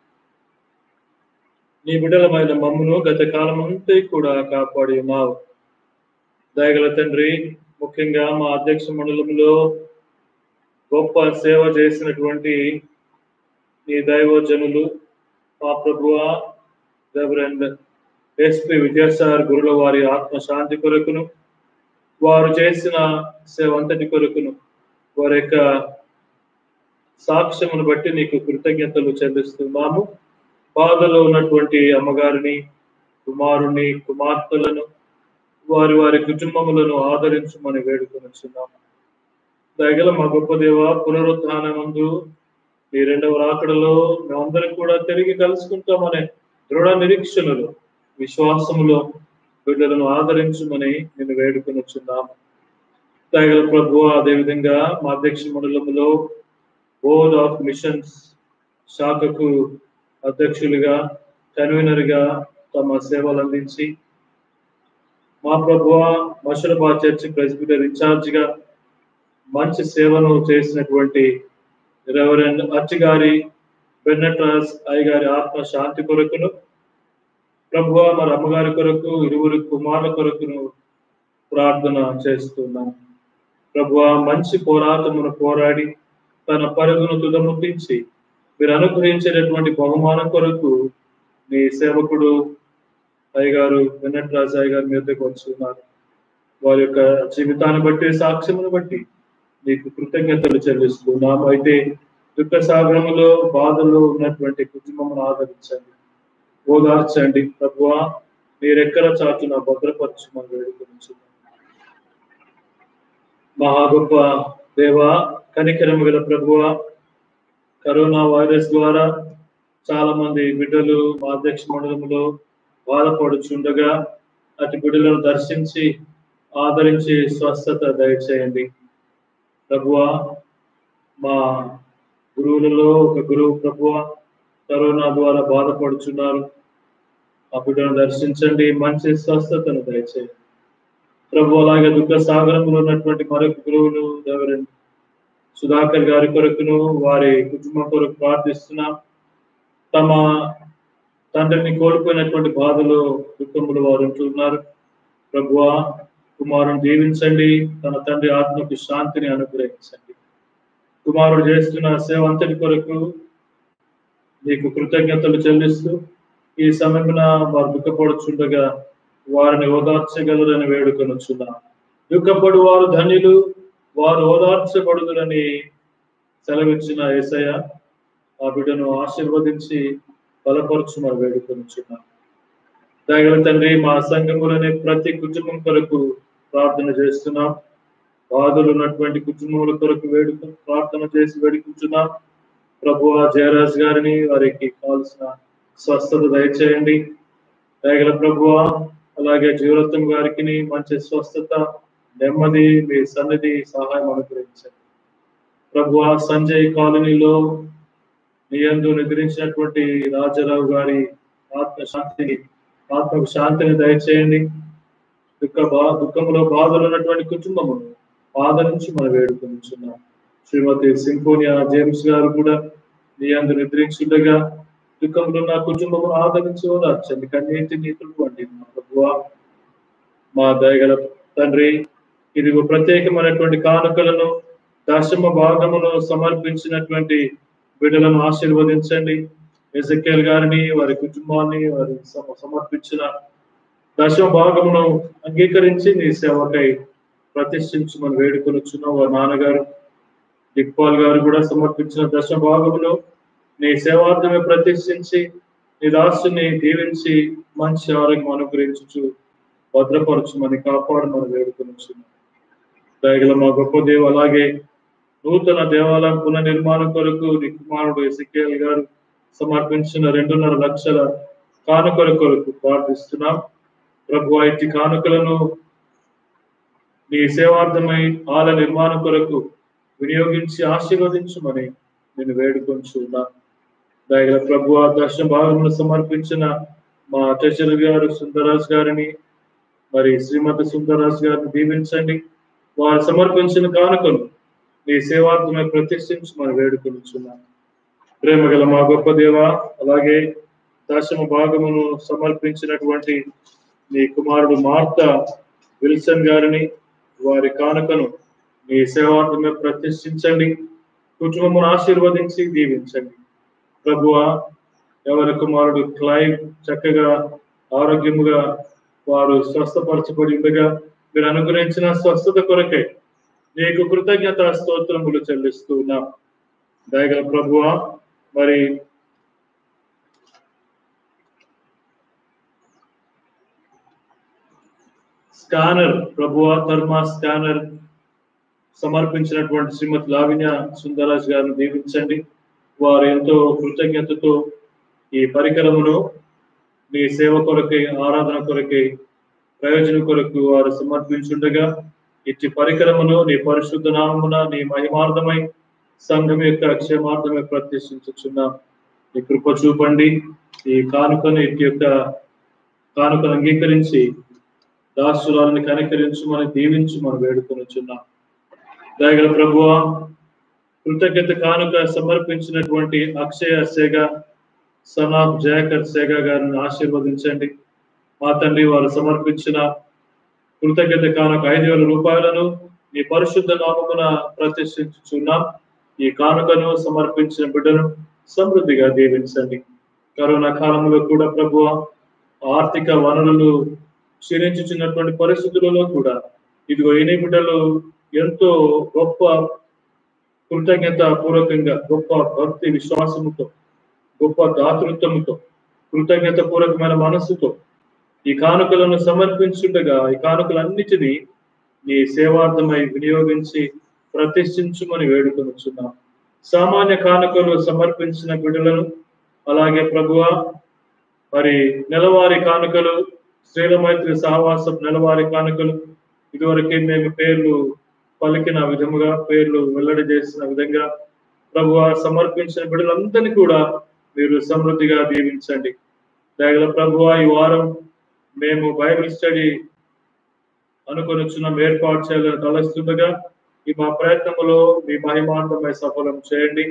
నీ బిడ్డలమైన మమ్మును గత కాలం అంతా కూడా కాపాడి ఉన్నావు దయగల తండ్రి ముఖ్యంగా మా అధ్యక్ష మండలంలో గొప్ప సేవ చేసినటువంటి నీ దైవజనులు మా ప్రభువ రెవరెండ్ ఎస్పి విద్యాసాగర్ గురుల వారి ఆత్మ శాంతి కొరకును వారు చేసిన సేవ అంతటి కొరకును వారి యొక్క సాక్ష్యమును బట్టి నీకు కృతజ్ఞతలు చెల్లిస్తున్నాము బాధలో ఉన్నటువంటి అమ్మగారిని కుమారుని కుమార్తెలను వారి వారి కుటుంబములను ఆదరించమని వేడుకొనిచున్నాము దయగల మా గొప్ప దేవ పునరుత్నమందు ఈ రెండవ రాకడలో మేమందరం కూడా తిరిగి కలుసుకుంటామనే దృఢ నిరీక్షణలు విశ్వాసములో బిడ్డలను ఆదరించమని నేను వేడుకొనిచున్నాము దయగల ప్రభు అదేవిధంగా మా అధ్యక్ష మండలములో బోర్డ్ ఆఫ్ మిషన్స్ శాఖకు అధ్యక్షులుగా కన్వీనర్ గా తమ సేవలు అందించి మా ప్రభువ మషరబాద్ చర్చి ప్రెసిడెంట్ ఇన్ఛార్జ్ గా మంచి సేవను చేసినటువంటి రెవరెండ్ అచ్చి గారి బెన్నట్రాస్ అయ్య గారి ఆత్మ శాంతి కొరకును ప్రభువ మరి అమ్మగారి కొరకు ఇరువురు కుమారుల కొరకును ప్రార్థన చేస్తున్నాం ప్రభువ మంచి పోరాటమును పోరాడి తన పరుగును తుదముట్టించి మీరు అనుగ్రహించేటటువంటి బహుమానం కొరకు మీ సేవకుడు అయ్యగారు వెన్నట్రాజు అయ్య గారి మీదకి వచ్చున్నారు వారి యొక్క జీవితాన్ని బట్టి సాక్ష్యమును బట్టి మీకు కృతజ్ఞతలు చెల్లిస్తున్నాము అయితే దుఃఖ సాగరములో బాధలో ఉన్నటువంటి కుటుంబమును ఆదరించండి ఓదార్చండి ప్రభువ మీరెక్కడ చాటున భద్రపరచుమని వేడుకొనిచున్నాం మహా గొప్ప దేవ కనికరము గల ప్రభువ కరోనా వైరస్ ద్వారా చాలా మంది బిడ్డలు మా అధ్యక్ష మండలంలో బాధపడుచుండగా అటు బిడ్డలను దర్శించి ఆదరించి స్వస్థత దయచేయండి ప్రభువ మా గురువులలో ఒక గురువు ప్రభువ కరోనా ద్వారా బాధపడుచున్నారు ఆ బిడ్డను దర్శించండి మంచి స్వస్థతను దయచేయండి ప్రభు అలాగే దుఃఖ సాగరంలో ఉన్నటువంటి మరొక గురువులు ఎవరండి సుధాకర్ గారి కొరకును వారి కుటుంబం కొరకు ప్రార్థిస్తున్నాం తమ తండ్రిని కోల్పోయినటువంటి బాధలు దుఃఖములు వారు ఉంటున్నారు ప్రభువ కుమారుని దీవించండి తన తండ్రి ఆత్మకు శాంతిని అనుగ్రహించండి కుమారుడు చేస్తున్న సేవ అంతటి కొరకు నీకు కృతజ్ఞతలు చెల్లిస్తూ ఈ సమయమున వారు దుఃఖపడుచుండగా వారిని ఓదార్చగలరని వేడుకొనుచున్నా దుఃఖపడు వారు ధన్యులు వారు ఓదార్చబడుదురని సెలవిచ్చిన ఏసయ్య ఆ బిడ్డను ఆశీర్వదించి బలపరచుమని వేడుకొనుచున్నా దయగల తండ్రి మా సంఘములోని ప్రతి కుటుంబం కొరకు ప్రార్థన చేస్తున్నాం బాధలు ఉన్నటువంటి కుటుంబముల కొరకు వేడుక ప్రార్థన చేసి వేడుకుంటున్నాం ప్రభు జయరాజ్ గారిని వారికి కావాల్సిన స్వస్థత దయచేయండి దయగల ప్రభువ అలాగే జీవరత్నం గారికి మంచి స్వస్థత నెమ్మది మీ సన్నిధి సహాయం అనుగ్రహించండి ప్రభు సంజయ్ కాలనీలో నియందు నిద్రించినటువంటి రాజారావు గారి ఆత్మ శాంతిని ఆత్మకు శాంతిని దయచేయండి దుఃఖ బా దుఃఖంలో బాధలు ఉన్నటువంటి కుటుంబమును బాధ నుంచి మనం వేడుకొనిచున్నాం శ్రీమతి సింఫోనియా జేమ్స్ గారు కూడా నీ అందు నిద్రించుండగా దుఃఖంలో నా కుటుంబం ఆదరించి ఓదార్చండి కన్నీటి నీతులు వండి మా ప్రభువా మా దయగల తండ్రి ఇది ప్రత్యేకమైనటువంటి కానుకలను దశమ భాగమును సమర్పించినటువంటి బిడ్డలను ఆశీర్వదించండి ఎజకేల్ గారిని వారి కుటుంబాన్ని వారి సమ- సమర్పించిన దశమ భాగమును అంగీకరించి నీ సేవకై ప్రతిష్ఠించమని వేడుకొనుచున్న వారి నాన్నగారు దిక్పాల్ గారు కూడా సమర్పించిన దశ భాగములో నీ సేవార్థమే ప్రతిష్ఠించి నీ దాసుని దీవించి మంచి ఆరోగ్యం అనుగ్రహించు భద్రపరచుమని కాపాడమని వేడుకొనుచున్నాం దయగల మా గొప్ప దేవు అలాగే నూతన దేవాలయం పునర్నిర్మాణం కొరకు నీ కుమారుడు ఎసికేల్ గారు సమర్పించిన రెండున్నర లక్షల కానుకల కొరకు ప్రార్థిస్తున్నాం ప్రభు ఇట్టి కానుకలను నీ సేవార్థమై ఆల నిర్మాణం కొరకు వినియోగించి ఆశీర్వదించమని నేను వేడుకొంచున్నా దయగల ప్రభు దర్శన భాగంలో సమర్పించిన మా ట్రెజర్ గారు సుందరాజ్ గారిని మరి శ్రీమతి సుందరాజ్ గారిని దీవించండి వారు సమర్పించిన కానుకలు నీ సేవార్థమై ప్రతిష్ఠించమని వేడుకొనిచున్నాను ప్రేమ గల మా గొప్ప దేవ అలాగే దశమ భాగమును సమర్పించినటువంటి నీ కుమారుడు మార్త విల్సన్ గారిని వారి కానుకను నీ సేవార్థమే ప్రతిష్ఠించండి కుటుంబమును ఆశీర్వదించి దీవించండి ప్రభువ ఎవరి కుమారుడు క్లైవ్ చక్కగా ఆరోగ్యముగా వారు స్వస్థపరచబడి ఉండగా మీరు అనుగ్రహించిన స్వస్థత కొరకే నీకు కృతజ్ఞత స్తోత్రములు చెల్లిస్తూ ఉన్నాం దయగల ప్రభువ మరి స్కానర్ ప్రభువ థర్మా స్కానర్ సమర్పించినటువంటి శ్రీమతి లావిన్య సుందరాజ్ గారిని దీవించండి వారు ఎంతో కృతజ్ఞతతో ఈ పరికరమును నీ సేవ కొరకై ఆరాధన కొరకై ప్రయోజనం కొరకు వారు సమర్పించుండగా ఇట్టి పరికరమును నీ పరిశుద్ధ నామమున నీ మహిమార్థమై సంఘం యొక్క క్షేమార్థమై ప్రతిష్ఠించుచున్నాం నీ కృప చూపండి ఈ కానుకను ఇట్టి యొక్క కానుకను అంగీకరించి దాసురాలని కనికరించమని దీవించమని వేడుకొనిచున్నాం దయగల ప్రభువ కృతజ్ఞత కానుక సమర్పించినటువంటి అక్షయ సేగ సనాబ్ జయకర్ సేగ గారిని ఆశీర్వదించండి మా తండ్రి వారు సమర్పించిన కృతజ్ఞత కానుక ఐదు వేల రూపాయలను నీ పరిశుద్ధ నామమున ప్రతిష్ఠించుచున్నాం ఈ కానుకను సమర్పించిన బిడ్డను సమృద్ధిగా దీవించండి కరోనా కాలంలో కూడా ప్రభువ ఆర్థిక వనరులు క్షీణించుచున్నటువంటి పరిస్థితులలో కూడా ఇదిగో ఎన్ని బిడ్డలు ఎంతో గొప్ప కృతజ్ఞత పూర్వకంగా గొప్ప భక్తి విశ్వాసముతో గొప్ప దాతృత్వముతో కృతజ్ఞత పూర్వకమైన మనస్సుతో ఈ కానుకలను సమర్పించుండగా ఈ కానుకలన్నిటినీ నీ సేవార్థమై వినియోగించి ప్రతిష్ఠించుమని వేడుకొనుచున్నాం సామాన్య కానుకలు సమర్పించిన బిడ్డలను అలాగే ప్రభువ మరి నెలవారీ కానుకలు శ్రీల మైత్రి సహవాసం నెలవారీ కానుకలు ఇదివరకే మేము పేర్లు పలికిన విధముగా పేర్లు వెల్లడి చేసిన విధంగా ప్రభు సమర్పించిన బిడ్డలందరినీ కూడా మీరు సమృద్ధిగా దీవించండి దయగల ప్రభు ఈ వారం మేము బైబిల్ స్టడీ అనుకొనిచున్నాం ఏర్పాటు చేయాలని తలస్తుండగా ఈ మా ప్రయత్నములో మీ మహిమాంతమై సఫలం చేయండి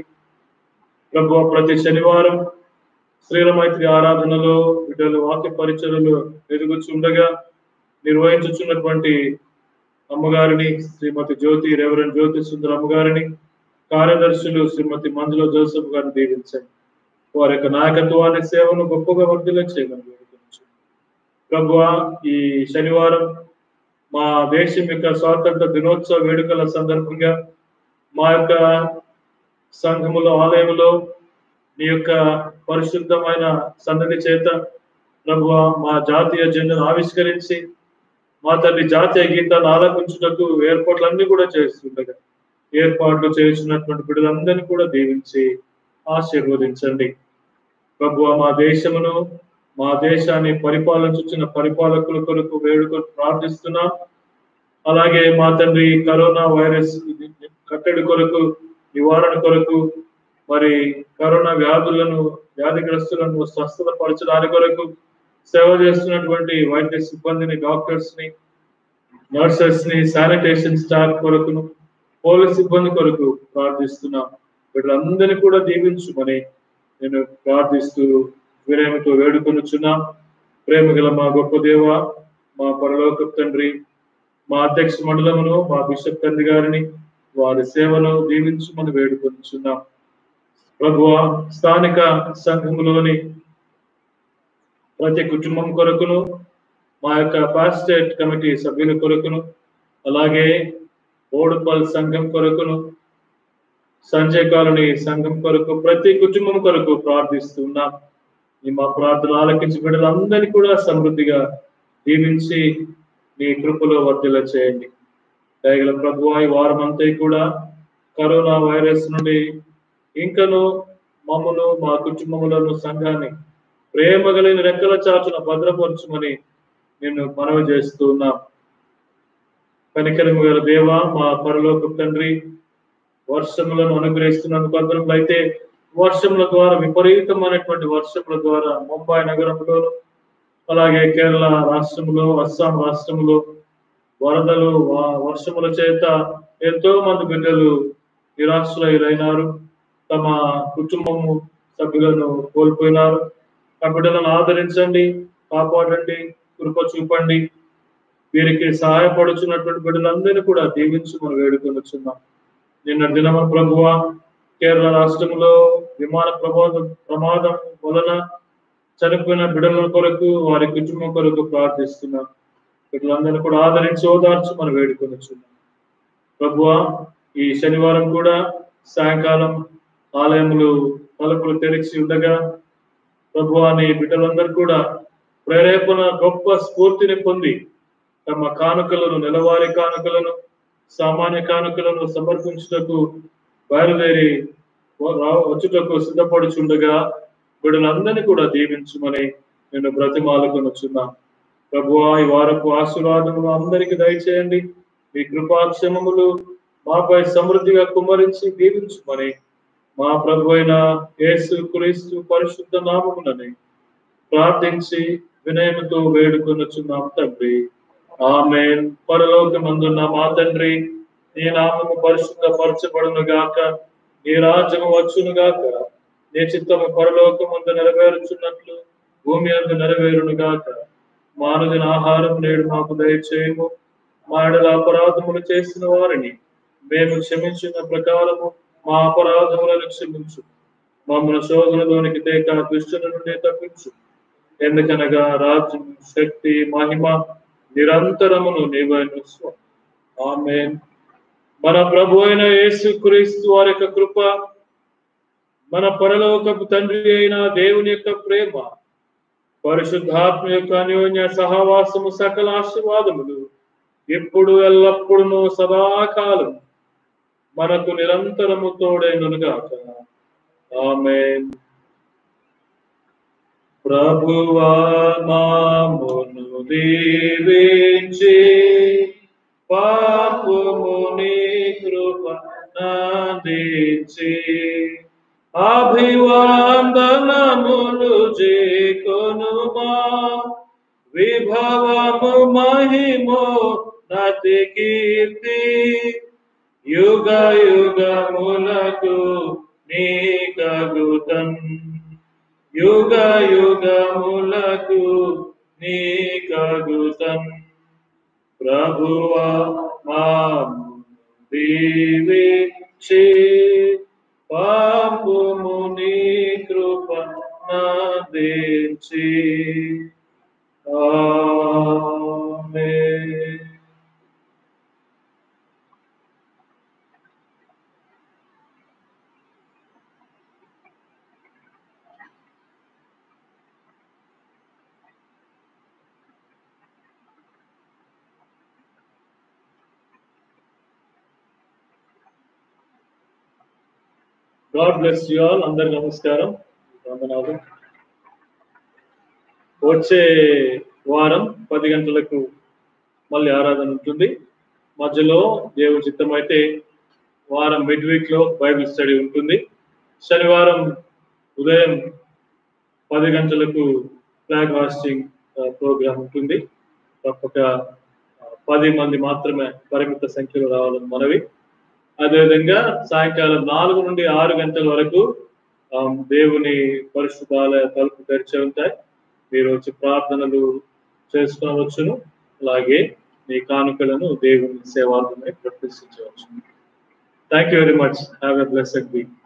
ప్రభు ప్రతి శనివారం శ్రీలమైత్రి ఆరాధనలో బిడ్డలు వాక్య పరిచయలు ఎదుగుచుండగా నిర్వహించుచున్నటువంటి అమ్మగారిని శ్రీమతి జ్యోతి రెవరెండ్ జ్యోతి సుందర అమ్మగారిని కార్యదర్శులు శ్రీమతి మంజుల జోసఫ్ గారిని దీవించండి వారి యొక్క నాయకత్వాన్ని సేవను గొప్పగా వర్ధిల్ల చేయమని వేడుకొనుచు. ప్రభువా ఈ శనివారం మా దేశం యొక్క స్వాతంత్ర దినోత్సవ వేడుకల సందర్భంగా మా యొక్క సంఘములో ఆలయంలో నీ యొక్క పరిశుద్ధమైన సన్నది చేత ప్రభువ మా జాతీయ జెండాను ఆవిష్కరించి మా తల్లి జాతీయ గీతాన్ని ఆలపించుటకు ఏర్పాట్లన్నీ కూడా చేస్తుండగా ఏర్పాట్లు చేస్తున్నటువంటి బిడ్డలందరినీ కూడా దీవించి ఆశీర్వదించండి ప్రభువ మా దేశమును మా దేశాన్ని పరిపాలించుచున్న పరిపాలకుల కొరకు వేడుక ప్రార్థిస్తున్నాం అలాగే మా తండ్రి కరోనా వైరస్ కట్టడి కొరకు నివారణ కొరకు మరి కరోనా వ్యాధులను వ్యాధిగ్రస్తులను స్వస్థత పరచడానికి కొరకు సేవ చేస్తున్నటువంటి వైద్య సిబ్బందిని డాక్టర్స్ ని నర్సెస్ ని శానిటేషన్ స్టాఫ్ కొరకును పోలీస్ సిబ్బంది కొరకు ప్రార్థిస్తున్నాం వీళ్ళందరినీ కూడా దీవించుమని నేను ప్రార్థిస్తూ వినయమతో వేడుకొనుచున్నాం ప్రేమ గల మా గొప్ప దేవ మా పరలోక తండ్రి మా అధ్యక్ష మండలమును మా బిషప్ తండ్రి గారిని వారి సేవను దీవించమని వేడుకొనుచున్నాం ప్రభువ స్థానిక సంఘములోని ప్రతి కుటుంబం కొరకును మా యొక్క పాస్టేట్ కమిటీ సభ్యుల కొరకును అలాగే ఓడుపల్ సంఘం కొరకును సంజయ్ కాలనీ సంఘం కొరకు ప్రతి కుటుంబం కొరకు ప్రార్థిస్తున్నాం ఈ మా ప్రార్థన ఆలకించి బిడ్డలందరినీ కూడా సమృద్ధిగా దీవించి నీ కృపలో వర్ధిల్ల చేయండి దయగల ప్రభు ఈ వారం అంతా కూడా కరోనా వైరస్ నుండి ఇంకను మమ్మను మా కుటుంబములను సంఘాన్ని ప్రేమ కలిగిన రెక్కల చాటున భద్రపరచుమని నేను మనవి చేస్తూ ఉన్నాం కనికరము గల దేవ మా పరలోక తండ్రి వర్షములను అనుగ్రహిస్తున్నందుకు అందరం అయితే వర్షముల ద్వారా విపరీతమైనటువంటి వర్షముల ద్వారా ముంబై నగరంలో అలాగే కేరళ రాష్ట్రంలో అస్సాం రాష్ట్రంలో వరదలు వా- వర్షముల చేత ఎంతో మంది బిడ్డలు నిరాశ్రయులైనారు తమ కుటుంబము సభ్యులను కోల్పోయినారు ఆ బిడ్డలను ఆదరించండి కాపాడండి కృప చూపండి వీరికి సహాయపడుచున్నటువంటి బిడ్డలందరినీ కూడా దీవించి మనం వేడుకొనుచున్నాం నిన్న దినమ ప్రభువ కేరళ రాష్ట్రంలో విమాన ప్రమాదం ప్రమాదం వలన చనిపోయిన బిడ్డల కొరకు వారి కుటుంబం కొరకు ప్రార్థిస్తున్నాం బిడ్డలందరినీ కూడా ఆదరించి ఓదార్చి మనం వేడుకొనుచున్నాం ప్రభువ ఈ శనివారం కూడా సాయంకాలం ఆలయములు తలుపులు తెరిచి ఉండగా ప్రభు అని బిడ్డలందరూ కూడా ప్రేరేపణ గొప్ప స్ఫూర్తిని పొంది తమ కానుకలను నెలవారీ కానుకలను సామాన్య కానుకలను సమర్పించుటకు బయలుదేరి రా- వచ్చుటకు సిద్ధపడుచుండగా బిడ్డలందరినీ కూడా దీవించమని నేను బ్రతిమాలుకొనుచున్నా ప్రభు ఈ వారపు ఆశీర్వాదములు అందరికీ దయచేయండి మీ కృపాక్షమములు మాపై సమృద్ధిగా కుమ్మరించి దీవించమని మా ప్రభు అయిన యేసు క్రీస్తు పరిశుద్ధ నామమునని ప్రార్థించి వినయముతో వేడుకొనుచున్నాం తండ్రి ఆమె పరలోకమందున్న మా తండ్రి నీ నామము పరిశుద్ధ పరచబడును గాక నీ రాజ్యము వచ్చును గాక నీ చిత్తము పరలోకమందు నెరవేరుచున్నట్లు భూమి అందు నెరవేరును గాక మానవుని ఆహారం నేడు మాకు దయచేయము మా ఎడల అపరాధములు చేసిన వారిని మేము క్షమించిన ప్రకారము మా అపరాధములను క్షమించు మమ్మల్ని శోధనలోనికి తేక దుష్టుల నుండి తప్పించు ఎందుకనగా రాజ్యం శక్తి మహిమ నిరంతరమును నీవైన ఆమె మన ప్రభు అయిన యేసు క్రీస్తు వారి యొక్క కృప మన పరలోకపు తండ్రి అయిన దేవుని యొక్క ప్రేమ పరిశుద్ధాత్మ యొక్క అన్యోన్య సహవాసము సకల ఆశీర్వాదములు ఎప్పుడు ఎల్లప్పుడును సదాకాలం మనకు నిరంతరము తోడైనగాక ఆమె ప్రభువా మామును దీవించి పాపముని కృప నందించి అభివందనములు చేకొనుమా విభవము మహిమో నతి కీర్తి యుగ యుగములకు నీ కగుతన్ యుగ యుగములకు నీ కగుతన్ ప్రభువా మాము దీవించి పాపము నీ కృప గాడ్ బ్లెస్ యు ఆల్ అందరికి నమస్కారం వందనాలు వచ్చే వారం పది గంటలకు మళ్ళీ ఆరాధన ఉంటుంది మధ్యలో దేవుడి చిత్తం అయితే వారం మిడ్ వీక్ లో బైబిల్ స్టడీ ఉంటుంది శనివారం ఉదయం పది గంటలకు ఫ్లాగ్ హాస్టింగ్ ప్రోగ్రామ్ ఉంటుంది తప్పక ఆ, పది మంది మాత్రమే పరిమిత సంఖ్యలో రావాలని మనవి అదేవిధంగా సాయంకాలం నాలుగు నుండి ఆరు గంటల వరకు ఆ, దేవుని పరిశుద్ధాలయ తలుపు తెరిచి ఉంటాయి మీరు వచ్చి ప్రార్థనలు చేసుకునవచ్చును అలాగే మీ కానుకలను దేవుని సేవాలను ప్రదర్శించవచ్చు thank you very much have a blessed week